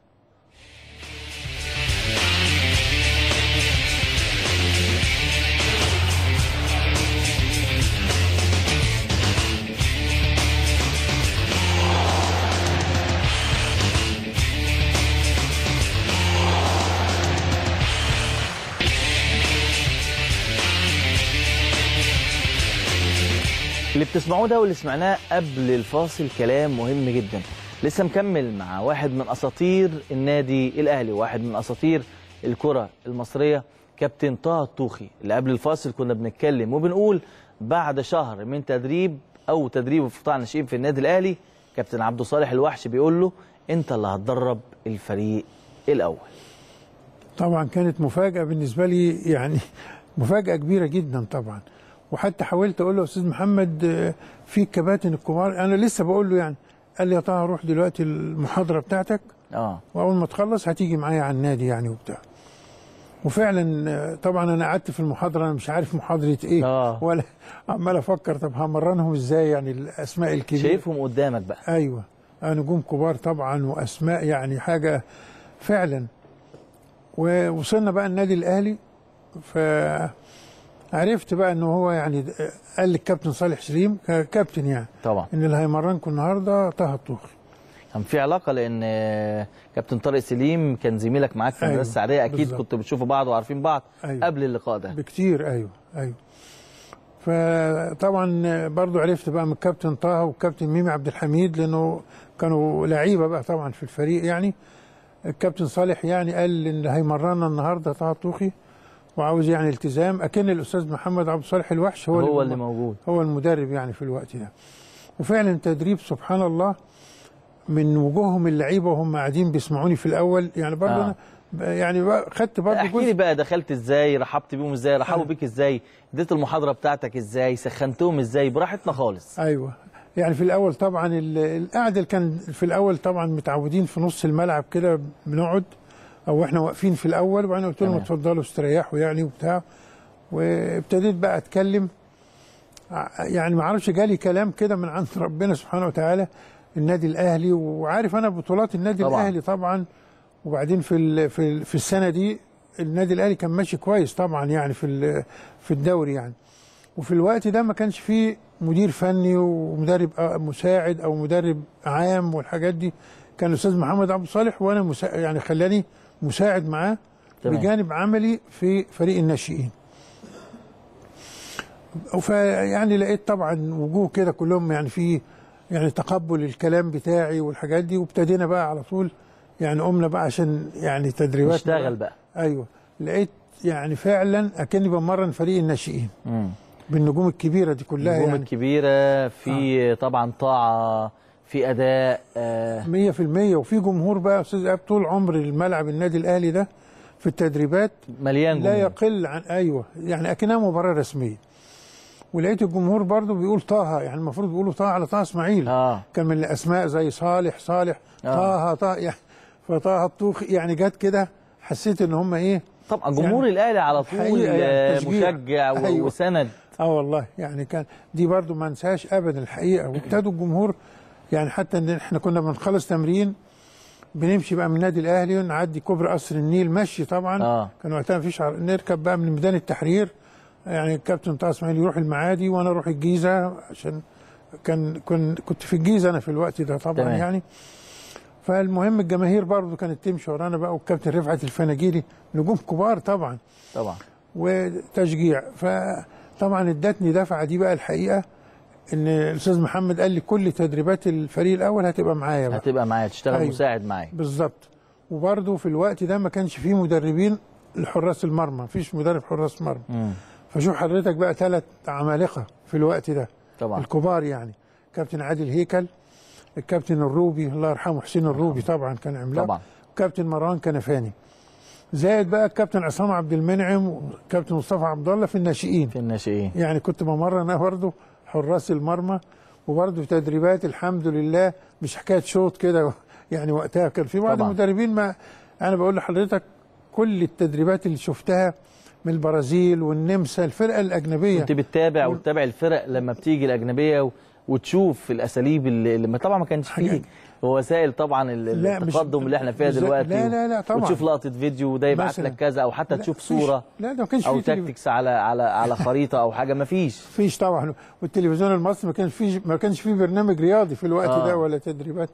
اللي بتسمعوه ده واللي سمعناه قبل الفاصل كلام مهم جدا لسه مكمل مع واحد من اساطير النادي الاهلي واحد من اساطير الكره المصريه كابتن طه الطوخي اللي قبل الفاصل كنا بنتكلم وبنقول بعد شهر من تدريب او تدريب في قطاع الناشئين في النادي الاهلي كابتن عبد صالح الوحش بيقول له انت اللي هتدرب الفريق الاول طبعا كانت مفاجاه بالنسبه لي يعني مفاجاه كبيره جدا طبعا وحتى حاولت اقول له يا استاذ محمد آه، في الكباتن الكبار انا لسه بقول له يعني قال لي يا طه روح دلوقتي المحاضره بتاعتك اه واول ما تخلص هتيجي معايا على النادي يعني وبتاع وفعلا آه، طبعا انا قعدت في المحاضره انا مش عارف محاضره ايه آه. ولا عمال افكر طب همرنهم ازاي يعني الاسماء الكبيره شايفهم قدامك بقى ايوه آه، نجوم كبار طبعا واسماء يعني حاجه فعلا ووصلنا بقى النادي الاهلي فعرفت بقى ان هو يعني قال لي الكابتن صالح سليم ك- كابتن يعني طبعا ان اللي هيمرنكم النهارده طه الطوخي كان في علاقه لان آه، كابتن طارق سليم كان زميلك معاك في أيوة، المدرسه السعوديه اكيد بالظبط. كنتوا بتشوفوا بعض وعارفين بعض أيوة. قبل اللقاء ده بكتير ايوه ايوه فطبعا برضو عرفت بقى من الكابتن طه والكابتن ميمي عبد الحميد لانه كانوا لعيبه بقى طبعا في الفريق يعني الكابتن صالح يعني قال ان هيمرنا النهارده طه الطوخي وعاوز يعني التزام اكن الاستاذ محمد عبد الصالح الوحش هو, هو اللي موجود هو المدرب يعني في الوقت ده وفعلا تدريب سبحان الله من وجوههم اللعيبه وهم قاعدين بيسمعوني في الاول يعني برضه آه. انا ب- يعني بقى خدت برضه احكي لي بقى دخلت ازاي رحبت بيهم ازاي رحبوا بيك ازاي اديت المحاضره بتاعتك ازاي سخنتهم ازاي براحتنا خالص ايوه يعني في الاول طبعا ال- القعده اللي كان في الاول طبعا متعودين في نص الملعب كده بنقعد او احنا واقفين في الاول وبعدين قلت لهم تمام. اتفضلوا استريحوا يعني وبتاع وابتديت بقى اتكلم ع- يعني ما اعرفش جالي كلام كده من عند ربنا سبحانه وتعالى النادي الاهلي وعارف انا بطولات النادي طبعاً. الاهلي طبعا وبعدين في ال- في ال- في السنه دي النادي الاهلي كان ماشي كويس طبعا يعني في ال- في الدوري يعني وفي الوقت ده ما كانش فيه مدير فني ومدرب آه، مساعد او مدرب عام والحاجات دي كان الاستاذ محمد عبد الصالح وانا مسا... يعني خلاني مساعد معاه تمام. بجانب عملي في فريق الناشئين فيعني لقيت طبعا وجوه كده كلهم يعني في يعني تقبل الكلام بتاعي والحاجات دي وابتدينا بقى على طول يعني قمنا بقى عشان يعني تدريبات نشتغل بقى ايوه لقيت يعني فعلا اكني بمرن فريق الناشئين مم. بالنجوم الكبيره دي كلها النجوم يعني الكبيره في طبعا طاعه في اداء آه 100% وفي جمهور بقى يا استاذ ايهاب طول عمر الملعب النادي الاهلي ده في التدريبات مليان لا جمهور يقل عن ايوه يعني اكنها مباراه رسميه ولقيت الجمهور برضو بيقول طه يعني المفروض بيقولوا طه على طه اسماعيل اه كان من الاسماء زي صالح صالح آه. طه طه يعني فطه الطوخي يعني جت كده حسيت ان هم ايه طبعا جمهور يعني الاهلي على طول حقيقة يعني آه، تشجيع. مشجع و- أيوة. وسند اه والله يعني كان دي برضو ما انساهاش ابدا الحقيقه وابتدوا الجمهور يعني حتى ان احنا كنا بنخلص تمرين بنمشي بقى من النادي الاهلي ونعدي كوبري قصر النيل مشي طبعا آه. كان وقتها مفيش عر... نركب بقى من ميدان التحرير يعني الكابتن طه اسماعيل يروح المعادي وانا اروح الجيزه عشان كان كن... كنت في الجيزه انا في الوقت ده طبعا تمام. يعني فالمهم الجماهير برضو كانت تمشي ورانا بقى والكابتن رفعت الفناجيلي نجوم كبار طبعا طبعا وتشجيع فطبعا ادتني دفعه دي بقى الحقيقه ان الاستاذ محمد قال لي كل تدريبات الفريق الاول هتبقى معايا بقى هتبقى معايا تشتغل أيوة. مساعد معايا بالظبط وبرضه في الوقت ده ما كانش فيه مدربين لحراس المرمى مفيش مدرب حراس مرمى مم. فشوف حضرتك بقى ثلاث عمالقه في الوقت ده طبعا الكبار يعني كابتن عادل هيكل الكابتن الروبي الله يرحمه حسين الروبي طبعا كان عملاق طبعا كابتن مروان كنفاني زائد بقى الكابتن عصام عبد المنعم وكابتن مصطفى عبد الله في الناشئين في الناشئين يعني كنت بمرن انا برضه حراس المرمى وبرضه في تدريبات الحمد لله مش حكايه شوط كده يعني وقتها كان في بعض طبعا. المدربين ما انا بقول لحضرتك كل التدريبات اللي شفتها من البرازيل والنمسا الفرقه الاجنبيه كنت بتتابع وتتابع الفرق لما بتيجي الاجنبيه و... وتشوف الاساليب اللي, اللي ما طبعا ما كانش فيه حاجات. وسائل طبعا ال- لا، مش- التقدم اللي احنا فيها مش- دلوقتي لا، لا، لا، طبعا. وتشوف لقطه فيديو وده يبعت مثلاً. لك كذا او حتى لا، تشوف فيش- صوره لا ده ما كانش او فيه تلفزيون. تاكتكس على على على خريطه او حاجه ما فيش فيش طبعا والتلفزيون المصري ما كانش فيه ما كانش فيه برنامج رياضي في الوقت آه. ده ولا تدريبات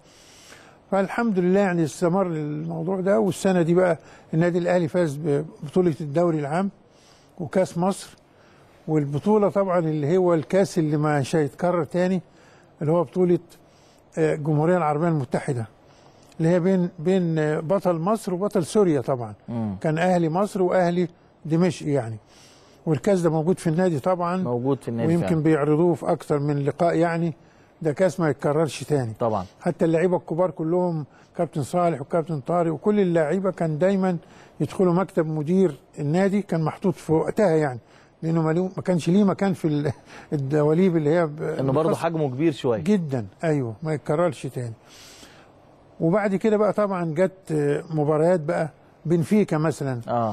فالحمد لله يعني استمر الموضوع ده والسنه دي بقى النادي الاهلي فاز ببطوله الدوري العام وكاس مصر والبطوله طبعا اللي هو الكاس اللي مش هيتكرر تاني اللي هو بطوله آه، الجمهوريه العربيه المتحده اللي هي بين بين آه، بطل مصر وبطل سوريا طبعا مم. كان اهلي مصر واهلي دمشق يعني والكاس ده موجود في النادي طبعا موجود في النادي ويمكن فعلا. بيعرضوه في اكتر من لقاء يعني ده كاس ما يتكررش تاني طبعا حتى اللعيبه الكبار كلهم كابتن صالح وكابتن طارق وكل اللعيبه كان دايما يدخلوا مكتب مدير النادي كان محطوط في وقتها يعني لانه ما ليه- ما كانش ليه مكان في ال- الدواليب اللي هي ب- انه برضه الخاصة حجمه كبير شويه جدا ايوه ما يتكررش تاني وبعد كده بقى طبعا جت آه، مباريات بقى بنفيكا مثلا اه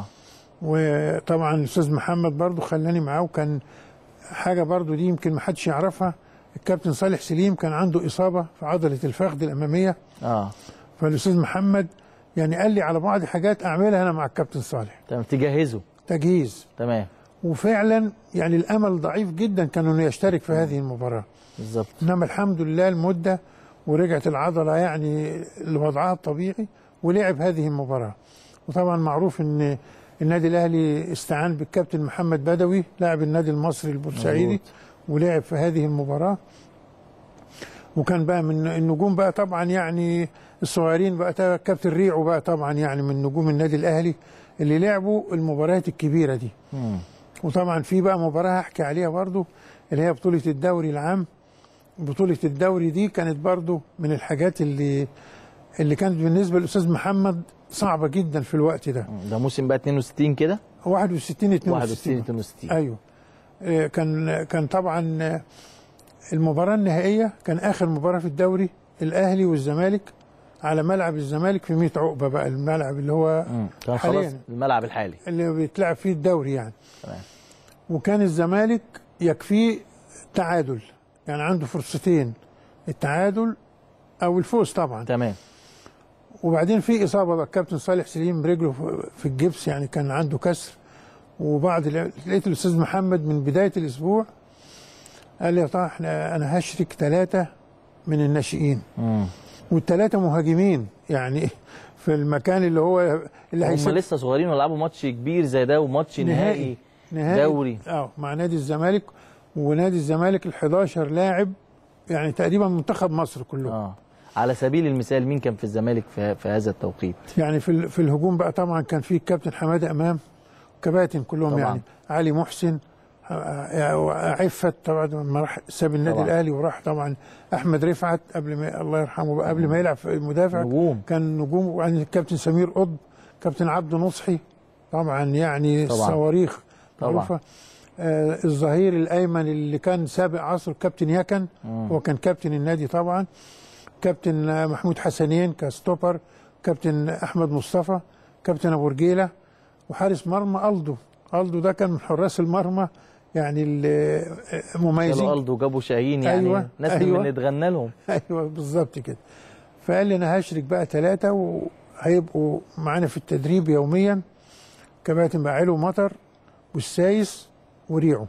وطبعا الاستاذ محمد برضو خلاني معاه وكان حاجه برضو دي يمكن ما حدش يعرفها الكابتن صالح سليم كان عنده اصابه في عضله الفخذ الاماميه اه فالاستاذ محمد يعني قال لي على بعض حاجات اعملها انا مع الكابتن صالح تمام تجهزه تجهيز تمام وفعلا يعني الامل ضعيف جدا كان انه يشترك في هذه المباراه بالظبط انما الحمد لله المده ورجعت العضله يعني لوضعها الطبيعي ولعب هذه المباراه وطبعا معروف ان النادي الاهلي استعان بالكابتن محمد بدوي لاعب النادي المصري البورسعيدي مظبوط. ولعب في هذه المباراه وكان بقى من النجوم بقى طبعا يعني الصغيرين بقى تا- كابتن ريعو بقى طبعا يعني من نجوم النادي الاهلي اللي لعبوا المباريات الكبيره دي مم. وطبعا في بقى مباراه هحكي عليها برضو اللي هي بطوله الدوري العام بطوله الدوري دي كانت برضو من الحاجات اللي اللي كانت بالنسبه للاستاذ محمد صعبه جدا في الوقت ده ده موسم بقى 62 كده 61 61 62 62 ايوه آه، كان كان طبعا آه، المباراه النهائيه كان اخر مباراه في الدوري الاهلي والزمالك على ملعب الزمالك في 100 عقبه بقى الملعب اللي هو مم. كان خلاص حاليا الملعب الحالي اللي بيتلعب فيه الدوري يعني تمام وكان الزمالك يكفيه تعادل يعني عنده فرصتين التعادل او الفوز طبعا تمام وبعدين في اصابه بقى الكابتن صالح سليم برجله في- في الجبس يعني كان عنده كسر وبعد لقيت الاستاذ محمد من بدايه الاسبوع قال لي يا طه احنا انا هشرك ثلاثه من الناشئين مم. والثلاثه مهاجمين يعني في المكان اللي هو اللي هم هيسيب لسه صغيرين ولعبوا ماتش كبير زي ده وماتش نهائي نهائي دوري اه مع نادي الزمالك ونادي الزمالك ال 11 لاعب يعني تقريبا منتخب مصر كلهم آه. اه على سبيل المثال مين كان في الزمالك في, في هذا التوقيت يعني في ال- في الهجوم بقى طبعا كان في الكابتن حماده امام كباتن كلهم طبعاً. يعني علي محسن آه، عفت طبعا لما راح ساب النادي طبعاً. الاهلي وراح طبعا احمد رفعت قبل ما الله يرحمه بقى قبل ما يلعب في المدافع نجوم كان نجوم وعندي الكابتن سمير قطب كابتن عبد نصحي طبعا يعني طبعاً. صواريخ طبعاً. معروفه آه الظهير الايمن اللي كان سابق عصر الكابتن يكن مم. هو كان كابتن النادي طبعا كابتن آه، محمود حسنين كستوبر كابتن احمد مصطفى كابتن ابو رجيله وحارس مرمى الدو الدو ده كان من حراس المرمى يعني المميزين قالوا الدو جابوا شاهين يعني أيوة، ناس أيوة. اللي نتغنى لهم ايوه بالظبط كده فقال لي انا هشرك بقى ثلاثه وهيبقوا معانا في التدريب يوميا كباتن بقى علو مطر والسايس وريعو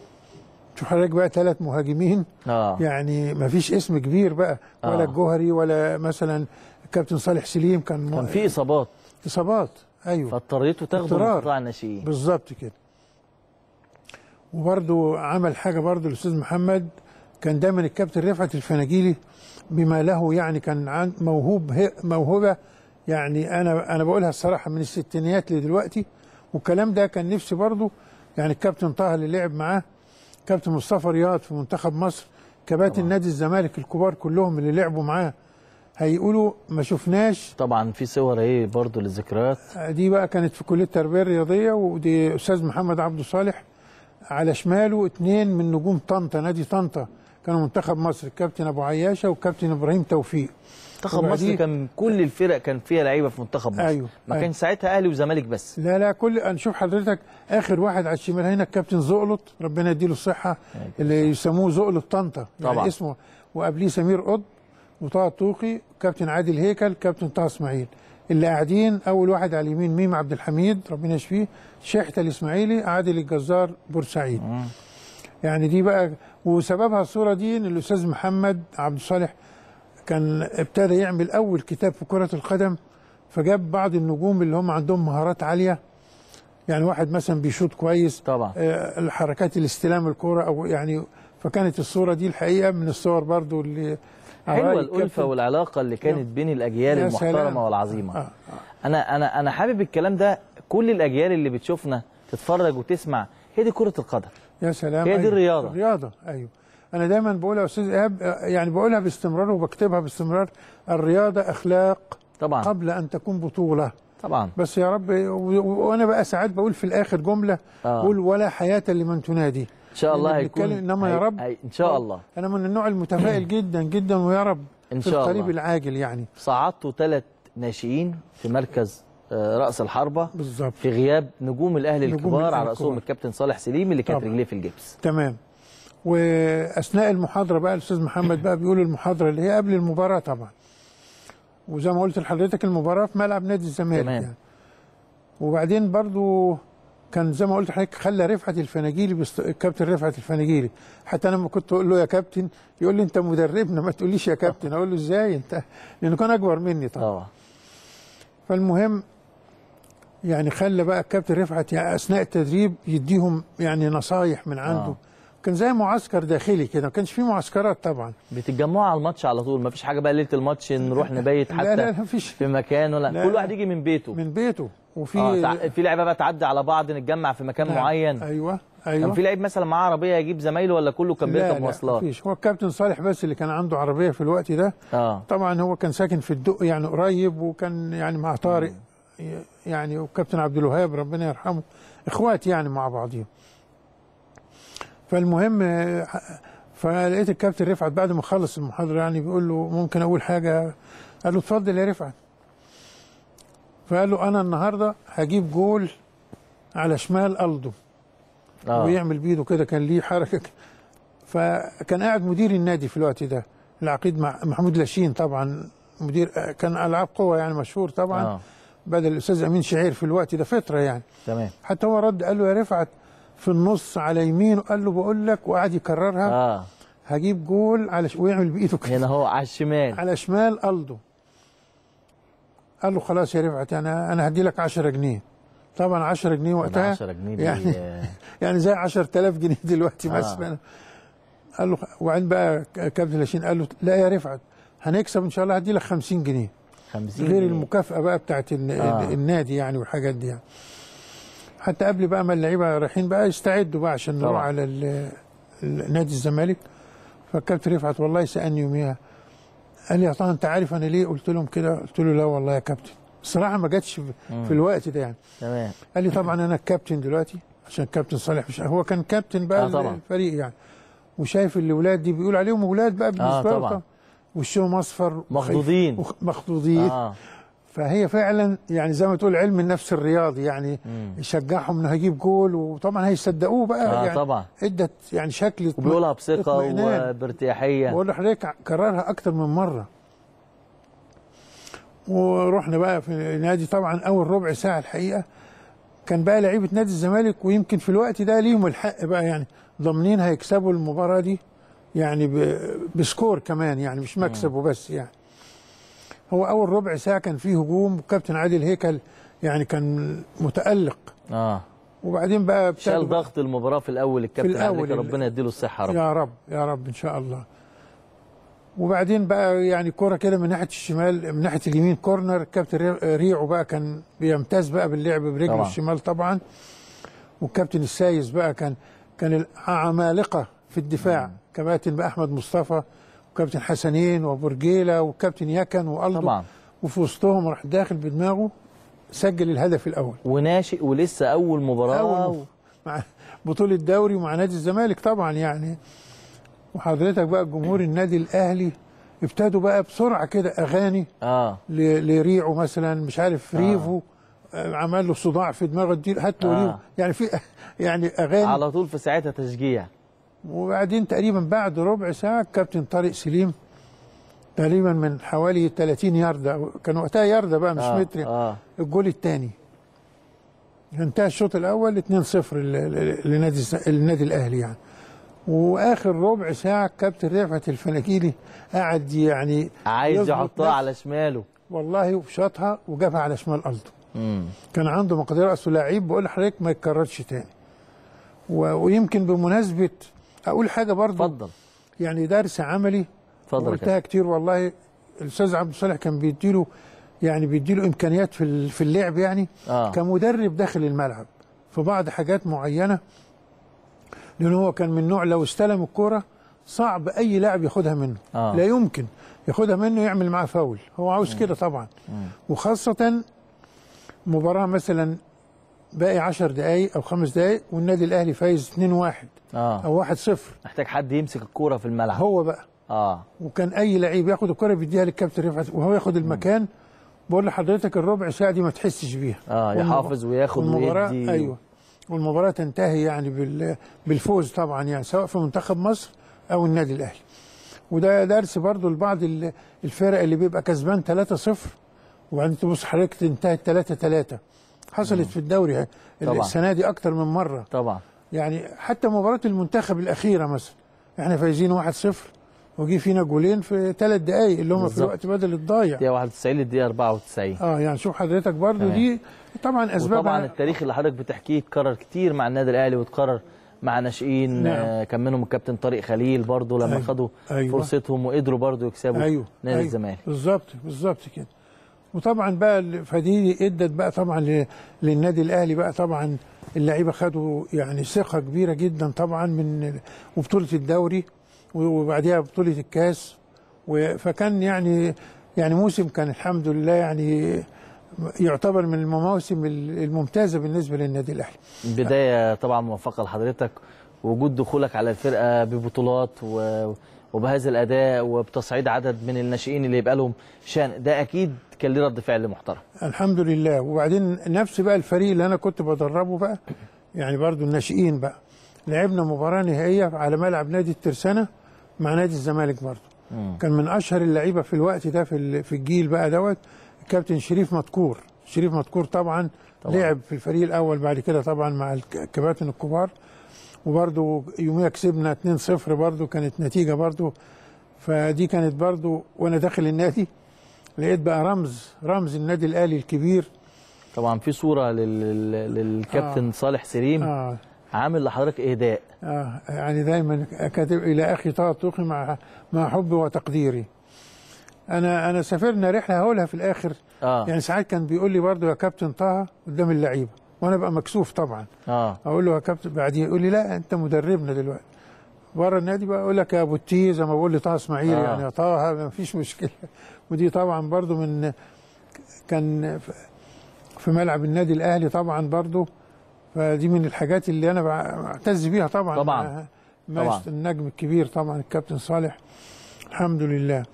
شوف حضرتك بقى ثلاث مهاجمين اه يعني ما فيش اسم كبير بقى ولا آه. الجوهري ولا مثلا الكابتن صالح سليم كان, كان في اصابات اصابات ايوه فاضطريتوا تاخدوا من اضطرار. قطاع الناشئين بالظبط كده وبرضو عمل حاجه برضو الاستاذ محمد كان دايما الكابتن رفعت الفناجيلي بما له يعني كان عن موهوب هي- موهبه يعني انا انا بقولها الصراحه من الستينيات لدلوقتي والكلام ده كان نفسي برضه يعني الكابتن طه اللي لعب معاه كابتن مصطفى رياض في منتخب مصر كباتن نادي الزمالك الكبار كلهم اللي لعبوا معاه هيقولوا ما شفناش طبعا في صور ايه برضو للذكريات دي بقى كانت في كليه التربيه الرياضيه ودي استاذ محمد عبد صالح على شماله اثنين من نجوم طنطا نادي طنطا كانوا منتخب مصر الكابتن ابو عياشه والكابتن ابراهيم توفيق منتخب مصر وبعديه- كان كل الفرق كان فيها لعيبه في منتخب مصر أيوه، ما أيوه. كانش ساعتها اهلي وزمالك بس لا لا كل انا شوف حضرتك اخر واحد على الشمال هنا الكابتن زقلط ربنا يديله الصحه اللي يسموه زقلط طنطا يعني طبعا. اسمه وقبليه سمير قطب وطه الطوقي كابتن عادل هيكل كابتن طه اسماعيل اللي قاعدين اول واحد على اليمين ميم عبد الحميد ربنا يشفيه شحته الاسماعيلي عادل الجزار بورسعيد يعني دي بقى وسببها الصوره دي ان الاستاذ محمد عبد الصالح كان ابتدى يعمل اول كتاب في كره القدم فجاب بعض النجوم اللي هم عندهم مهارات عاليه يعني واحد مثلا بيشوط كويس طبعا آه، الحركات الاستلام الكرة او يعني فكانت الصوره دي الحقيقه من الصور برضو اللي حلوه أراء الالفه الكابتن. والعلاقه اللي كانت بين الاجيال يا سلام. المحترمه والعظيمه آه. انا انا انا حابب الكلام ده كل الاجيال اللي بتشوفنا تتفرج وتسمع هي دي كره القدم يا سلام هي دي أيوة. الرياضة. الرياضه ايوه انا دايما بقولها يا استاذ ايهاب آه، يعني بقولها باستمرار وبكتبها باستمرار الرياضه اخلاق طبعا قبل ان تكون بطوله طبعا بس يا رب و- و- وانا بقى ساعات بقول في الاخر جمله آه. بقول ولا حياه لمن تنادي ان شاء الله لأن هيكون بنتكلم انما يا هي- رب هي- ان شاء الله انا من النوع المتفائل جدا جدا ويا رب إن في شاء القريب الله. العاجل يعني صعدتوا ثلاث ناشئين في مركز آه، راس الحربه بالظبط في غياب نجوم الاهلي نجوم الكبار الأهلي على راسهم الكبار. الكابتن صالح سليم اللي كانت طبعا. رجليه في الجبس تمام واثناء المحاضره بقى الاستاذ محمد بقى بيقول المحاضره اللي هي قبل المباراه طبعا وزي ما قلت لحضرتك المباراه في ملعب نادي الزمالك تمام. يعني وبعدين برضو كان زي ما قلت لحضرتك خلى رفعت الفناجيلي بست... الكابتن رفعت الفناجيلي حتى انا لما كنت اقول له يا كابتن يقول لي انت مدربنا ما تقوليش يا كابتن اقول له ازاي انت لانه كان اكبر مني طبعا اه فالمهم يعني خلى بقى الكابتن رفعت يعني اثناء التدريب يديهم يعني نصايح من عنده آه. آه. كان زي معسكر داخلي كده ما كانش فيه معسكرات طبعا بتتجمعوا على الماتش على طول ما فيش حاجه بقى ليله الماتش نروح نبيت حتى لا لا لا فيش في مكان ولا لا، كل لا. واحد يجي من بيته من بيته وفي اه تع... في لعيبه بقى تعدي على بعض نتجمع في مكان نعم. معين ايوه كان ايوه في لعيب مثلا معاه عربيه يجيب زمايله ولا كله كان لا بيركب لا مواصلات مفيش هو الكابتن صالح بس اللي كان عنده عربيه في الوقت ده اه طبعا هو كان ساكن في الدق يعني قريب وكان يعني مع طارق يعني والكابتن عبد الوهاب ربنا يرحمه اخوات يعني مع بعضهم فالمهم آه، فلقيت الكابتن رفعت بعد ما خلص المحاضره يعني بيقول له ممكن اقول حاجه قال له اتفضل يا رفعت فقال له انا النهارده هجيب جول على شمال الدو اه ويعمل بيده كده كان ليه حركه ك- فكان قاعد مدير النادي في الوقت ده العقيد مع محمود لاشين طبعا مدير كان العاب قوه يعني مشهور طبعا اه بدل الاستاذ امين شعير في الوقت ده فتره يعني تمام حتى هو رد قال له يا رفعت في النص على يمينه قال له بقول لك وقعد يكررها اه هجيب جول على ش... ويعمل بايده كده هنا هو على الشمال على شمال الدو قال له خلاص يا رفعت انا انا هدي لك 10 جنيه طبعا 10 جنيه وقتها 10 جنيه دي يعني آه، يعني زي 10000 جنيه دلوقتي آه. مثلا قال له وبعدين بقى كابتن لاشين قال له لا يا رفعت هنكسب ان شاء الله هدي لك 50 جنيه 50 غير جنيه. المكافاه بقى بتاعت الن- آه. النادي يعني والحاجات دي يعني. حتى قبل بقى ما اللعيبه رايحين بقى يستعدوا بقى عشان نروح طبعا. على ال- ال- نادي الزمالك فالكابتن رفعت والله سالني يوميها قال لي يا طه انت عارف انا ليه قلت لهم كده قلت له لا والله يا كابتن الصراحه ما جاتش في- مم. في الوقت ده يعني تمام قال لي طبعا انا الكابتن دلوقتي عشان كابتن صالح مش هو كان كابتن بقى آه طبعا. الفريق يعني وشايف الاولاد دي بيقول عليهم اولاد بقى بالنسبه له طبعا. طبعا. وشهم اصفر وخايف- مخضوضين. وخ- مخضوضين اه فهي فعلا يعني زي ما تقول علم النفس الرياضي يعني مم. يشجعهم انه هيجيب جول وطبعا هيصدقوه بقى اه يعني طبعا ادت يعني شكل وبيقولها بثقه اطمئنان. وبارتياحيه بقول لحضرتك كررها اكتر من مره ورحنا بقى في نادي طبعا اول ربع ساعه الحقيقه كان بقى لعيبه نادي الزمالك ويمكن في الوقت ده ليهم الحق بقى يعني ضامنين هيكسبوا المباراه دي يعني ب- بسكور كمان يعني مش مكسب وبس يعني هو اول ربع ساعه كان فيه هجوم وكابتن عادل هيكل يعني كان متالق اه وبعدين بقى ابتدوا شال بقى- ضغط المباراه في الاول الكابتن الأول عليك ال- ربنا يديله الصحه يا رب يا رب يا رب ان شاء الله وبعدين بقى يعني كرة كده من ناحيه الشمال من ناحيه اليمين كورنر الكابتن ري- ريعو بقى كان بيمتاز بقى باللعب برجله طبعا. الشمال طبعا والكابتن السايس بقى كان كان العمالقه في الدفاع كباتن بقى احمد مصطفى وكابتن حسنين وبرجيله وكابتن يكن والدو طبعا وفي وسطهم راح داخل بدماغه سجل الهدف الاول وناشئ ولسه اول مباراه أول م- مع بطولة دوري ومع نادي الزمالك طبعا يعني وحضرتك بقى جمهور النادي الأهلي ابتدوا بقى بسرعة كده أغاني اه ل- لريعو مثلا مش عارف ريفو آه. عمل له صداع في دماغه اديله هات له آه. ريفو يعني في يعني أغاني على طول في ساعتها تشجيع وبعدين تقريبا بعد ربع ساعة الكابتن طارق سليم تقريبا من حوالي 30 ياردة كان وقتها ياردة بقى مش آه. متر اه الجول الثاني انتهى الشوط الاول 2-0 ل- ل- لنادي الس- النادي الاهلي يعني واخر ربع ساعه كابتن رفعت الفناكيلي قعد يعني عايز يظبط يحطها نفسه. على شماله والله وشاطها وجابها على شمال ارضه امم كان عنده مقدره اصله لعيب بقول لحضرتك ما يتكررش تاني و... ويمكن بمناسبه اقول حاجه برضه اتفضل يعني درس عملي اتفضل يا قلتها كتير والله الاستاذ عبد الصالح كان بيديله يعني بيديله امكانيات في ال- في اللعب يعني آه. كمدرب داخل الملعب في بعض حاجات معينه لان هو كان من نوع لو استلم الكوره صعب اي لاعب ياخدها منه آه. لا يمكن ياخدها منه يعمل معاه فاول هو عاوز كده طبعا وخاصه مباراه مثلا باقي 10 دقائق او خمس دقائق والنادي الاهلي فايز 2-1 اه او 1-0 محتاج حد يمسك الكوره في الملعب هو بقى اه وكان اي لعيب ياخد الكره بيديها للكابتن رفعت وهو ياخد المكان بقول لحضرتك الربع ساعه دي ما تحسش بيها اه والمب- يحافظ وياخد والمباراه ويدي ايوه والمباراه تنتهي يعني بال- بالفوز طبعا يعني سواء في منتخب مصر او النادي الاهلي وده درس برضو لبعض ال- الفرق اللي بيبقى كسبان 3-0 وبعدين تبص حضرتك انتهت 3-3 حصلت في الدوري طبعا. السنه دي اكتر من مره طبعا يعني حتى مباراة المنتخب الأخيرة مثلا احنا فايزين 1-0 وجي فينا جولين في ثلاث دقايق اللي هم في بالظبط. الوقت بدل الضايع دقيقه 91 للدقيقه 94 اه يعني شوف حضرتك برضو تمام. دي طبعا اسبابها وطبعا التاريخ اللي حضرتك بتحكيه اتكرر كتير مع النادي الاهلي واتكرر مع ناشئين نعم. آه، كان منهم الكابتن طارق خليل برضه لما أيوة. خدوا أيوة. فرصتهم وقدروا برضه يكسبوا ايوه نادي أيوة. الزمالك بالظبط بالظبط كده وطبعا بقى ال- فدي ادت بقى طبعا ل- للنادي الاهلي بقى طبعا اللعيبه خدوا يعني ثقه كبيره جدا طبعا من وبطوله الدوري وبعديها بطوله الكاس و- فكان يعني يعني موسم كان الحمد لله يعني يعتبر من المواسم الممتازه بالنسبه للنادي الاهلي بدايه طبعا موفقه لحضرتك وجود دخولك على الفرقه ببطولات و... وبهذا الاداء وبتصعيد عدد من الناشئين اللي يبقى لهم شان ده اكيد كان ليه رد فعل محترم الحمد لله وبعدين نفس بقى الفريق اللي انا كنت بدربه بقى يعني برضو الناشئين بقى لعبنا مباراه نهائيه على ملعب نادي الترسانه مع نادي الزمالك برضو كان من اشهر اللعيبه في الوقت ده في ال- في الجيل بقى دوت الكابتن شريف مدكور شريف مدكور طبعا, طبعا لعب في الفريق الاول بعد كده طبعا مع الك- الكباتن الكبار وبرضو يوميها كسبنا 2-0 برضو كانت نتيجه برضو فدي كانت برضو وانا داخل النادي لقيت بقى رمز رمز النادي الاهلي الكبير طبعا في صوره لل... لل- للكابتن آه. صالح سليم اه عامل لحضرتك اهداء اه يعني دايما كاتب الى اخي طه الطوخي مع مع حبي وتقديري انا انا سافرنا رحله هقولها في الاخر اه يعني ساعات كان بيقول لي برضه يا كابتن طه قدام اللعيبه وانا بقى مكسوف طبعا اه اقول له يا كابتن بعدين يقول لي لا انت مدربنا دلوقتي بره النادي بقى اقول لك يا ابو التي زي ما بقول لي طه اسماعيل آه. يعني يا طه ما فيش مشكله ودي طبعا برضه من كان في- في ملعب النادي الاهلي طبعا برضه فدي من الحاجات اللي انا بعتز بيها طبعا طبعاً. مع- مع طبعاً. النجم الكبير طبعا الكابتن صالح الحمد لله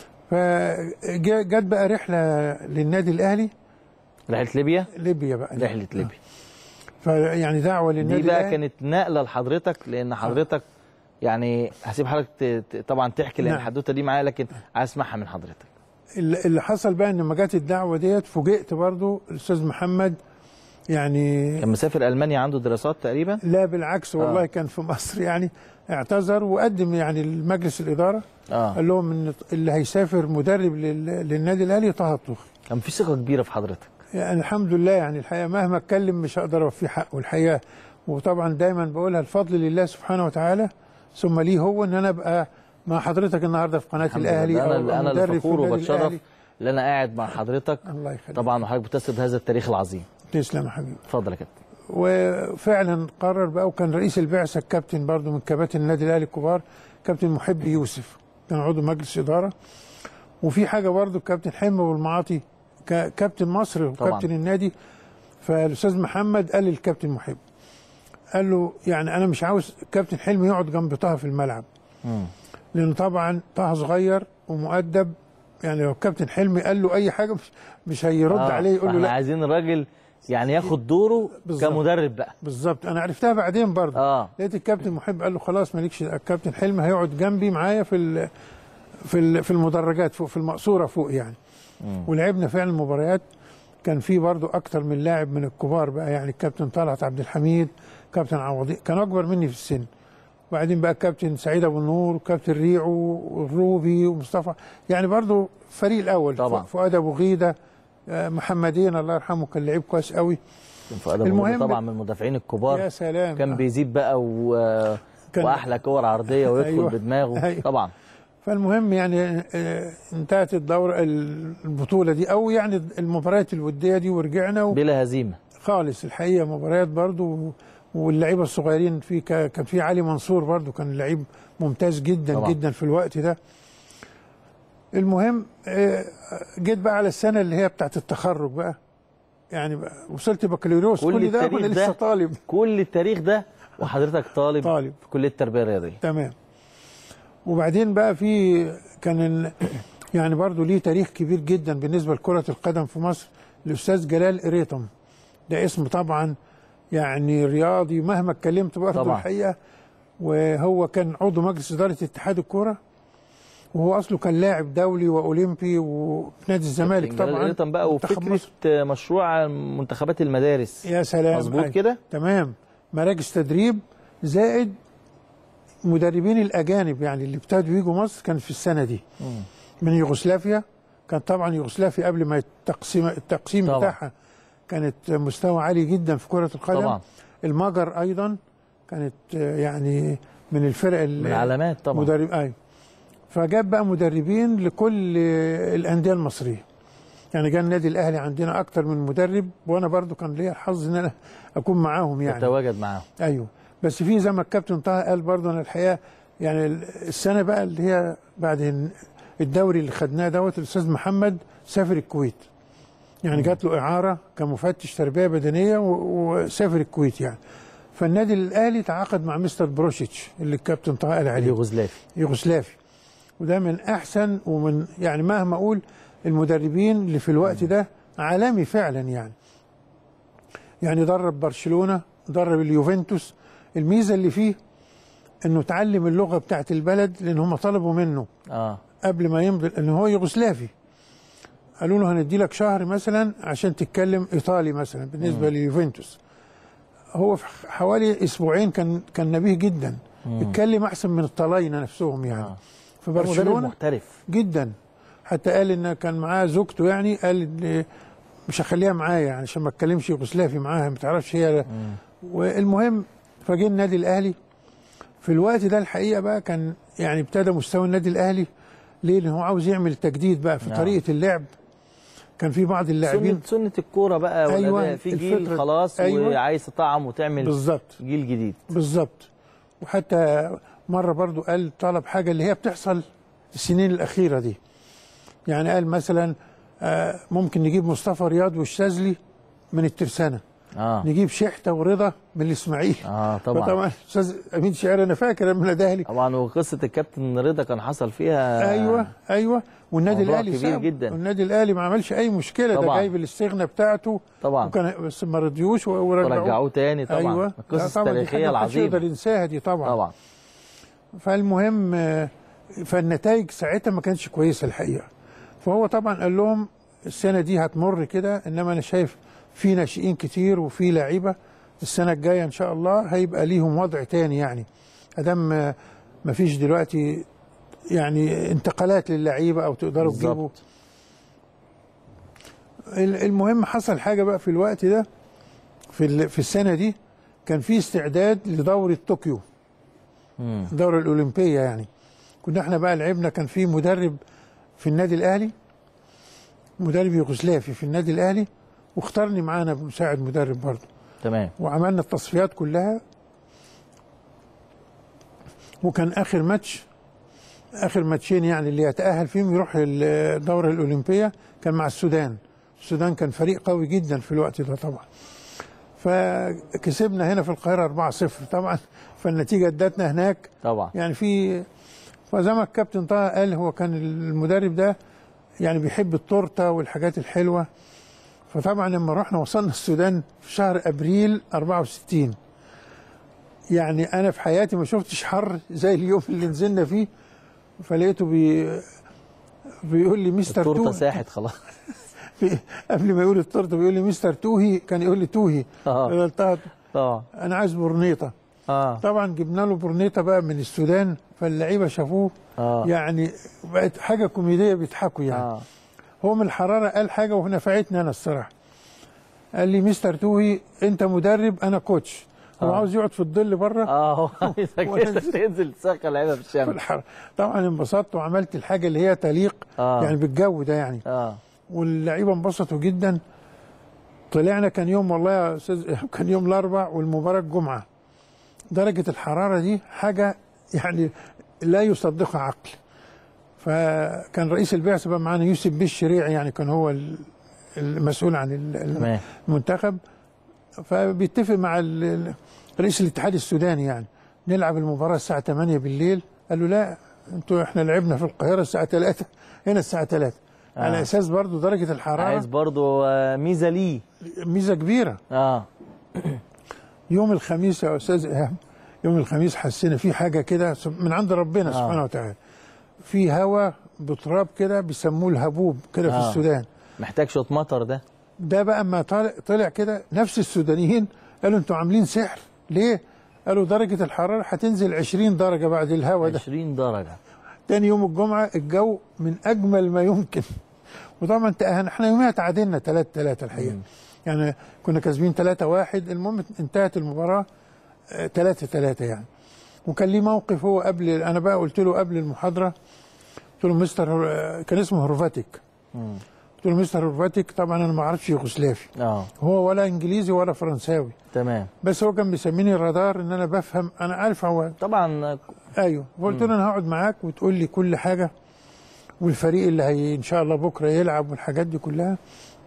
فجت بقى رحله للنادي الاهلي رحله ليبيا ليبيا بقى رحله ليبيا فيعني دعوه للنادي دي بقى الأهلي. كانت نقله لحضرتك لان حضرتك يعني هسيب حضرتك ت- ت- طبعا تحكي لان نعم. الحدوته دي معايا لكن عايز اسمعها من حضرتك اللي اللي حصل بقى ان لما جت الدعوه ديت فوجئت برضو الاستاذ محمد يعني كان مسافر المانيا عنده دراسات تقريبا لا بالعكس والله آه. كان في مصر يعني اعتذر وقدم يعني لمجلس الاداره اه قال لهم ان اللي هيسافر مدرب لل- للنادي الاهلي طه الطوخي كان في ثقه كبيره في حضرتك يعني الحمد لله يعني الحقيقه مهما اتكلم مش هقدر اوفيه حقه الحقيقه وطبعا دايما بقولها الفضل لله سبحانه وتعالى ثم ليه هو ان انا ابقى مع حضرتك النهارده في قناه الحمد الاهلي لله. أو انا انا مدرب اللي في فخور النادي وبتشرف الأهلي. ان انا قاعد مع حضرتك الله يخليك طبعا وحضرتك بتسرد هذا التاريخ العظيم تسلم يا حبيبي اتفضل يا كابتن وفعلا قرر بقى وكان رئيس البعثه الكابتن برضو من كباتن النادي الاهلي الكبار كابتن محب يوسف كان عضو مجلس اداره وفي حاجه برضو الكابتن حلمي ابو المعاطي ك- كابتن مصر طبعاً. وكابتن النادي فالاستاذ محمد قال للكابتن محب قال له يعني انا مش عاوز كابتن حلمي يقعد جنب طه في الملعب لانه طبعا طه صغير ومؤدب يعني لو كابتن حلمي قال له اي حاجه مش, مش هيرد آه، عليه يقول له فاحنا لا عايزين الراجل يعني ياخد دوره بالظبط. كمدرب بقى بالظبط انا عرفتها بعدين برضه اه لقيت الكابتن محب قال له خلاص مالكش الكابتن حلمي هيقعد جنبي معايا في ال في ال في المدرجات فوق في المقصوره فوق يعني ولعبنا فعلا مباريات كان في برضه اكتر من لاعب من الكبار بقى يعني الكابتن طلعت عبد الحميد كابتن عوضي كان اكبر مني في السن وبعدين بقى الكابتن سعيد ابو النور وكابتن ريعو والروبي ومصطفى يعني برضه الفريق الاول طبعا. فؤاد ابو غيده آه، محمدين الله يرحمه كان لعيب كويس قوي كان فؤاد أبو المهم- المهم طبعا من المدافعين الكبار يا سلام كان بيزيد بقى و... كان- واحلى كور عرضيه ويدخل أيوة. بدماغه أيوة. طبعا فالمهم يعني آه، انتهت الدورة البطولة دي أو يعني المباريات الودية دي ورجعنا و- بلا هزيمه خالص الحقيقة مباريات برضو واللعيبة الصغيرين في ك- كان في علي منصور برضو كان لعيب ممتاز جدا طبعا. طبعا. جدا في الوقت ده المهم آه، جيت بقى على السنة اللي هي بتاعت التخرج بقى يعني بقى وصلت بكالوريوس كل كل, ده التاريخ وانا ده لسه طالب كل التاريخ ده وحضرتك طالب, طالب. في كليه التربيه الرياضيه تمام وبعدين بقى في كان ال... يعني برضو ليه تاريخ كبير جدا بالنسبه لكره القدم في مصر الاستاذ جلال قريطم ده اسم طبعا يعني رياضي مهما اتكلمت برضه طبعا. الحقيقه وهو كان عضو مجلس اداره اتحاد الكوره وهو اصله كان لاعب دولي واولمبي وفي نادي الزمالك جلال طبعا قريطم بقى منتخب وفكره مصر. مشروع منتخبات المدارس يا سلام مظبوط أيوة. كده تمام مراكز تدريب زائد مدربين الاجانب يعني اللي ابتدوا يجوا مصر كان في السنه دي من يوغوسلافيا كان طبعا يوغوسلافيا قبل ما التقسيم التقسيم طبعا. بتاعها كانت مستوى عالي جدا في كره القدم طبعا المجر ايضا كانت آه، يعني من الفرق ال- من علامات طبعا مدرب ايوه فجاب بقى مدربين لكل الانديه المصريه يعني جاء النادي الاهلي عندنا اكتر من مدرب وانا برضو كان ليا الحظ ان انا اكون معاهم يعني تتواجد معاهم ايوه بس في زي ما الكابتن طه قال برضو انا الحقيقه يعني السنه بقى اللي هي بعد الدوري اللي خدناه دوت الاستاذ محمد سافر الكويت يعني جات له اعاره كمفتش تربيه بدنيه و- وسافر الكويت يعني فالنادي الاهلي تعاقد مع مستر بروشيتش اللي الكابتن طه قال عليه اليوغوسلافي يوغوسلافي وده من احسن ومن يعني مهما اقول المدربين اللي في الوقت ده عالمي فعلا يعني يعني درب برشلونه درب اليوفنتوس الميزه اللي فيه انه اتعلم اللغه بتاعت البلد لان هم طلبوا منه اه قبل ما يمضي لان هو يوغوسلافي قالوا له هندي لك شهر مثلا عشان تتكلم ايطالي مثلا بالنسبه لليوفنتوس هو في حوالي اسبوعين كان كان نبيه جدا اتكلم احسن من الطلاينه نفسهم يعني آه. في ده مدرب برشلونه محترف جدا حتى قال ان كان معاه زوجته يعني قال إن مش هخليها معايا يعني عشان ما اتكلمش يوغوسلافي معاها ما تعرفش هي والمهم فجه النادي الاهلي في الوقت ده الحقيقه بقى كان يعني ابتدى مستوى النادي الاهلي ليه؟ لان هو عاوز يعمل تجديد بقى في نعم. طريقه اللعب كان في بعض اللاعبين سنة سنة الكورة بقى أيوة، أيوة في جيل الفطرة- خلاص أيوة. وعايز تطعم وتعمل بالظبط جيل جديد بالظبط وحتى مره برضو قال طلب حاجه اللي هي بتحصل السنين الاخيره دي يعني قال مثلا آه، ممكن نجيب مصطفى رياض والشاذلي من الترسانه اه نجيب شحته ورضا من الاسماعيلي اه طبعا طبعا استاذ امين شعير انا فاكر لما ناداهلي طبعا وقصة الكابتن رضا كان حصل فيها ايوه ايوه والنادي موضوع الاهلي كبير ساب. جدا. والنادي الاهلي ما عملش اي مشكله ده طبعا. جايب الاستغنى بتاعته طبعا وكان بس ما رضيوش ورجعوه ورجعوه تاني طبعا ايوه القصص لا طبعا دي التاريخية حاجة محدش يقدر العظيمة ينساها دي طبعا طبعا فالمهم آه، فالنتائج ساعتها ما كانتش كويسه الحقيقه فهو طبعا قال لهم السنه دي هتمر كده انما انا شايف في ناشئين كتير وفي لعيبه السنه الجايه ان شاء الله هيبقى ليهم وضع تاني يعني ادام ما فيش دلوقتي يعني انتقالات للعيبه او تقدروا بالظبط. تجيبوا ال- المهم حصل حاجه بقى في الوقت ده في ال- في السنه دي كان في استعداد لدوره طوكيو مم. الدوره الاولمبيه يعني كنا احنا بقى لعبنا كان في مدرب في النادي الاهلي مدرب يوغوسلافي في النادي الاهلي واختارني معانا مساعد مدرب برضه تمام وعملنا التصفيات كلها وكان اخر ماتش اخر ماتشين يعني اللي يتاهل فيهم يروح الدوره الاولمبيه كان مع السودان السودان كان فريق قوي جدا في الوقت ده طبعا فكسبنا هنا في القاهره 4-0 طبعا فالنتيجه ادتنا هناك طبعا يعني في فزي ما الكابتن طه قال هو كان المدرب ده يعني بيحب التورته والحاجات الحلوه فطبعا لما رحنا وصلنا السودان في شهر ابريل 64 يعني انا في حياتي ما شفتش حر زي اليوم اللي نزلنا فيه فلقيته بي بيقول لي مستر التورته توهي ساحت خلاص في- قبل ما يقول التورته بيقول لي مستر توهي كان يقول لي توهي اه قلت له طبعا انا عايز برنيطه اه طبعا جبنا له برنيطه بقى من السودان فاللعيبه شافوه اه يعني بقت حاجه كوميديه بيضحكوا يعني اه هو من الحراره قال حاجه ونفعتني انا الصراحه قال لي مستر توهي انت مدرب انا كوتش هو آه. عاوز يقعد في الظل بره اه هو عايزك كده تنزل تسخن لعيبه في في الشمس الحر طبعا انبسطت وعملت الحاجه اللي هي تليق اه يعني بالجو ده يعني اه واللعيبه انبسطوا جدا طلعنا كان يوم والله يا استاذ كان يوم الاربع والمباراه الجمعه درجه الحراره دي حاجه يعني لا يصدقها عقل فكان رئيس البعثه بقى معانا يوسف بيه الشريعي يعني كان هو ال- المسؤول عن ال- ال- تمام المنتخب فبيتفق مع ال- ال- رئيس الاتحاد السوداني يعني نلعب المباراه الساعه 8 بالليل قال له لا انتوا احنا لعبنا في القاهره الساعه 3 هنا الساعه 3 آه. على اساس برضو درجه الحراره عايز برضو آه، ميزه ليه ميزه كبيره اه يوم الخميس يا استاذ ايهاب يوم الخميس حسينا في حاجه كده من عند ربنا آه. سبحانه وتعالى في هواء بتراب كده بيسموه الهبوب كده في آه. السودان محتاج شويه مطر ده ده بقى اما طلع طلع كده نفس السودانيين قالوا انتوا عاملين سحر ليه؟ قالوا درجه الحراره هتنزل 20 درجه بعد الهواء ده 20 درجه تاني يوم الجمعه الجو من اجمل ما يمكن وطبعا تأهلنا احنا يوميها تعادلنا 3 3 الحقيقه يعني كنا كاسبين 3 1 المهم انتهت المباراه 3 3 يعني وكان ليه موقف هو قبل انا بقى قلت له قبل المحاضره قلت له مستر هر- كان اسمه هروفاتيك مم. قلت له مستر هروفاتيك طبعا انا ما اعرفش يوغوسلافي اه هو ولا انجليزي ولا فرنساوي تمام بس هو كان بيسميني الرادار ان انا بفهم انا عارف هو طبعا آه، ايوه فقلت له انا هقعد معاك وتقول لي كل حاجه والفريق اللي هي ان شاء الله بكره يلعب والحاجات دي كلها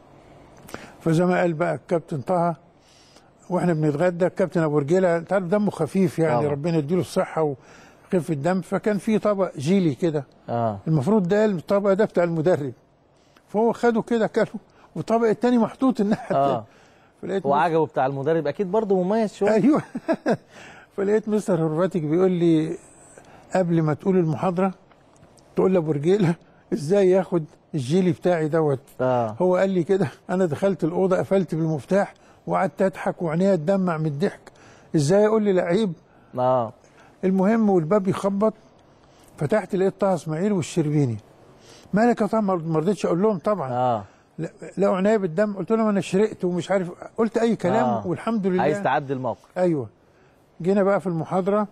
فزي ما قال بقى الكابتن طه واحنا بنتغدى الكابتن ابو رجيله انت عارف دمه خفيف يعني طبعا. ربنا يديله الصحه وخفه الدم فكان في طبق جيلي كده اه المفروض ده الطبق ده بتاع المدرب فهو خده كده كله والطبق التاني محطوط الناحيه اه التانية فلقيت وعجبه بتاع المدرب اكيد برضو مميز شويه ايوه فلقيت مستر هرفاتيك بيقول لي قبل ما تقول المحاضره تقول لابو رجيله ازاي ياخد الجيلي بتاعي دوت اه هو قال لي كده انا دخلت الاوضه قفلت بالمفتاح وقعدت اضحك وعينيا تدمع من الضحك ازاي يقول لي لعيب اه المهم والباب يخبط فتحت لقيت طه اسماعيل والشربيني مالك يا طه ما ما رضيتش اقول لهم طبعا اه لا- لقوا عينيا بالدم قلت لهم انا شرقت ومش عارف قلت اي كلام آه. والحمد لله عايز تعدي الموقف ايوه جينا بقى في المحاضره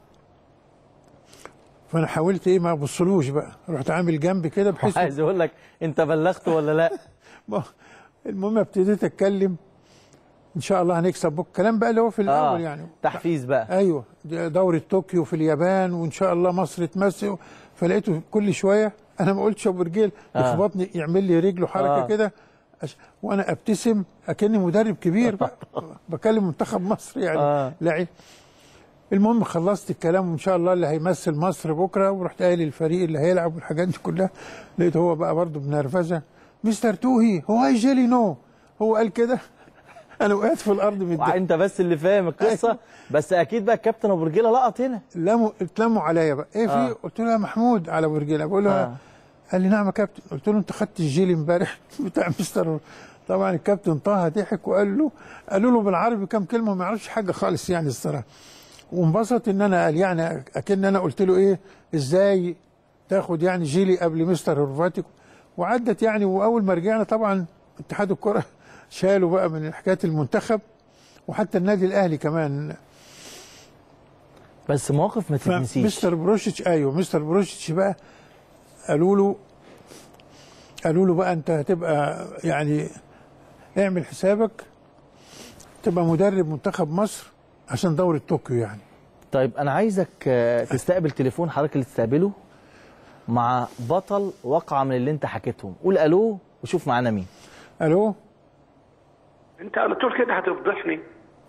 فانا حاولت ايه ما ابصلوش بقى رحت عامل جنب كده بحيث عايز يقول لك انت بلغت ولا لا ما- المهم ابتديت اتكلم ان شاء الله هنكسب بكره الكلام بقى اللي هو في الاول آه. يعني تحفيز بقى ايوه دي دوره طوكيو في اليابان وان شاء الله مصر تمثل فلقيته كل شويه انا ما قلتش ابو رجيل آه. يخبطني يعمل لي رجله حركه آه. كده أش- وانا ابتسم اكني مدرب كبير بقى بكلم منتخب مصر يعني آه. لعيب المهم خلصت الكلام وان شاء الله اللي هيمثل مصر بكره ورحت قايل الفريق اللي هيلعب والحاجات دي كلها لقيت هو بقى برضه بنرفزه مستر توهي هو اي جيلي نو هو قال كده انا وقعت في الارض من الضحك انت بس اللي فاهم القصه بس اكيد بقى الكابتن ابو رجيله لقط هنا لموا اتلموا عليا بقى ايه في آه. قلت له يا محمود على برجيله بقول له آه. قال لي نعم يا كابتن قلت له انت خدت الجيل امبارح بتاع مستر طبعا الكابتن طه ضحك وقال له قالوا له بالعربي كام كلمه ما يعرفش حاجه خالص يعني الصراحه وانبسط ان انا قال يعني اكن انا قلت له ايه ازاي تاخد يعني جيلي قبل مستر هورفاتيك وعدت يعني واول ما رجعنا طبعا اتحاد الكره شالوا بقى من حكايه المنتخب وحتى النادي الاهلي كمان بس مواقف ما تتنسيش مستر بروشيتش ايوه مستر بروشيتش بقى قالوا له قالوا له بقى انت هتبقى يعني اعمل حسابك تبقى مدرب منتخب مصر عشان دورة طوكيو يعني طيب انا عايزك آه، تستقبل تليفون حضرتك اللي تستقبله مع بطل واقعه من اللي انت حكيتهم قول الو وشوف معانا مين الو انت على طول كده هتفضحني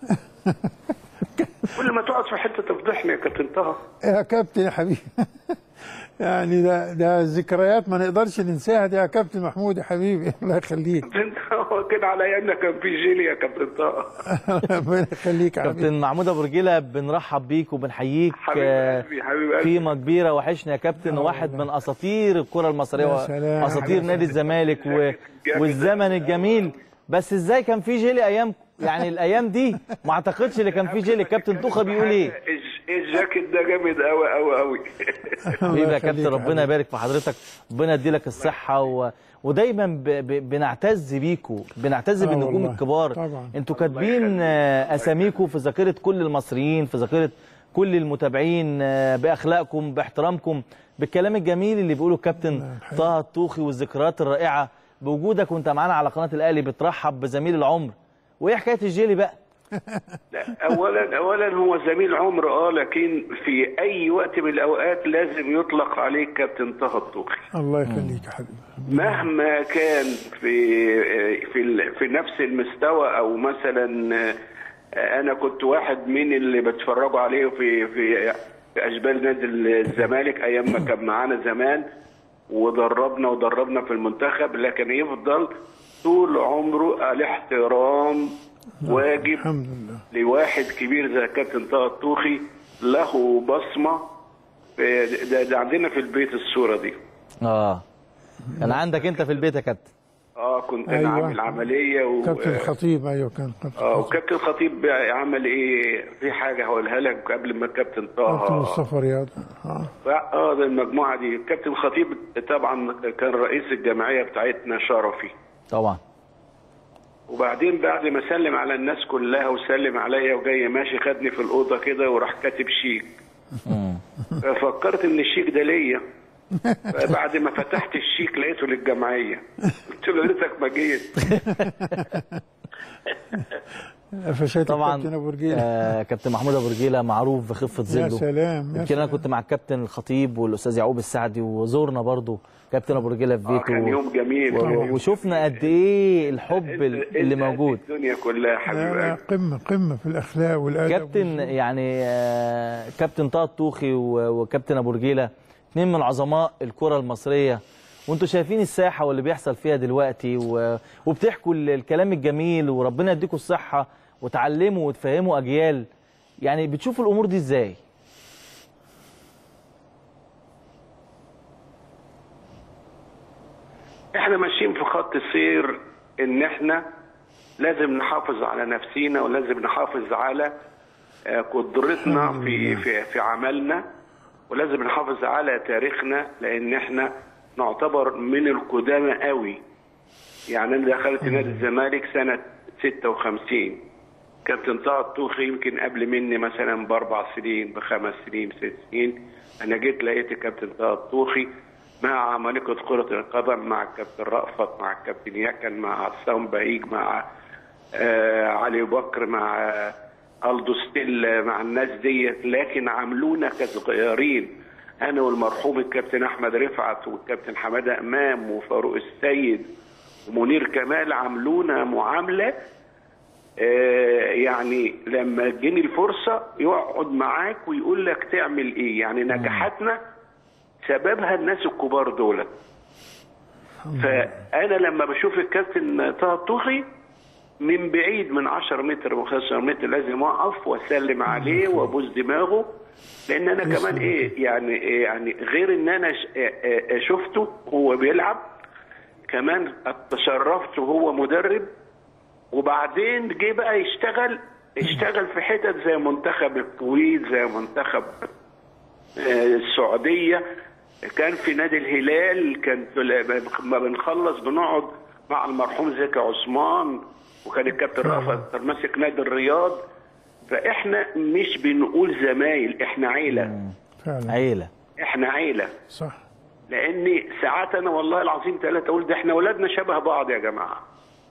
كل ما تقعد في حته تفضحني يا كابتن طه يا كابتن يا حبيبي يعني ده ده ذكريات ما نقدرش ننساها دي يا كابتن محمود يا حبيبي الله يخليك انت هو كده على ايامنا كان في جيلي يا كابتن طه ربنا يخليك يا حبيبي كابتن محمود ابو رجيله بنرحب بيك وبنحييك حبيب آه، قلبي حبيب قلبي قيمه كبيره وحشنا يا كابتن واحد من اساطير الكره المصريه يا سلام. واساطير نادي الزمالك و... والزمن الجميل بس ازاي كان في جيلي ايام يعني الايام دي ما اعتقدش اللي كان في جيلي كابتن توخه بيقول ايه الج- الجاكيت ده جامد قوي قوي قوي حبيبي يا يخليك كابتن يا ربنا حبيبي. يبارك في حضرتك ربنا يديلك الصحه و... ودايما ب... ب... بنعتز بيكوا بنعتز آه بالنجوم والله. الكبار طبعا. انتوا كاتبين آه، اساميكوا في ذاكره كل المصريين في ذاكره كل المتابعين آه، باخلاقكم باحترامكم بالكلام الجميل اللي بيقوله الكابتن طه الطوخي والذكريات الرائعه بوجودك وانت معانا على قناه الاهلي بترحب بزميل العمر وايه حكايه الجيلي بقى لا، اولا اولا هو زميل عمر اه لكن في اي وقت من الاوقات لازم يطلق عليه كابتن طه الطوخي الله يخليك يا حبيبي مهما كان في في ال- في نفس المستوى او مثلا انا كنت واحد من اللي بتفرجوا عليه في في في اشبال نادي الزمالك ايام ما كان معانا زمان ودربنا ودربنا في المنتخب لكن يفضل طول عمره الاحترام واجب الحمد لله لواحد كبير زي كابتن طه الطوخي له بصمه ده, ده عندنا في البيت الصوره دي اه كان عندك انت في البيت يا كابتن اه كنت أيوة. انا عامل عمليه و... كابتن الخطيب ايوه كان كابتن اه الخطيب. وكابتن الخطيب بقى عمل ايه في حاجه هقولها لك قبل ما الكابتن كابتن طه مصطفى رياض اه اه ده المجموعه دي الكابتن الخطيب طبعا كان رئيس الجمعيه بتاعتنا شرفي طبعا وبعدين بعد ما سلم على الناس كلها وسلم عليا وجاي ماشي خدني في الاوضه كده وراح كاتب شيك ففكرت ان الشيك ده ليا بعد ما فتحت الشيك لقيته للجمعيه قلت له يا ريتك ما جيت قفشات طبعا الكابتن ابو رجيله آه كابتن محمود ابو رجيله معروف بخفه ظله يا سلام يا يمكن انا سلام. كنت مع الكابتن الخطيب والاستاذ يعقوب السعدي وزورنا برضو كابتن ابو رجيله في اه بيته كان يوم جميل و- كان يوم وشفنا قد ايه الحب ال- اللي انت موجود الدنيا كلها يا حبيب لا لا قلبي قمه قمه في الاخلاق والادب كابتن والذوق. يعني آه، كابتن طه الطوخي و- وكابتن ابو رجيله اثنين من عظماء الكره المصريه وانتوا شايفين الساحه واللي بيحصل فيها دلوقتي و- وبتحكوا ال- الكلام الجميل وربنا يديكم الصحه وتعلموا وتفهموا اجيال يعني بتشوفوا الامور دي ازاي؟ احنا ماشيين في خط سير ان احنا لازم نحافظ على نفسينا ولازم نحافظ على آه، قدرتنا في في في عملنا ولازم نحافظ على تاريخنا لان احنا نعتبر من القدامى قوي يعني انا دخلت نادي الزمالك سنه 56 كابتن طه الطوخي يمكن قبل مني مثلا باربع سنين بخمس سنين ست سنين انا جيت لقيت كابتن طه الطوخي مع عمالقة كرة القدم مع الكابتن رأفت مع الكابتن يكن مع عصام بهيج مع آه علي بكر مع آه الدو ستيل مع الناس ديت لكن عاملونا كصغيرين انا والمرحوم الكابتن احمد رفعت والكابتن حماده امام وفاروق السيد ومنير كمال عاملونا معامله آه، يعني لما تجيني الفرصه يقعد معاك ويقول لك تعمل ايه يعني نجاحاتنا سببها الناس الكبار دول فانا لما بشوف الكابتن طه الطوخي من بعيد من 10 متر و 15 متر لازم اقف واسلم عليه وابوس دماغه لان انا كمان ايه يعني إيه يعني غير ان انا ش- آه، آه، شفته وهو بيلعب كمان تشرفت وهو مدرب وبعدين جه بقى يشتغل اشتغل في حتت زي منتخب الكويت زي منتخب آه، السعوديه كان في نادي الهلال كان في- ما بنخلص بنقعد مع المرحوم زكي عثمان وكان الكابتن رأفت ماسك نادي الرياض فاحنا مش بنقول زمايل احنا عيله فعلا عيله احنا عيله صح لان ساعات انا والله العظيم ثلاثة اقول ده احنا اولادنا شبه بعض يا جماعه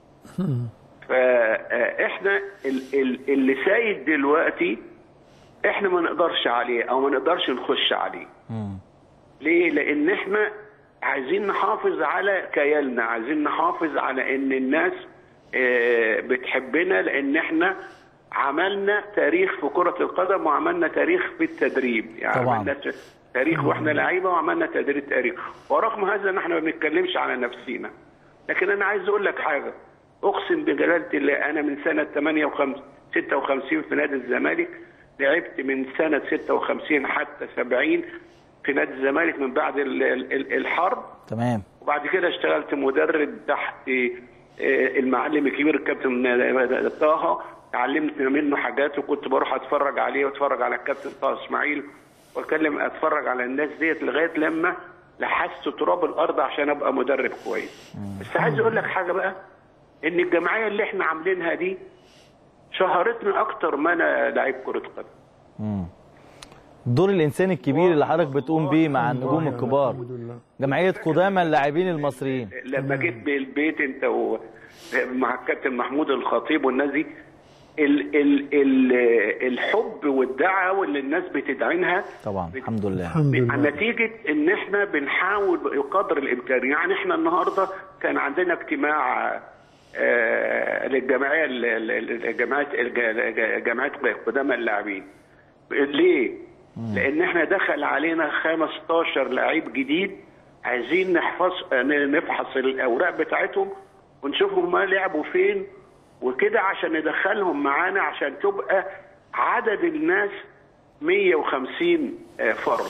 فاحنا اللي سايد دلوقتي احنا ما نقدرش عليه او ما نقدرش نخش عليه ليه لان احنا عايزين نحافظ على كياننا عايزين نحافظ على ان الناس آه، بتحبنا لان احنا عملنا تاريخ في كرة القدم وعملنا تاريخ في التدريب يعني طبعاً. عملنا تاريخ واحنا لعيبه وعملنا تدريب تاريخ ورغم هذا ان احنا ما بنتكلمش على نفسينا لكن انا عايز اقول لك حاجه اقسم بجلاله الله انا من سنه 58 56 في نادي الزمالك لعبت من سنه 56 حتى 70 في نادي الزمالك من بعد ال- ال- الحرب تمام وبعد كده اشتغلت مدرب تحت آه، المعلم الكبير الكابتن طه علمت منه حاجات وكنت بروح اتفرج عليه واتفرج على الكابتن طه اسماعيل واتكلم اتفرج على الناس ديت لغايه لما لحست تراب الارض عشان ابقى مدرب كويس بس عايز اقول لك حاجه بقى ان الجمعيه اللي احنا عاملينها دي شهرتني اكتر ما انا لعيب كره قدم الدور الانساني الكبير اللي حضرتك بتقوم بيه مع النجوم الكبار الحمد لله جمعيه قدامى اللاعبين المصريين لما جيت بالبيت انت و... مع الكابتن محمود الخطيب والناس دي ال... ال... ال... الحب والدعوه اللي الناس بتدعمها طبعا الحمد لله الحمد لله نتيجة ان احنا بنحاول بقدر الامكان يعني احنا النهاردة كان عندنا اجتماع آه، للجمعية ال- ال- الجماعات الج- جماعات قدامى اللاعبين ليه؟ لان احنا دخل علينا 15 لعيب جديد عايزين نحفظ نفحص الاوراق بتاعتهم ونشوف هم لعبوا فين وكده عشان ندخلهم معانا عشان تبقى عدد الناس 150 آه، فرد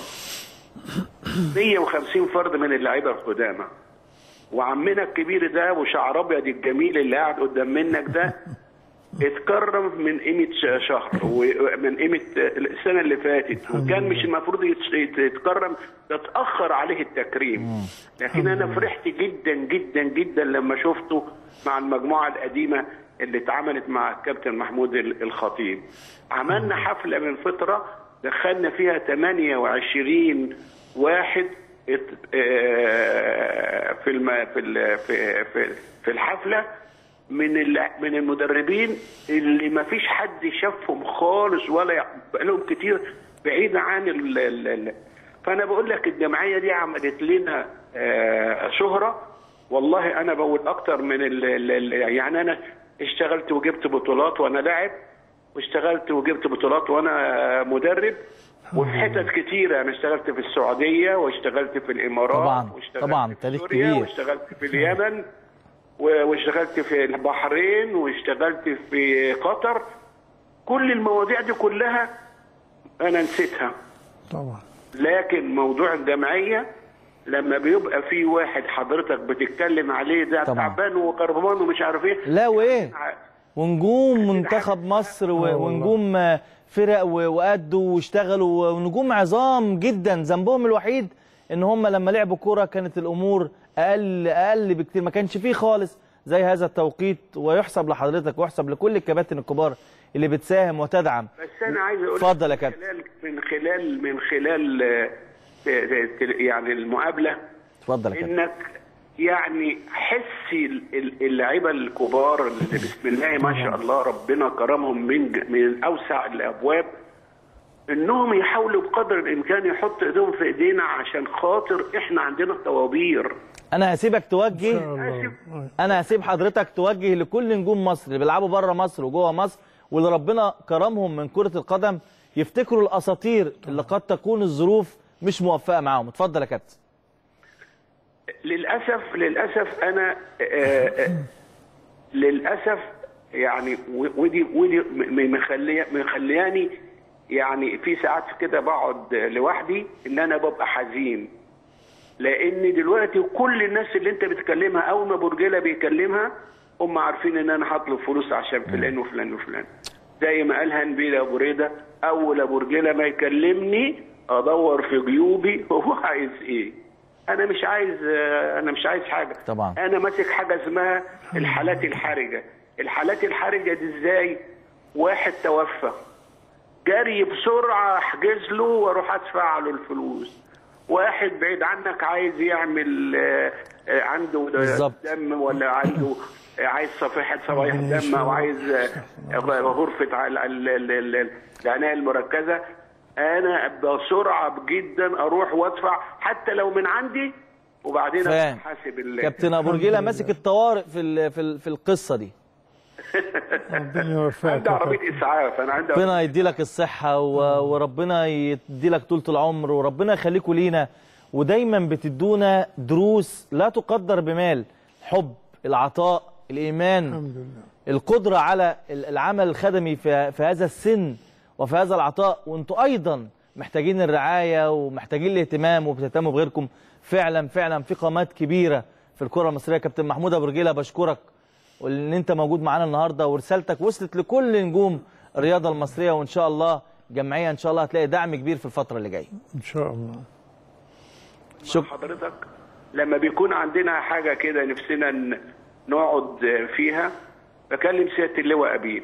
150 فرد من اللعيبه القدامى وعمنا الكبير ده وشعر ابيض الجميل اللي قاعد قدام منك ده اتكرم من قيمه ش- شهر ومن قيمه السنه اللي فاتت وكان مش المفروض يت- يت- يتكرم ده اتاخر عليه التكريم لكن انا فرحت جدا جدا جدا لما شفته مع المجموعه القديمه اللي اتعملت مع الكابتن محمود ال- الخطيب عملنا حفله من فتره دخلنا فيها 28 واحد ات- آه، في الم... في ال... في في في الحفله من ال... من المدربين اللي ما فيش حد شافهم خالص ولا يع- بقالهم كتير بعيد عن ال... ال... ال... فانا بقول لك الجمعيه دي عملت لنا آه، شهره والله انا بقول اكتر من ال... ال... ال... يعني انا اشتغلت وجبت بطولات وانا لاعب واشتغلت وجبت بطولات وانا مدرب وفي حتت كتيرة أنا اشتغلت في السعودية واشتغلت في الإمارات طبعاً، واشتغلت طبعاً، في تاريخ سوريا كبير. واشتغلت في اليمن و- واشتغلت في البحرين واشتغلت في قطر كل المواضيع دي كلها أنا نسيتها طبعا لكن موضوع الجمعية لما بيبقى في واحد حضرتك بتتكلم عليه ده طبعاً. تعبان وقربان ومش عارف ايه لا وايه ونجوم منتخب مصر و- ونجوم آه، فرق و- وأدوا واشتغلوا ونجوم عظام جدا ذنبهم الوحيد ان هم لما لعبوا كرة كانت الامور اقل اقل بكتير ما كانش فيه خالص زي هذا التوقيت ويحسب لحضرتك ويحسب لكل الكباتن الكبار اللي بتساهم وتدعم بس انا عايز اقول اتفضل يا من كابتن. خلال من خلال من خلال آه، ت- ت- يعني المقابله اتفضل يا كابتن انك يعني حس ال- ال- اللعيبه الكبار اللي بسم الله ما شاء الله ربنا كرمهم من ج- من اوسع الابواب انهم يحاولوا بقدر الامكان يحطوا ايديهم في ايدينا عشان خاطر احنا عندنا طوابير انا هسيبك توجه الله. انا هسيب حضرتك توجه لكل نجوم مصر اللي بيلعبوا بره مصر وجوه مصر واللي ربنا كرمهم من كرة القدم يفتكروا الاساطير اللي قد تكون الظروف مش موفقة معاهم اتفضل يا كابتن للاسف للاسف انا آه، آه، للاسف يعني و- ودي ودي م- مخليه مخلياني يعني في ساعات كده بقعد لوحدي ان انا ببقى حزين لان دلوقتي كل الناس اللي انت بتكلمها اول ما برجله بيكلمها هم عارفين ان انا هطلب فلوس عشان فلان وفلان وفلان زي ما قال هنبيل ابو ريده اول ابو رجله ما يكلمني ادور في جيوبي هو عايز ايه انا مش عايز آه، انا مش عايز حاجه طبعا. انا ماسك حاجه اسمها الحالات الحرجه الحالات الحرجه دي ازاي واحد توفى جري بسرعه احجز له واروح ادفع له الفلوس واحد بعيد عنك عايز يعمل آه، آه، عنده بالظبط. دم ولا عنده آه، عايز صفيحه صفائح دم او عايز آه، غرفه ع- ال- ال- ال- العنايه المركزه انا بسرعه جدا اروح وادفع حتى لو من عندي وبعدين فاهم. حاسب ال- كابتن ابو رجيله ماسك الطوارئ في ال- في ال- في القصه دي ربنا يوفقك عندي يا عربيه كابتن. اسعاف انا عندي ربنا يدي لك الصحة و- وربنا يدي لك طولة العمر وربنا يخليكوا لينا ودايما بتدونا دروس لا تقدر بمال حب العطاء الإيمان الحمد لله القدرة على ال- العمل الخدمي في, في هذا السن وفي هذا العطاء وانتوا أيضا محتاجين الرعاية ومحتاجين الاهتمام وبتهتموا بغيركم فعلا فعلا في قامات كبيرة في الكرة المصرية كابتن محمود أبو رجيلة بشكرك وان انت موجود معانا النهارده ورسالتك وصلت لكل نجوم الرياضه المصريه وان شاء الله جمعيه ان شاء الله هتلاقي دعم كبير في الفتره اللي جايه ان شاء الله شكرا حضرتك لما بيكون عندنا حاجه كده نفسنا ن- نقعد فيها بكلم سياده اللواء ابيل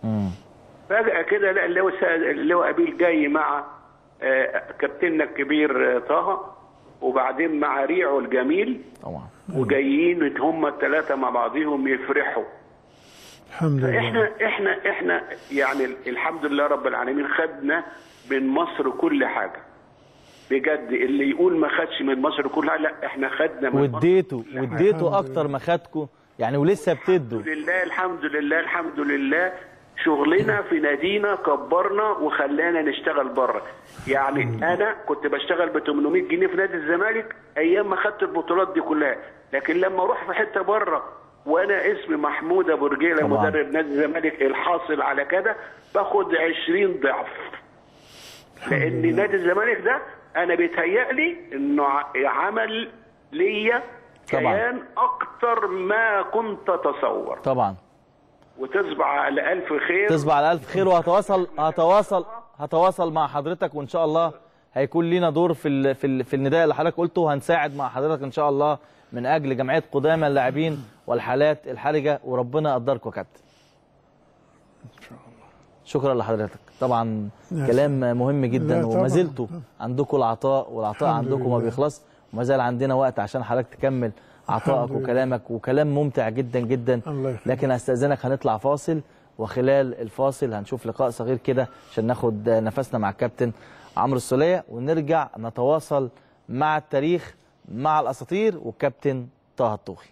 فجاه كده لا اللواء سا- اللواء ابيل جاي مع آه، كابتننا الكبير آه، طه وبعدين مع ريعه الجميل طبعا وجايين هم الثلاثه مع بعضهم يفرحوا الحمد لله احنا احنا احنا يعني الحمد لله رب العالمين خدنا من مصر كل حاجه بجد اللي يقول ما خدش من مصر كل حاجه لا احنا خدنا من مصر واديته كل حاجة. واديته اكتر ما خدكوا يعني ولسه بتدوا الحمد لله الحمد لله الحمد لله شغلنا في نادينا كبرنا وخلانا نشتغل بره يعني انا كنت بشتغل ب 800 جنيه في نادي الزمالك ايام ما خدت البطولات دي كلها لكن لما اروح في حته بره وانا اسمي محمود ابو رجيله طبعاً. مدرب نادي الزمالك الحاصل على كده باخد 20 ضعف لان نادي الزمالك ده انا بيتهيألي انه ع- عمل ليا طبعاً. كيان اكتر ما كنت اتصور طبعا وتصبح على الف خير تصبح على الف خير وهتواصل هتواصل هتواصل مع حضرتك وان شاء الله هيكون لينا دور في ال في ال في النداء اللي حضرتك قلته وهنساعد مع حضرتك ان شاء الله من اجل جمعيه قدامى اللاعبين والحالات الحرجه وربنا يقدركم يا كابتن شكرا لحضرتك طبعا يا كلام مهم جدا لا، وما طبعاً. زلتوا عندكم العطاء والعطاء الحمد عندكم ما لله. بيخلص وما زال عندنا وقت عشان حضرتك تكمل عطائك الحمد لله. وكلامك وكلام ممتع جدا جدا الله يخليك. لكن هستأذنك هنطلع فاصل وخلال الفاصل هنشوف لقاء صغير كده عشان ناخد نفسنا مع الكابتن عمرو السولية ونرجع نتواصل مع التاريخ مع الأساطير والكابتن طه الطوخي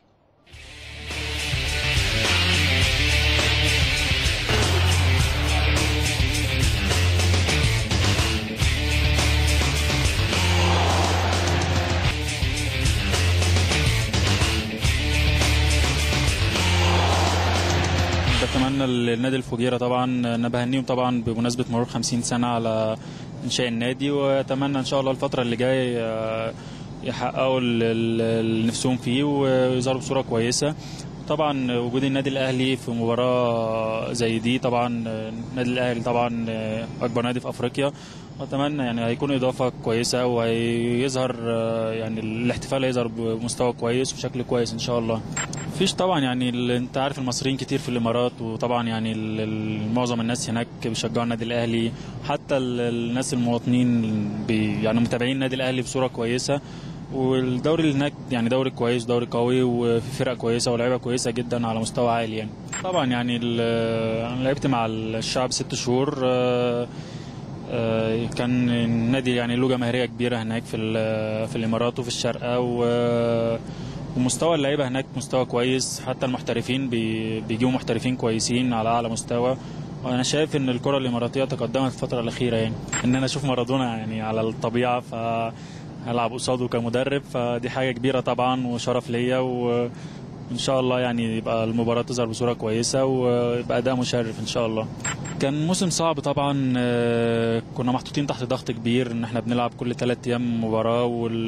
بتمنى لنادي الفجيرة طبعا انا بهنيهم طبعا بمناسبة مرور 50 سنة على إنشاء النادي وأتمنى إن شاء الله الفترة اللي جاية آه، يحققوا ال- ال- اللي نفسهم فيه ويظهروا بصورة كويسة طبعا وجود النادي الأهلي في مباراة زي دي طبعا آه، النادي الأهلي طبعا آه، أكبر نادي في أفريقيا وأتمنى يعني هيكون إضافة كويسة وهيظهر آه، يعني الاحتفال هيظهر بمستوى كويس وبشكل كويس إن شاء الله فيش طبعا يعني ال- انت عارف المصريين كتير في الامارات وطبعا يعني ال- ال- معظم الناس هناك بيشجعوا النادي الاهلي حتى ال- الناس المواطنين بي يعني متابعين النادي الاهلي بصوره كويسه والدوري اللي هناك يعني دوري كويس دوري قوي وفي فرق كويسه ولاعيبه كويسه جدا على مستوى عالي يعني طبعا يعني ال- انا لعبت مع الشعب ست شهور آه، آه، كان النادي يعني له جماهيريه كبيره هناك في ال- في الامارات وفي الشارقه و ومستوى اللعيبه هناك مستوى كويس حتى المحترفين بي- بيجيبوا محترفين كويسين على اعلى مستوى وانا شايف ان الكره الاماراتيه تقدمت الفتره الاخيره يعني ان انا اشوف مارادونا يعني على الطبيعه فهلعب قصاده كمدرب فدي حاجه كبيره طبعا وشرف ليا و ان شاء الله يعني يبقى المباراه تظهر بصوره كويسه ويبقى اداء مشرف ان شاء الله كان موسم صعب طبعا آه، كنا محطوطين تحت ضغط كبير ان احنا بنلعب كل ثلاث ايام مباراه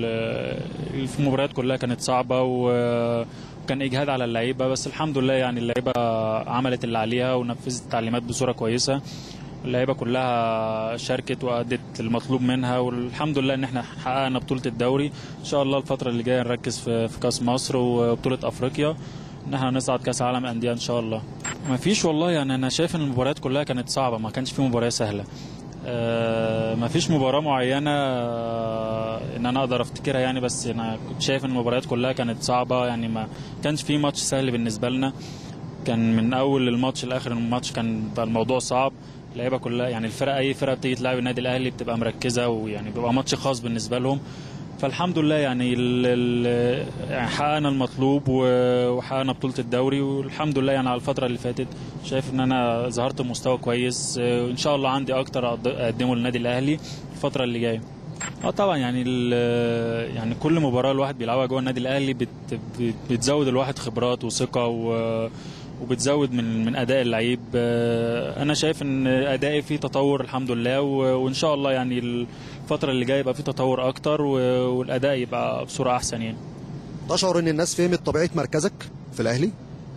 والمباريات كلها كانت صعبه و- وكان اجهاد على اللعيبه بس الحمد لله يعني اللعيبه عملت اللي عليها ونفذت التعليمات بصوره كويسه اللعيبه كلها شاركت وادت المطلوب منها والحمد لله ان احنا حققنا بطوله الدوري ان شاء الله الفتره اللي جايه نركز في في كاس مصر وبطوله افريقيا ان احنا نصعد كاس عالم انديه ان شاء الله ما فيش والله يعني انا شايف ان المباريات كلها كانت صعبه ما كانش في مباراه سهله آه، ما فيش مباراة معينة آه، ان انا اقدر افتكرها يعني بس انا كنت شايف ان المباريات كلها كانت صعبة يعني ما كانش في ماتش سهل بالنسبة لنا كان من اول الماتش لاخر الماتش كان بقى الموضوع صعب اللعيبه كلها يعني الفرقه اي فرقه بتيجي تلعب النادي الاهلي بتبقى مركزه ويعني بيبقى ماتش خاص بالنسبه لهم فالحمد لله يعني ال ال يعني حققنا المطلوب و- وحققنا بطوله الدوري والحمد لله يعني على الفتره اللي فاتت شايف ان انا ظهرت بمستوى كويس آه، وان شاء الله عندي اكتر أقد- اقدمه للنادي الاهلي الفتره اللي جايه اه طبعا يعني ال- يعني كل مباراه الواحد بيلعبها جوه النادي الاهلي بت بت- بتزود الواحد خبرات وثقه و وبتزود من من اداء اللعيب آه، انا شايف ان ادائي فيه تطور الحمد لله و- وان شاء الله يعني الفتره اللي جايه يبقى فيه تطور اكتر و- والاداء يبقى بصوره احسن يعني تشعر ان الناس فهمت طبيعه مركزك في الاهلي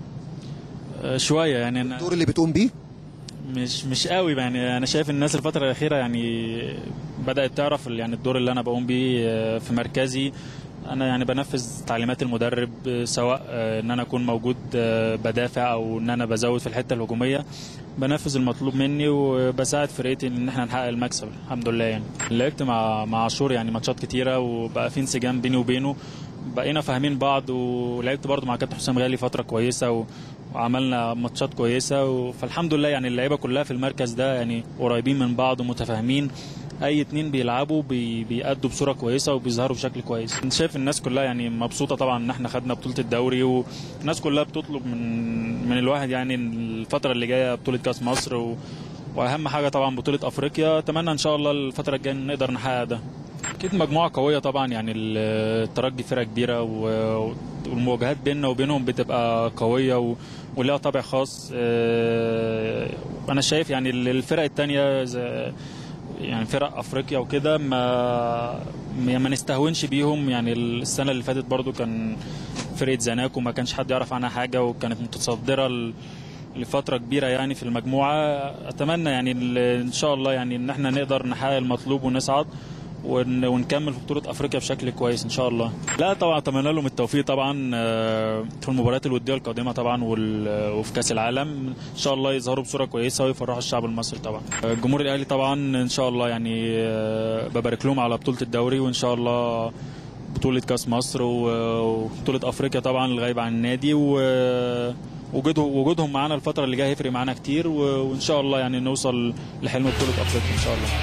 آه، شويه يعني انا الدور اللي بتقوم بيه مش مش قوي يعني انا شايف الناس الفتره الاخيره يعني بدات تعرف ال- يعني الدور اللي انا بقوم بيه آه، في مركزي انا يعني بنفذ تعليمات المدرب آه، سواء آه، ان انا اكون موجود آه، بدافع او ان انا بزود في الحته الهجوميه بنفذ المطلوب مني وبساعد فرقتي ان احنا نحقق المكسب الحمد لله يعني لعبت مع مع عاشور يعني ماتشات كتيره وبقى في انسجام بيني وبينه بقينا فاهمين بعض ولعبت برضو مع كابتن حسام غالي فتره كويسه و... وعملنا ماتشات كويسه و... فالحمد لله يعني اللعيبه كلها في المركز ده يعني قريبين من بعض ومتفاهمين اي اتنين بيلعبوا بي... بيأدوا بصوره كويسه وبيظهروا بشكل كويس انت شايف الناس كلها يعني مبسوطه طبعا ان احنا خدنا بطوله الدوري والناس كلها بتطلب من من الواحد يعني الفتره اللي جايه بطوله كاس مصر و... واهم حاجه طبعا بطوله افريقيا اتمنى ان شاء الله الفتره الجايه نقدر نحقق ده اكيد مجموعه قويه طبعا يعني الترجي فرقه كبيره و- والمواجهات بيننا وبينهم بتبقى قويه و- ولها طابع خاص آه، انا شايف يعني الفرق التانية زي يعني فرق افريقيا وكده ما ما ما نستهونش بيهم يعني السنه اللي فاتت برضو كان فرقه زناك وما كانش حد يعرف عنها حاجه وكانت متصدره ل- لفتره كبيره يعني في المجموعه اتمنى يعني ال- ان شاء الله يعني ان احنا نقدر نحقق المطلوب ونصعد ون- ونكمل في بطوله افريقيا بشكل كويس ان شاء الله لا طبعا اتمنى لهم التوفيق طبعا آه، في المباريات الوديه القادمه طبعا وال- وفي كاس العالم ان شاء الله يظهروا بصوره كويسه ويفرحوا الشعب المصري طبعا آه، الجمهور الاهلي طبعا ان شاء الله يعني آه، ببارك لهم على بطوله الدوري وان شاء الله بطولة كأس مصر و- وبطولة أفريقيا طبعا الغايبة عن النادي و- وجوده وجودهم معانا الفترة اللي جاية هيفرق معانا كتير و- وإن شاء الله يعني نوصل لحلم بطولة أفريقيا إن شاء الله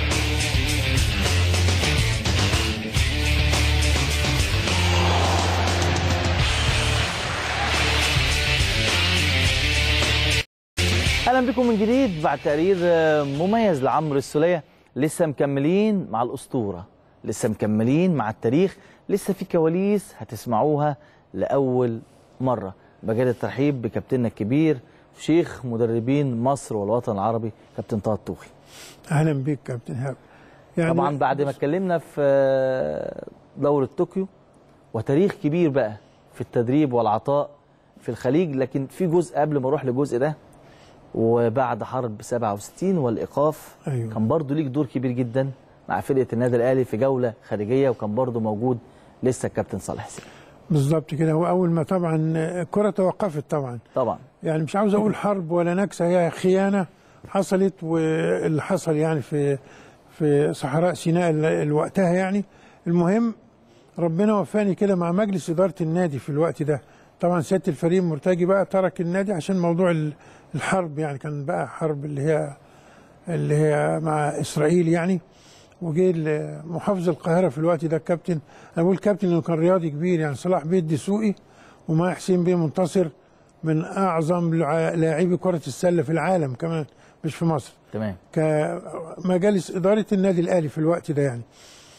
اهلا بكم من جديد بعد تقرير آه، مميز لعمرو السوليه لسه مكملين مع الاسطوره لسه مكملين مع التاريخ لسه في كواليس هتسمعوها لاول مره بجد الترحيب بكابتننا الكبير شيخ مدربين مصر والوطن العربي كابتن طه الطوخي اهلا بيك كابتن هاب طبعا بعد ما اتكلمنا في آه، دورة طوكيو وتاريخ كبير بقى في التدريب والعطاء في الخليج لكن في جزء قبل ما اروح للجزء ده وبعد حرب 67 والايقاف أيوة. كان برضو ليك دور كبير جدا مع فرقه النادي الاهلي في جوله خارجيه وكان برضو موجود لسه الكابتن صالح حسين بالظبط كده هو اول ما طبعا الكره توقفت طبعا طبعا يعني مش عاوز اقول حرب ولا نكسه هي خيانه حصلت واللي حصل يعني في في صحراء سيناء ال- ال- وقتها يعني المهم ربنا وفاني كده مع مجلس اداره النادي في الوقت ده طبعا سياده الفريق مرتجي بقى ترك النادي عشان موضوع ال- الحرب يعني كان بقى حرب اللي هي اللي هي مع اسرائيل يعني وجه ل- محافظ القاهره في الوقت ده الكابتن انا بقول كابتن لانه كان رياضي كبير يعني صلاح بيه الدسوقي ومع حسين بيه منتصر من اعظم لع- لاعبي كره السله في العالم كمان مش في مصر تمام كمجالس اداره النادي الاهلي في الوقت ده يعني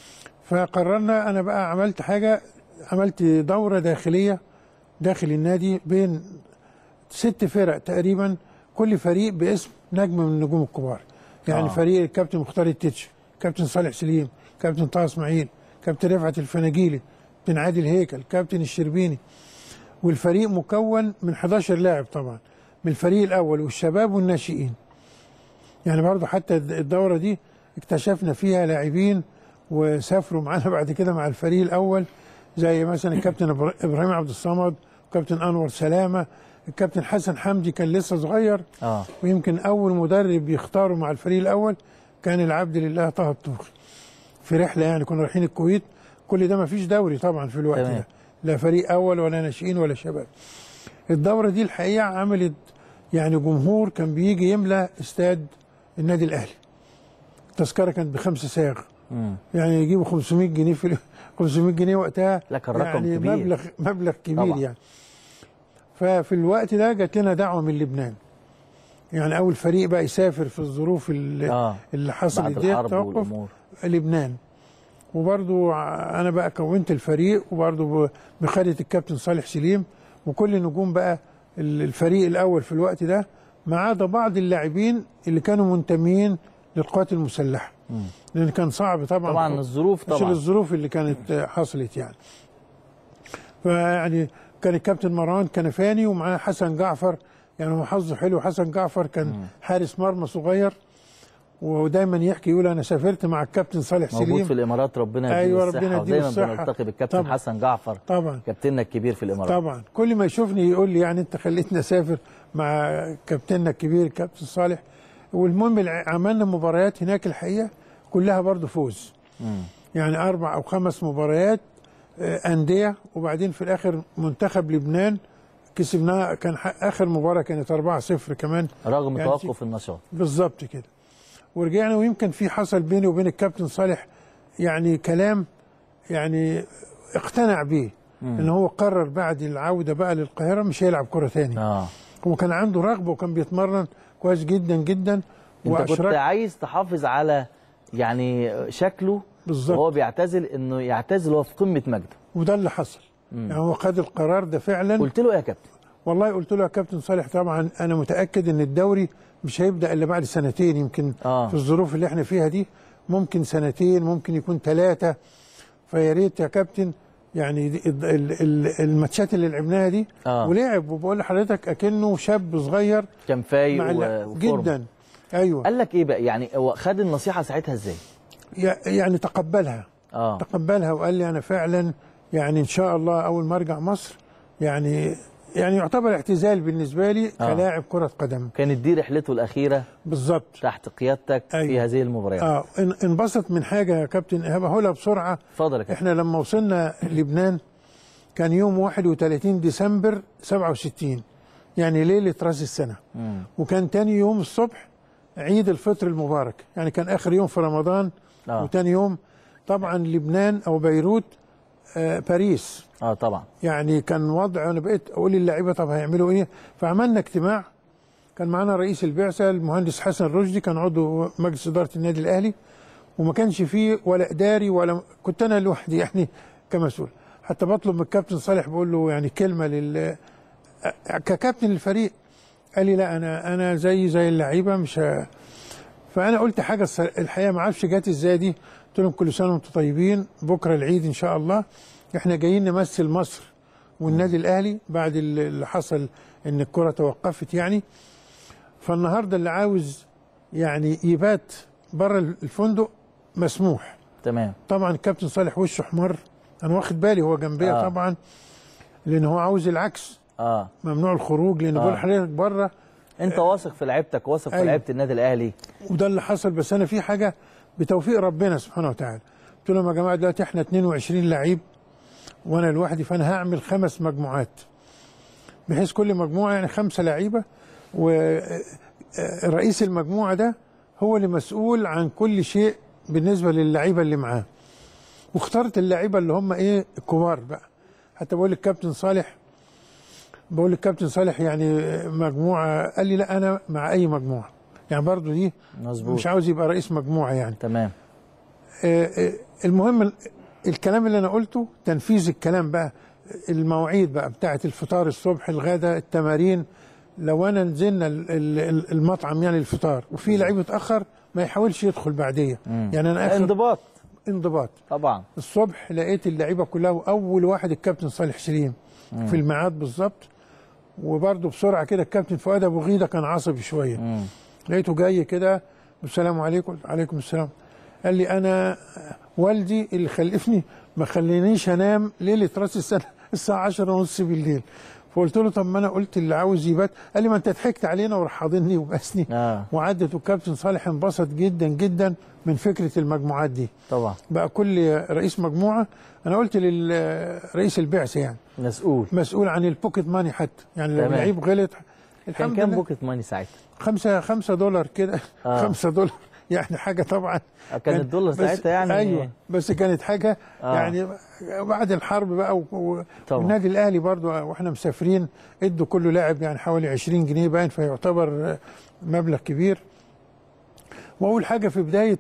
فقررنا انا بقى عملت حاجه عملت دوره داخليه داخل النادي بين ست فرق تقريبا كل فريق باسم نجم من النجوم الكبار يعني آه. آه. فريق الكابتن مختار التتش كابتن صالح سليم كابتن طه اسماعيل كابتن رفعت الفناجيلي كابتن عادل هيكل كابتن الشربيني والفريق مكون من 11 لاعب طبعا من الفريق الاول والشباب والناشئين يعني برضه حتى الدوره دي اكتشفنا فيها لاعبين وسافروا معانا بعد كده مع الفريق الاول زي مثلا الكابتن إبرا- ابراهيم عبد الصمد الكابتن انور سلامه الكابتن حسن حمدي كان لسه صغير اه ويمكن اول مدرب يختاره مع الفريق الاول كان العبد لله طه الطوخي في رحله يعني كنا رايحين الكويت كل ده ما فيش دوري طبعا في الوقت تمام. ده لا فريق اول ولا ناشئين ولا شباب الدوره دي الحقيقه عملت يعني جمهور كان بيجي يملى استاد النادي الاهلي التذكره كانت بخمسة ساغ مم. يعني يجيبوا 500 جنيه في ال- 500 جنيه وقتها لا، كان رقم يعني كبير. مبلغ مبلغ كبير طبعا. يعني ففي الوقت ده جات لنا دعوه من لبنان يعني اول فريق بقى يسافر في الظروف اللي, آه. اللي حصلت بعد دي الحرب توقف والامور لبنان وبرضو ع- انا بقى كونت الفريق وبرضو ب- بقياده الكابتن صالح سليم وكل نجوم بقى ال- الفريق الاول في الوقت ده ما عدا بعض اللاعبين اللي كانوا منتمين للقوات المسلحه لان كان صعب طبعا طبعا الظروف عشان طبعا الظروف اللي كانت آه، حصلت يعني فيعني كان الكابتن مروان كنفاني ومعاه حسن جعفر يعني هو حظه حلو حسن جعفر كان حارس مرمى صغير ودايما يحكي يقول انا سافرت مع الكابتن صالح موجود سليم في الامارات ربنا يديله أيوة، الصحه ربنا يديله ودايما الصحة. بنلتقي بالكابتن طبعا. حسن جعفر طبعا كابتننا الكبير في الامارات طبعا كل ما يشوفني يقول لي يعني انت خليتني اسافر مع كابتننا الكبير الكابتن صالح والمهم الع- عملنا مباريات هناك الحقيقه كلها برضو فوز مم. يعني اربع او خمس مباريات آه، انديه وبعدين في الاخر منتخب لبنان كسبناها كان ح- اخر مباراه كانت 4-0 كمان رغم يعني توقف النشاط بالظبط كده ورجعنا ويمكن في حصل بيني وبين الكابتن صالح يعني كلام يعني اقتنع بيه ان هو قرر بعد العوده بقى للقاهره مش هيلعب كره تاني اه هو كان عنده رغبه وكان بيتمرن كويس جدا جدا انت كنت واشرك عايز تحافظ على يعني شكله بالظبط. وهو بيعتزل انه يعتزل وهو في قمه مجده وده اللي حصل يعني هو خد القرار ده فعلا قلت له إيه يا كابتن والله قلت له يا كابتن صالح طبعا انا متاكد ان الدوري مش هيبدا الا بعد سنتين يمكن آه. في الظروف اللي احنا فيها دي ممكن سنتين ممكن يكون ثلاثه فيا ريت يا كابتن يعني دي ال- ال- ال- الماتشات اللي لعبناها دي آه. ولعب وبقول لحضرتك اكنه شاب صغير كان فايق مع و- الل- وفورمة. جدا ايوه قال لك ايه بقى يعني هو خد النصيحه ساعتها ازاي يع- يعني تقبلها اه تقبلها وقال لي انا فعلا يعني ان شاء الله اول ما ارجع مصر يعني يعني يعتبر اعتزال بالنسبه لي آه. كلاعب كره قدم كانت دي رحلته الاخيره بالظبط تحت قيادتك في أيوة. هذه المباريات اه ان- انبسط من حاجه يا كابتن ايهاب هقولها بسرعه اتفضل يا كابتن احنا لما وصلنا لبنان كان يوم 31 ديسمبر 67 يعني ليله راس السنه مم. وكان تاني يوم الصبح عيد الفطر المبارك يعني كان اخر يوم في رمضان آه. وتاني يوم طبعا لبنان او بيروت آه باريس اه طبعا يعني كان وضع انا بقيت اقول للعيبه طب هيعملوا ايه فعملنا اجتماع كان معانا رئيس البعثه المهندس حسن رشدي كان عضو مجلس اداره النادي الاهلي وما كانش فيه ولا اداري ولا كنت انا لوحدي يعني كمسؤول حتى بطلب من الكابتن صالح بقول له يعني كلمه لل ككابتن الفريق قال لي لا انا انا زي زي اللعيبه مش ه... فانا قلت حاجه الص- الحقيقه ما اعرفش جت ازاي دي قلت لهم كل سنه وانتم طيبين بكره العيد ان شاء الله احنا جايين نمثل مصر والنادي الاهلي بعد اللي اللي حصل ان الكره توقفت يعني فالنهارده اللي عاوز يعني يبات بره الفندق مسموح تمام طبعا الكابتن صالح وشه احمر انا واخد بالي هو جنبيا آه. آه. طبعا لان هو عاوز العكس اه ممنوع الخروج لان آه. بقول لحضرتك بره انت واثق في لعيبتك واثق في أيوة. لعيبه النادي الاهلي وده اللي حصل بس انا في حاجه بتوفيق ربنا سبحانه وتعالى قلت لهم يا جماعه دلوقتي احنا 22 لعيب وانا لوحدي فانا هعمل خمس مجموعات بحيث كل مجموعه يعني خمسه لعيبه ورئيس المجموعه ده هو اللي مسؤول عن كل شيء بالنسبه للعيبه اللي معاه واخترت اللعيبه اللي هم ايه الكبار بقى حتى بقول للكابتن صالح بقول للكابتن صالح يعني مجموعه قال لي لا انا مع اي مجموعه يعني برضو دي مظبوط مش عاوز يبقى رئيس مجموعه يعني تمام آه، آه، المهم ال- الكلام اللي انا قلته تنفيذ الكلام بقى المواعيد بقى بتاعه الفطار الصبح الغداء التمارين لو انا نزلنا ال- ال- ال- المطعم يعني الفطار وفي لعيب اتاخر ما يحاولش يدخل بعديه مم. يعني انا اخر انضباط انضباط طبعا الصبح لقيت اللعيبه كلها واول واحد الكابتن صالح سليم في الميعاد بالظبط وبرده بسرعه كده الكابتن فؤاد ابو غيده كان عصبي شويه مم. لقيته جاي كده السلام عليكم عليكم السلام قال لي انا والدي اللي خلفني ما خلينيش انام ليله راس السنه الساعه 10 ونص بالليل فقلت له طب ما انا قلت اللي عاوز يبات قال لي ما انت ضحكت علينا وراح حاضني وباسني اه وعدت والكابتن صالح انبسط جدا جدا من فكره المجموعات دي طبعا بقى كل رئيس مجموعه انا قلت للرئيس البعثه يعني مسؤول مسؤول عن البوكيت ماني حتى يعني لو تمام. لعيب غلط كان الحمد كام لله بوكيت ماني ساعتها؟ خمسة خمسة دولار كده آه. خمسة دولار يعني حاجة طبعا آه، كان الدولار بس- ساعتها يعني أيوة بس كانت حاجة آه. يعني بعد الحرب بقى و- و- طبعا. والنادي الأهلي برضو واحنا مسافرين ادوا كل لاعب يعني حوالي 20 جنيه باين فيعتبر مبلغ كبير وأول حاجة في بداية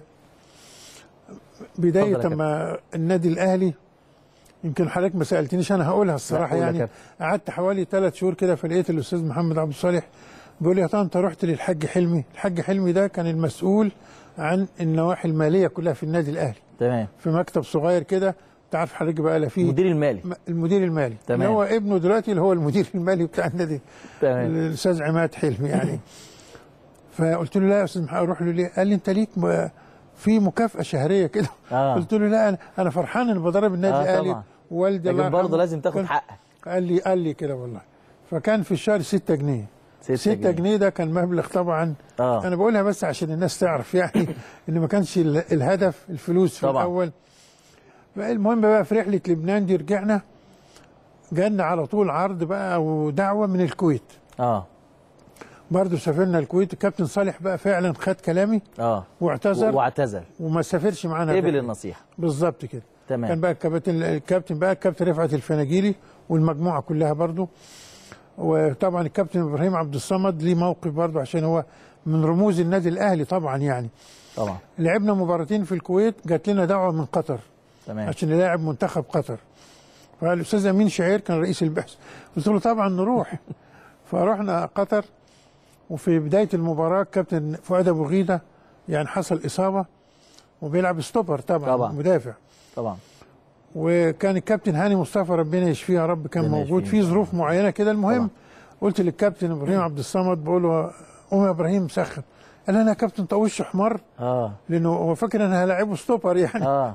بداية اتفضل يا لما النادي الأهلي يمكن حضرتك ما سالتنيش انا هقولها الصراحه قول يا يعني كابتن. قعدت حوالي ثلاث شهور كده فلقيت الاستاذ محمد عبد الصالح بيقول لي يا طنط انت رحت للحاج حلمي الحاج حلمي ده كان المسؤول عن النواحي الماليه كلها في النادي الاهلي تمام في مكتب صغير كده تعرف حضرتك بقى لا فيه المدير المالي م- المدير المالي تمام. اللي هو ابنه دلوقتي اللي هو المدير المالي بتاع النادي تمام الاستاذ عماد حلمي يعني فقلت له لا يا استاذ محمد اروح له ليه؟ قال لي انت ليك م- في مكافاه شهريه كده اه قلت له لا انا انا فرحان ان بضرب النادي آه الاهلي طبعا. والدي الله لكن برضه يرحمه لازم تاخد كان- حقك قال لي قال لي كده والله فكان في الشهر 6 جنيه 6 جنيه. جنيه ده كان مبلغ طبعا اه انا بقولها بس عشان الناس تعرف يعني ان ما كانش ال- الهدف الفلوس في طبعا. الاول المهم بقى في رحله لبنان دي رجعنا جالنا على طول عرض بقى او دعوه من الكويت اه برضه سافرنا الكويت الكابتن صالح بقى فعلا خد كلامي اه واعتذر و- واعتزل وما سافرش معانا قبل الرحلة. النصيحه بالظبط كده كان تمام بقى الكابتن الكابتن بقى الكابتن رفعت الفناجيلي والمجموعه كلها برضو وطبعا الكابتن ابراهيم عبد الصمد ليه موقف برضو عشان هو من رموز النادي الاهلي طبعا يعني طبعا لعبنا مباراتين في الكويت جات لنا دعوه من قطر تمام عشان نلاعب منتخب قطر فالاستاذ امين شعير كان رئيس البحث قلت له طبعا نروح فرحنا قطر وفي بدايه المباراه كابتن فؤاد ابو غيده يعني حصل اصابه وبيلعب ستوبر طبعا, طبعا. مدافع طبعا وكان الكابتن هاني مصطفى ربنا يشفيه يا رب كان ربنا موجود يشفيه. في ظروف معينه كده المهم طبعا. قلت للكابتن ابراهيم عبد الصمد بقول له قوم يا ابراهيم سخن قال انا يا كابتن انت وشه احمر اه لانه هو فاكر انا هلاعبه ستوبر يعني اه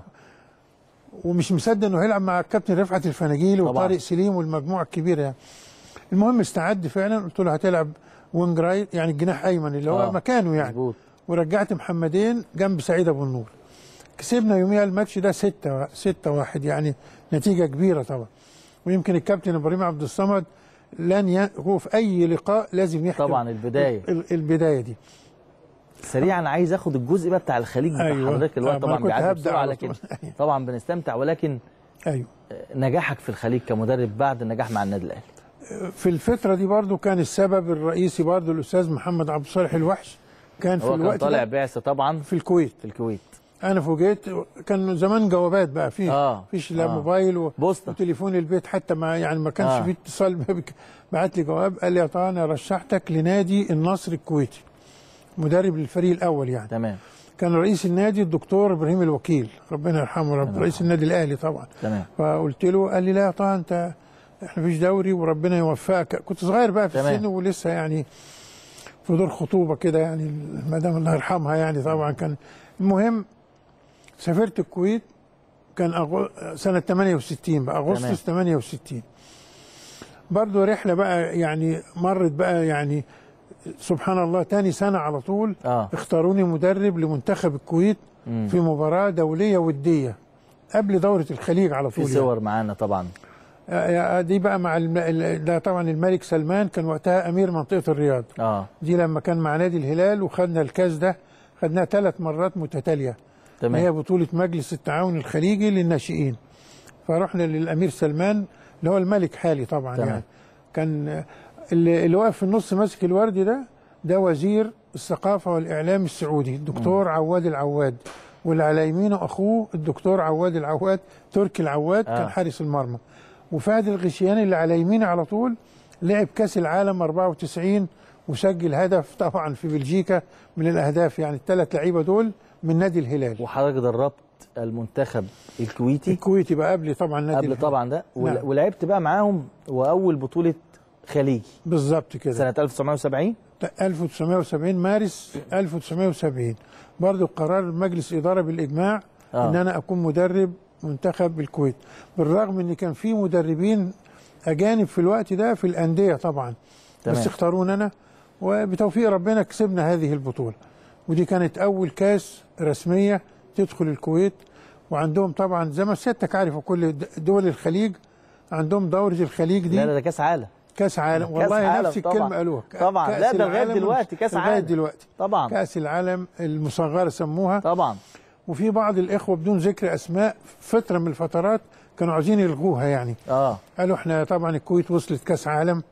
ومش مصدق انه هيلعب مع الكابتن رفعت الفناجيل طبعا. وطارق سليم والمجموعه الكبيره يعني المهم استعد فعلا قلت له هتلعب وينج رايت يعني الجناح ايمن اللي هو آه. مكانه يعني مظبوط ورجعت محمدين جنب سعيد ابو النور كسبنا يوميها الماتش ده 6 6 1 يعني نتيجه كبيره طبعا ويمكن الكابتن ابراهيم عبد الصمد لن ي... هو في اي لقاء لازم يحكي طبعا البدايه ال- البدايه دي سريعا عايز اخد الجزء بقى بتاع الخليج بتاع أيوة. حضرتك آه، الوقت ما أنا طبعا كنت بيعدي هبدأ بسرعه على لكن طول. طبعا بنستمتع ولكن ايوه نجاحك في الخليج كمدرب بعد النجاح مع النادي الاهلي في الفتره دي برضو كان السبب الرئيسي برضو الاستاذ محمد عبد الصالح الوحش كان في هو كان الوقت طالع ده بعثه طبعا في الكويت في الكويت انا فوجئت كان زمان جوابات بقى في آه. فيش لا آه. موبايل و... بوسطه وتليفون البيت حتى ما يعني ما كانش آه. فيه اتصال بك- بعت لي جواب قال لي يا طه انا رشحتك لنادي النصر الكويتي مدرب للفريق الاول يعني تمام كان رئيس النادي الدكتور ابراهيم الوكيل ربنا يرحمه رب الله رئيس يرحمه. النادي الاهلي طبعا تمام فقلت له قال لي لا يا طه انت احنا فيش دوري وربنا يوفقك كنت صغير بقى في تمام. السن ولسه يعني في دور خطوبه كده يعني المدام الله يرحمها يعني طبعا كان المهم سافرت الكويت كان أغو... سنه 68 بقى تمام. اغسطس 68 برضه رحله بقى يعني مرت بقى يعني سبحان الله تاني سنه على طول اه اختاروني مدرب لمنتخب الكويت مم. في مباراه دوليه وديه قبل دوره الخليج على في طول صور معانا طبعا آه، دي بقى مع الم... ال- ده طبعا الملك سلمان كان وقتها امير منطقه الرياض اه دي لما كان مع نادي الهلال وخدنا الكاس ده خدناه ثلاث مرات متتاليه هي تمام بطوله مجلس التعاون الخليجي للناشئين فرحنا للامير سلمان اللي هو الملك حالي طبعا تمام. يعني كان آه، اللي, اللي واقف في النص ماسك الورد ده ده وزير الثقافه والاعلام السعودي الدكتور عواد العواد واللي على يمينه اخوه الدكتور عواد العواد تركي العواد آه. كان حارس المرمى وفهد الغشياني اللي على يميني على طول لعب كاس العالم 94 وسجل هدف طبعا في بلجيكا من الاهداف يعني الثلاث لعيبه دول من نادي الهلال وحضرتك دربت المنتخب الكويتي الكويتي بقى قبل طبعا نادي قبل الهلال. طبعا ده ول- نعم. ولعبت بقى معاهم واول بطوله خليجي بالظبط كده سنه 1970 1970 مارس 1970 برضو قرار مجلس إدارة بالإجماع آه. إن أنا أكون مدرب منتخب الكويت بالرغم إن كان في مدربين اجانب في الوقت ده في الانديه طبعا تمام. بس اختارونا انا وبتوفيق ربنا كسبنا هذه البطوله ودي كانت اول كاس رسميه تدخل الكويت وعندهم طبعا زي ما سيادتك عارف كل دول الخليج عندهم دوره الخليج دي لا لا ده كاس عالم كاس عالم كأس والله عالم نفس طبعاً. الكلمه قالوها طبعاً. كأس لا، ده لغاية العالم دلوقتي كأس لغايه عالم. دلوقتي طبعا كاس العالم المصغره سموها طبعا وفي بعض الاخوه بدون ذكر اسماء فتره من الفترات كانوا عاوزين يلغوها يعني اه قالوا احنا طبعا الكويت وصلت كاس عالم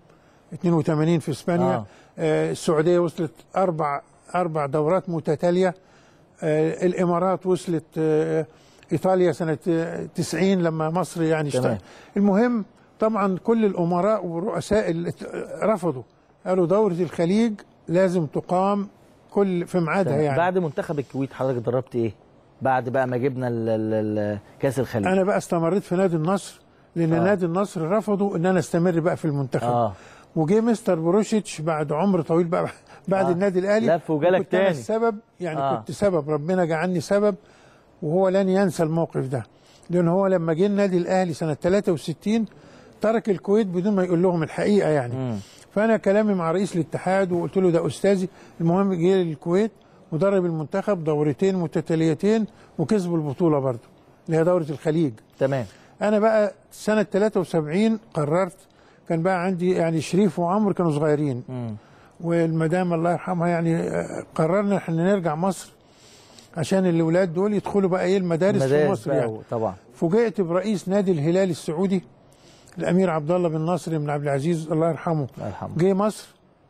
82 في اسبانيا آه. آه. آه السعوديه وصلت اربع اربع دورات متتاليه آه الامارات وصلت آه ايطاليا سنه آه 90 لما مصر يعني تمام. اشتغل المهم طبعا كل الامراء والرؤساء اللي ت- رفضوا قالوا دوره الخليج لازم تقام كل في ميعادها تمام. يعني بعد منتخب الكويت حضرتك دربت ايه؟ بعد بقى ما جبنا ال- ال- ال- كاس الخليج انا بقى استمريت في نادي النصر لان آه. آه. نادي النصر رفضوا ان انا استمر بقى في المنتخب اه وجه مستر بروشيتش بعد عمر طويل بقى بعد آه. آه. النادي الاهلي لف وجالك وكنت أنا تاني. السبب يعني آه. آه. كنت سبب ربنا جعلني سبب وهو لن ينسى الموقف ده لان هو لما جه النادي الاهلي سنه 63 ترك الكويت بدون ما يقول لهم الحقيقه يعني مم. فانا كلامي مع رئيس الاتحاد وقلت له ده استاذي المهم جه للكويت ودرب المنتخب دورتين متتاليتين وكسبوا البطوله برضه اللي هي دوره الخليج تمام انا بقى سنه 73 قررت كان بقى عندي يعني شريف وعمرو كانوا صغيرين مم. والمدام الله يرحمها يعني آه، قررنا احنا نرجع مصر عشان الاولاد دول يدخلوا بقى ايه المدارس, في مدارس مصر بقى يعني و- طبعا فوجئت برئيس نادي الهلال السعودي الامير عبد الله بن ناصر بن عبد العزيز الله يرحمه الله يرحمه جه مصر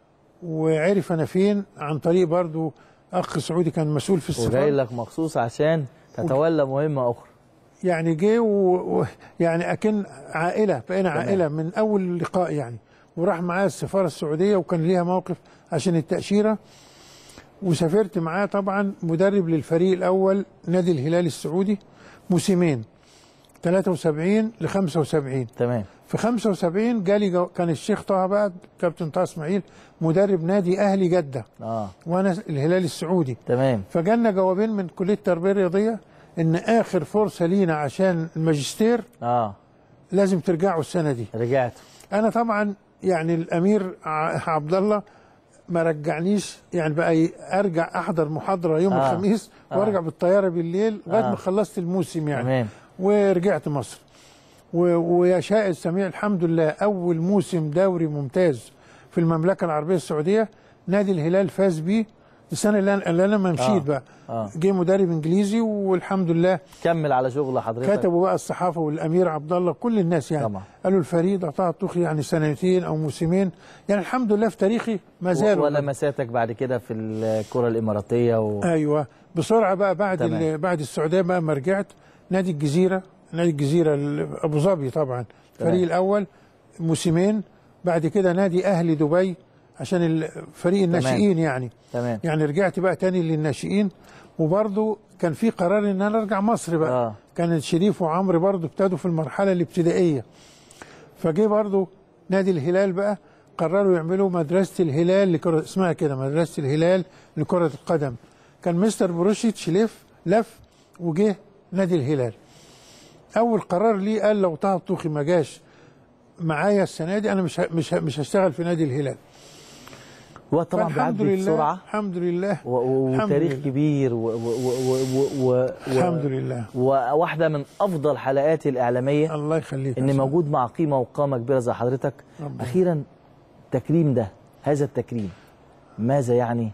وعرف انا فين عن طريق برضو اخ سعودي كان مسؤول في وجاي السفاره لك مخصوص عشان تتولى مهمه اخرى يعني جه و... و... يعني اكن عائله بقينا عائله من اول لقاء يعني وراح معاه السفاره السعوديه وكان ليها موقف عشان التاشيره وسافرت معاه طبعا مدرب للفريق الاول نادي الهلال السعودي موسمين 73 ل 75 تمام في 75 جالي جو... كان الشيخ طه بقى كابتن طه اسماعيل مدرب نادي اهلي جده اه وانا الهلال السعودي تمام فجالنا جوابين من كليه التربيه الرياضيه ان اخر فرصه لينا عشان الماجستير اه لازم ترجعوا السنه دي رجعت انا طبعا يعني الامير ع- عبد الله ما رجعنيش يعني بقى ي- ارجع احضر محاضره يوم آه. آه. الخميس آه. وارجع بالطياره بالليل لغايه آه. ما خلصت الموسم يعني تمام ورجعت مصر و- ويا شاء السميع الحمد لله اول موسم دوري ممتاز في المملكه العربيه السعوديه نادي الهلال فاز بيه السنه اللي انا, اللي أنا ما مشيت آه. بقى اه جه مدرب انجليزي والحمد لله كمل على شغل حضرتك كتبوا بقى الصحافه والامير عبد الله كل الناس يعني طبعا. قالوا الفريد عطاء الطوخي يعني سنتين او موسمين يعني الحمد لله في تاريخي ما زال و- والله. ولمساتك بعد كده في الكره الاماراتيه و... ايوه بسرعه بقى بعد تمام. ال- بعد السعوديه بقى ما رجعت نادي الجزيره نادي الجزيره ال- ابو ظبي طبعا تمام. الفريق الاول موسمين بعد كده نادي اهلي دبي عشان ال- فريق الناشئين يعني تمام يعني رجعت بقى تاني للناشئين وبرضه كان في قرار ان انا ارجع مصر بقى اه كان شريف وعمرو برضه ابتدوا في المرحله الابتدائيه فجه برضه نادي الهلال بقى قرروا يعملوا مدرسه الهلال لكره اسمها كده مدرسه الهلال لكره القدم كان مستر بروشيتش لف لف وجه نادي الهلال اول قرار ليه قال لو طه الطوخي ما جاش معايا السنه دي انا مش ه- مش ه- مش هشتغل في نادي الهلال هو طبعا فالحمد بيعدي لله بسرعه الحمد لله و- و- الحمد وتاريخ لله. كبير و- و- و- و- و- و- الحمد لله وواحده من افضل حلقاتي الاعلاميه الله يخليك ان يا موجود مع قيمه وقامه كبيره زي حضرتك ربنا. اخيرا التكريم ده هذا التكريم ماذا يعني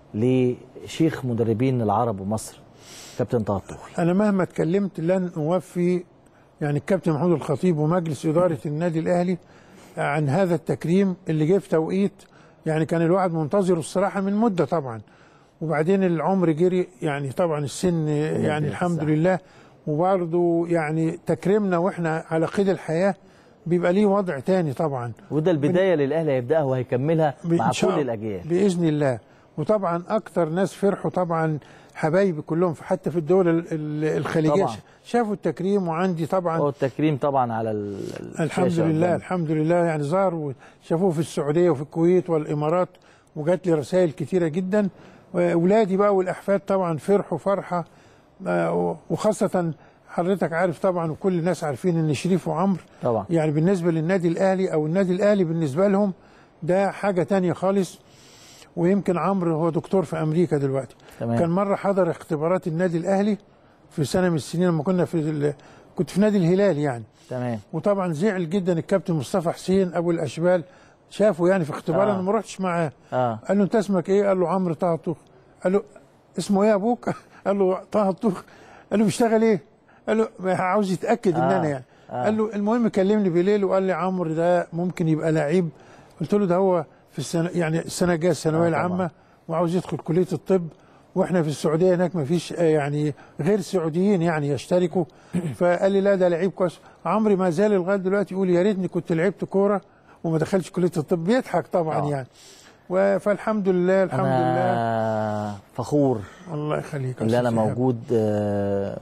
لشيخ مدربين العرب ومصر كابتن طه الطوخي انا مهما اتكلمت لن اوفي يعني الكابتن محمود الخطيب ومجلس اداره النادي الاهلي عن هذا التكريم اللي جه في توقيت يعني كان الواحد منتظره الصراحه من مده طبعا وبعدين العمر جري يعني طبعا السن يعني الحمد لله وبرضه يعني تكريمنا واحنا على قيد الحياه بيبقى ليه وضع تاني طبعا وده البدايه اللي الاهلي هيبداها وهيكملها مع إن شاء كل الله. الاجيال باذن الله وطبعا اكتر ناس فرحوا طبعا حبايبي كلهم في- حتى في الدول ال- ال- الخليجيه طبعاً. شافوا التكريم وعندي طبعا هو التكريم طبعا على ال- الحمد الشاشة لله قدامنا. الحمد لله يعني ظهر وشافوه في السعوديه وفي الكويت والامارات وجات لي رسائل كتيره جدا واولادي بقى والاحفاد طبعا فرحوا فرحه آه، وخاصه حضرتك عارف طبعا وكل الناس عارفين ان شريف وعمرو طبعا يعني بالنسبه للنادي الاهلي او النادي الاهلي بالنسبه لهم ده حاجه تانية خالص ويمكن عمرو هو دكتور في امريكا دلوقتي تمام. كان مره حضر اختبارات النادي الاهلي في سنه من السنين لما كنا في ال... كنت في نادي الهلال يعني تمام وطبعا زعل جدا الكابتن مصطفى حسين ابو الاشبال شافه يعني في اختبار آه. انا ما رحتش معاه اه قال له انت اسمك ايه؟ قال له عمرو طه الطوخ قال له اسمه ايه يا ابوك؟ قال له طه الطوخ قال له بيشتغل ايه؟ قال له ما عاوز يتاكد ان آه. انا يعني آه. قال له المهم كلمني بالليل وقال لي عمرو ده ممكن يبقى لعيب قلت له ده هو في السنه يعني السنه الجايه الثانويه آه طبعاً. العامه وعاوز يدخل كليه الطب واحنا في السعوديه هناك ما فيش آه، يعني غير سعوديين يعني يشتركوا فقال لي لا ده لعيب كويس عمرو ما زال لغايه دلوقتي يقول يا ريتني كنت لعبت كوره وما دخلتش كليه الطب بيضحك طبعا آه. يعني و- فالحمد لله الحمد لله انا فخور الله يخليك يا اللي انا أستاذ إيهاب. موجود آه،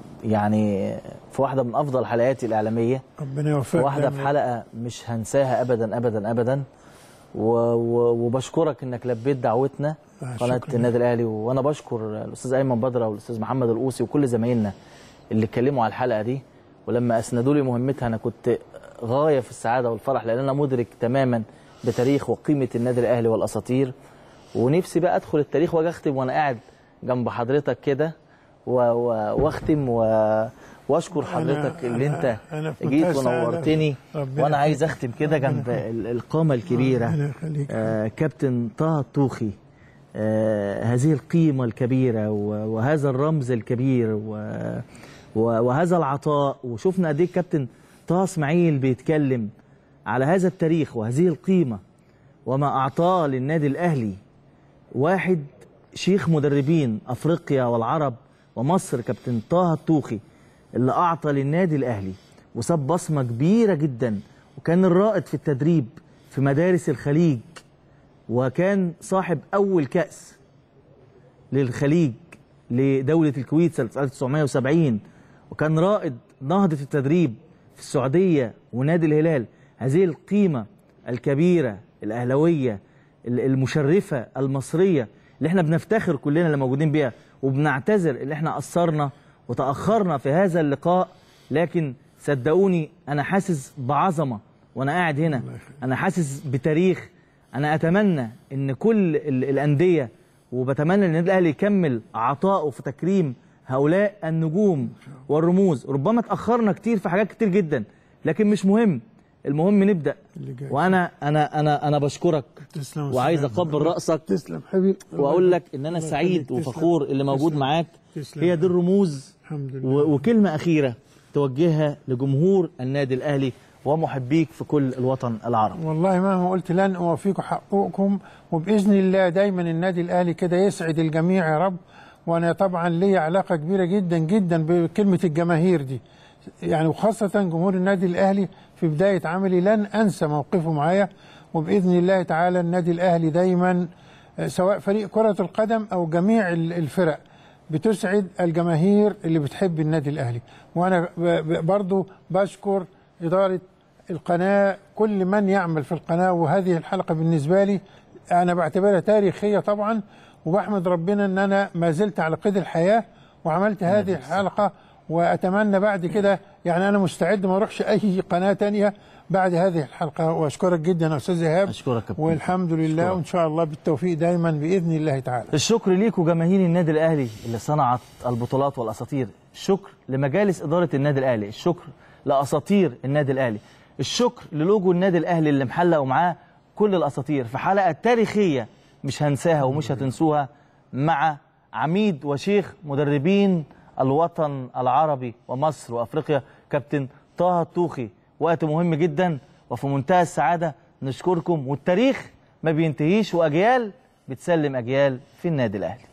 يعني في واحده من افضل حلقاتي الاعلاميه ربنا يوفقك واحده دايماً. في حلقه مش هنساها ابدا ابدا ابدا و و وبشكرك انك لبيت دعوتنا آه، قناه شكراً. النادي الاهلي وانا بشكر الاستاذ ايمن بدره والاستاذ محمد القوسي وكل زمايلنا اللي اتكلموا على الحلقه دي ولما اسندوا لي مهمتها انا كنت غايه في السعاده والفرح لان انا مدرك تماما بتاريخ وقيمه النادي الاهلي والاساطير ونفسي بقى ادخل التاريخ واجي اختم وانا قاعد جنب حضرتك كده و- و- واختم و- واشكر حضرتك أنا- اللي أنا- انت أنا في جيت منتهى السعادة. ونورتني ربنا وانا عايز اختم كده جنب ال- القامه الكبيره ربنا يخليك. آه كابتن طه الطوخي آه هذه القيمه الكبيره و- وهذا الرمز الكبير و- و- وهذا العطاء وشفنا قد ايه الكابتن طه اسماعيل بيتكلم على هذا التاريخ وهذه القيمه وما اعطاه للنادي الاهلي واحد شيخ مدربين افريقيا والعرب ومصر كابتن طه الطوخي اللي اعطى للنادي الاهلي وساب بصمه كبيره جدا وكان الرائد في التدريب في مدارس الخليج وكان صاحب اول كاس للخليج لدوله الكويت سنه 1970 وكان رائد نهضه التدريب في السعوديه ونادي الهلال هذه القيمه الكبيره الاهلاويه المشرفه المصريه اللي احنا بنفتخر كلنا اللي موجودين بيها وبنعتذر اللي احنا قصرنا وتاخرنا في هذا اللقاء لكن صدقوني انا حاسس بعظمه وانا قاعد هنا انا حاسس بتاريخ انا اتمنى ان كل ال- الانديه وبتمنى ان النادي الاهلي يكمل عطائه في تكريم هؤلاء النجوم والرموز ربما اتاخرنا كتير في حاجات كتير جدا لكن مش مهم المهم نبدا اللي جاي. وانا انا انا انا بشكرك تسلم يا وعايز أستاذ اقبل إيهاب. راسك تسلم حبيبي واقول لك ان انا الله سعيد يخليك. تسلم. وفخور اللي موجود تسلم. معاك تسلم. هي دي الرموز الحمد لله و- وكلمه اخيره توجهها لجمهور النادي الاهلي ومحبيك في كل الوطن العربي والله مهما قلت لن اوفيكم حقوقكم وباذن الله دايما النادي الاهلي كده يسعد الجميع يا رب وانا طبعا لي علاقه كبيره جدا جدا بكلمه الجماهير دي يعني وخاصه جمهور النادي الاهلي في بدايه عملي لن انسى موقفه معايا وباذن الله تعالى النادي الاهلي دايما آه، سواء فريق كره القدم او جميع ال- الفرق بتسعد الجماهير اللي بتحب النادي الاهلي وانا ب- ب- برضو بشكر اداره القناه كل من يعمل في القناه وهذه الحلقه بالنسبه لي انا بعتبرها تاريخيه طبعا وبحمد ربنا ان انا ما زلت على قيد الحياه وعملت هذه الحلقه واتمنى بعد كده يعني انا مستعد ما اروحش اي قناه تانية بعد هذه الحلقه واشكرك جدا يا استاذ ايهاب اشكرك كابتن. والحمد لله أشكرك. وان شاء الله بالتوفيق دايما باذن الله تعالى الشكر ليكم جماهير النادي الاهلي اللي صنعت البطولات والاساطير الشكر لمجالس اداره النادي الاهلي الشكر لاساطير النادي الاهلي الشكر للوجو النادي الاهلي اللي محلق ومعاه كل الاساطير في حلقه تاريخيه مش هنساها ومش هتنسوها مع عميد وشيخ مدربين الوطن العربي ومصر وافريقيا كابتن طه الطوخي وقت مهم جدا وفي منتهى السعاده نشكركم والتاريخ ما بينتهيش واجيال بتسلم اجيال في النادي الاهلي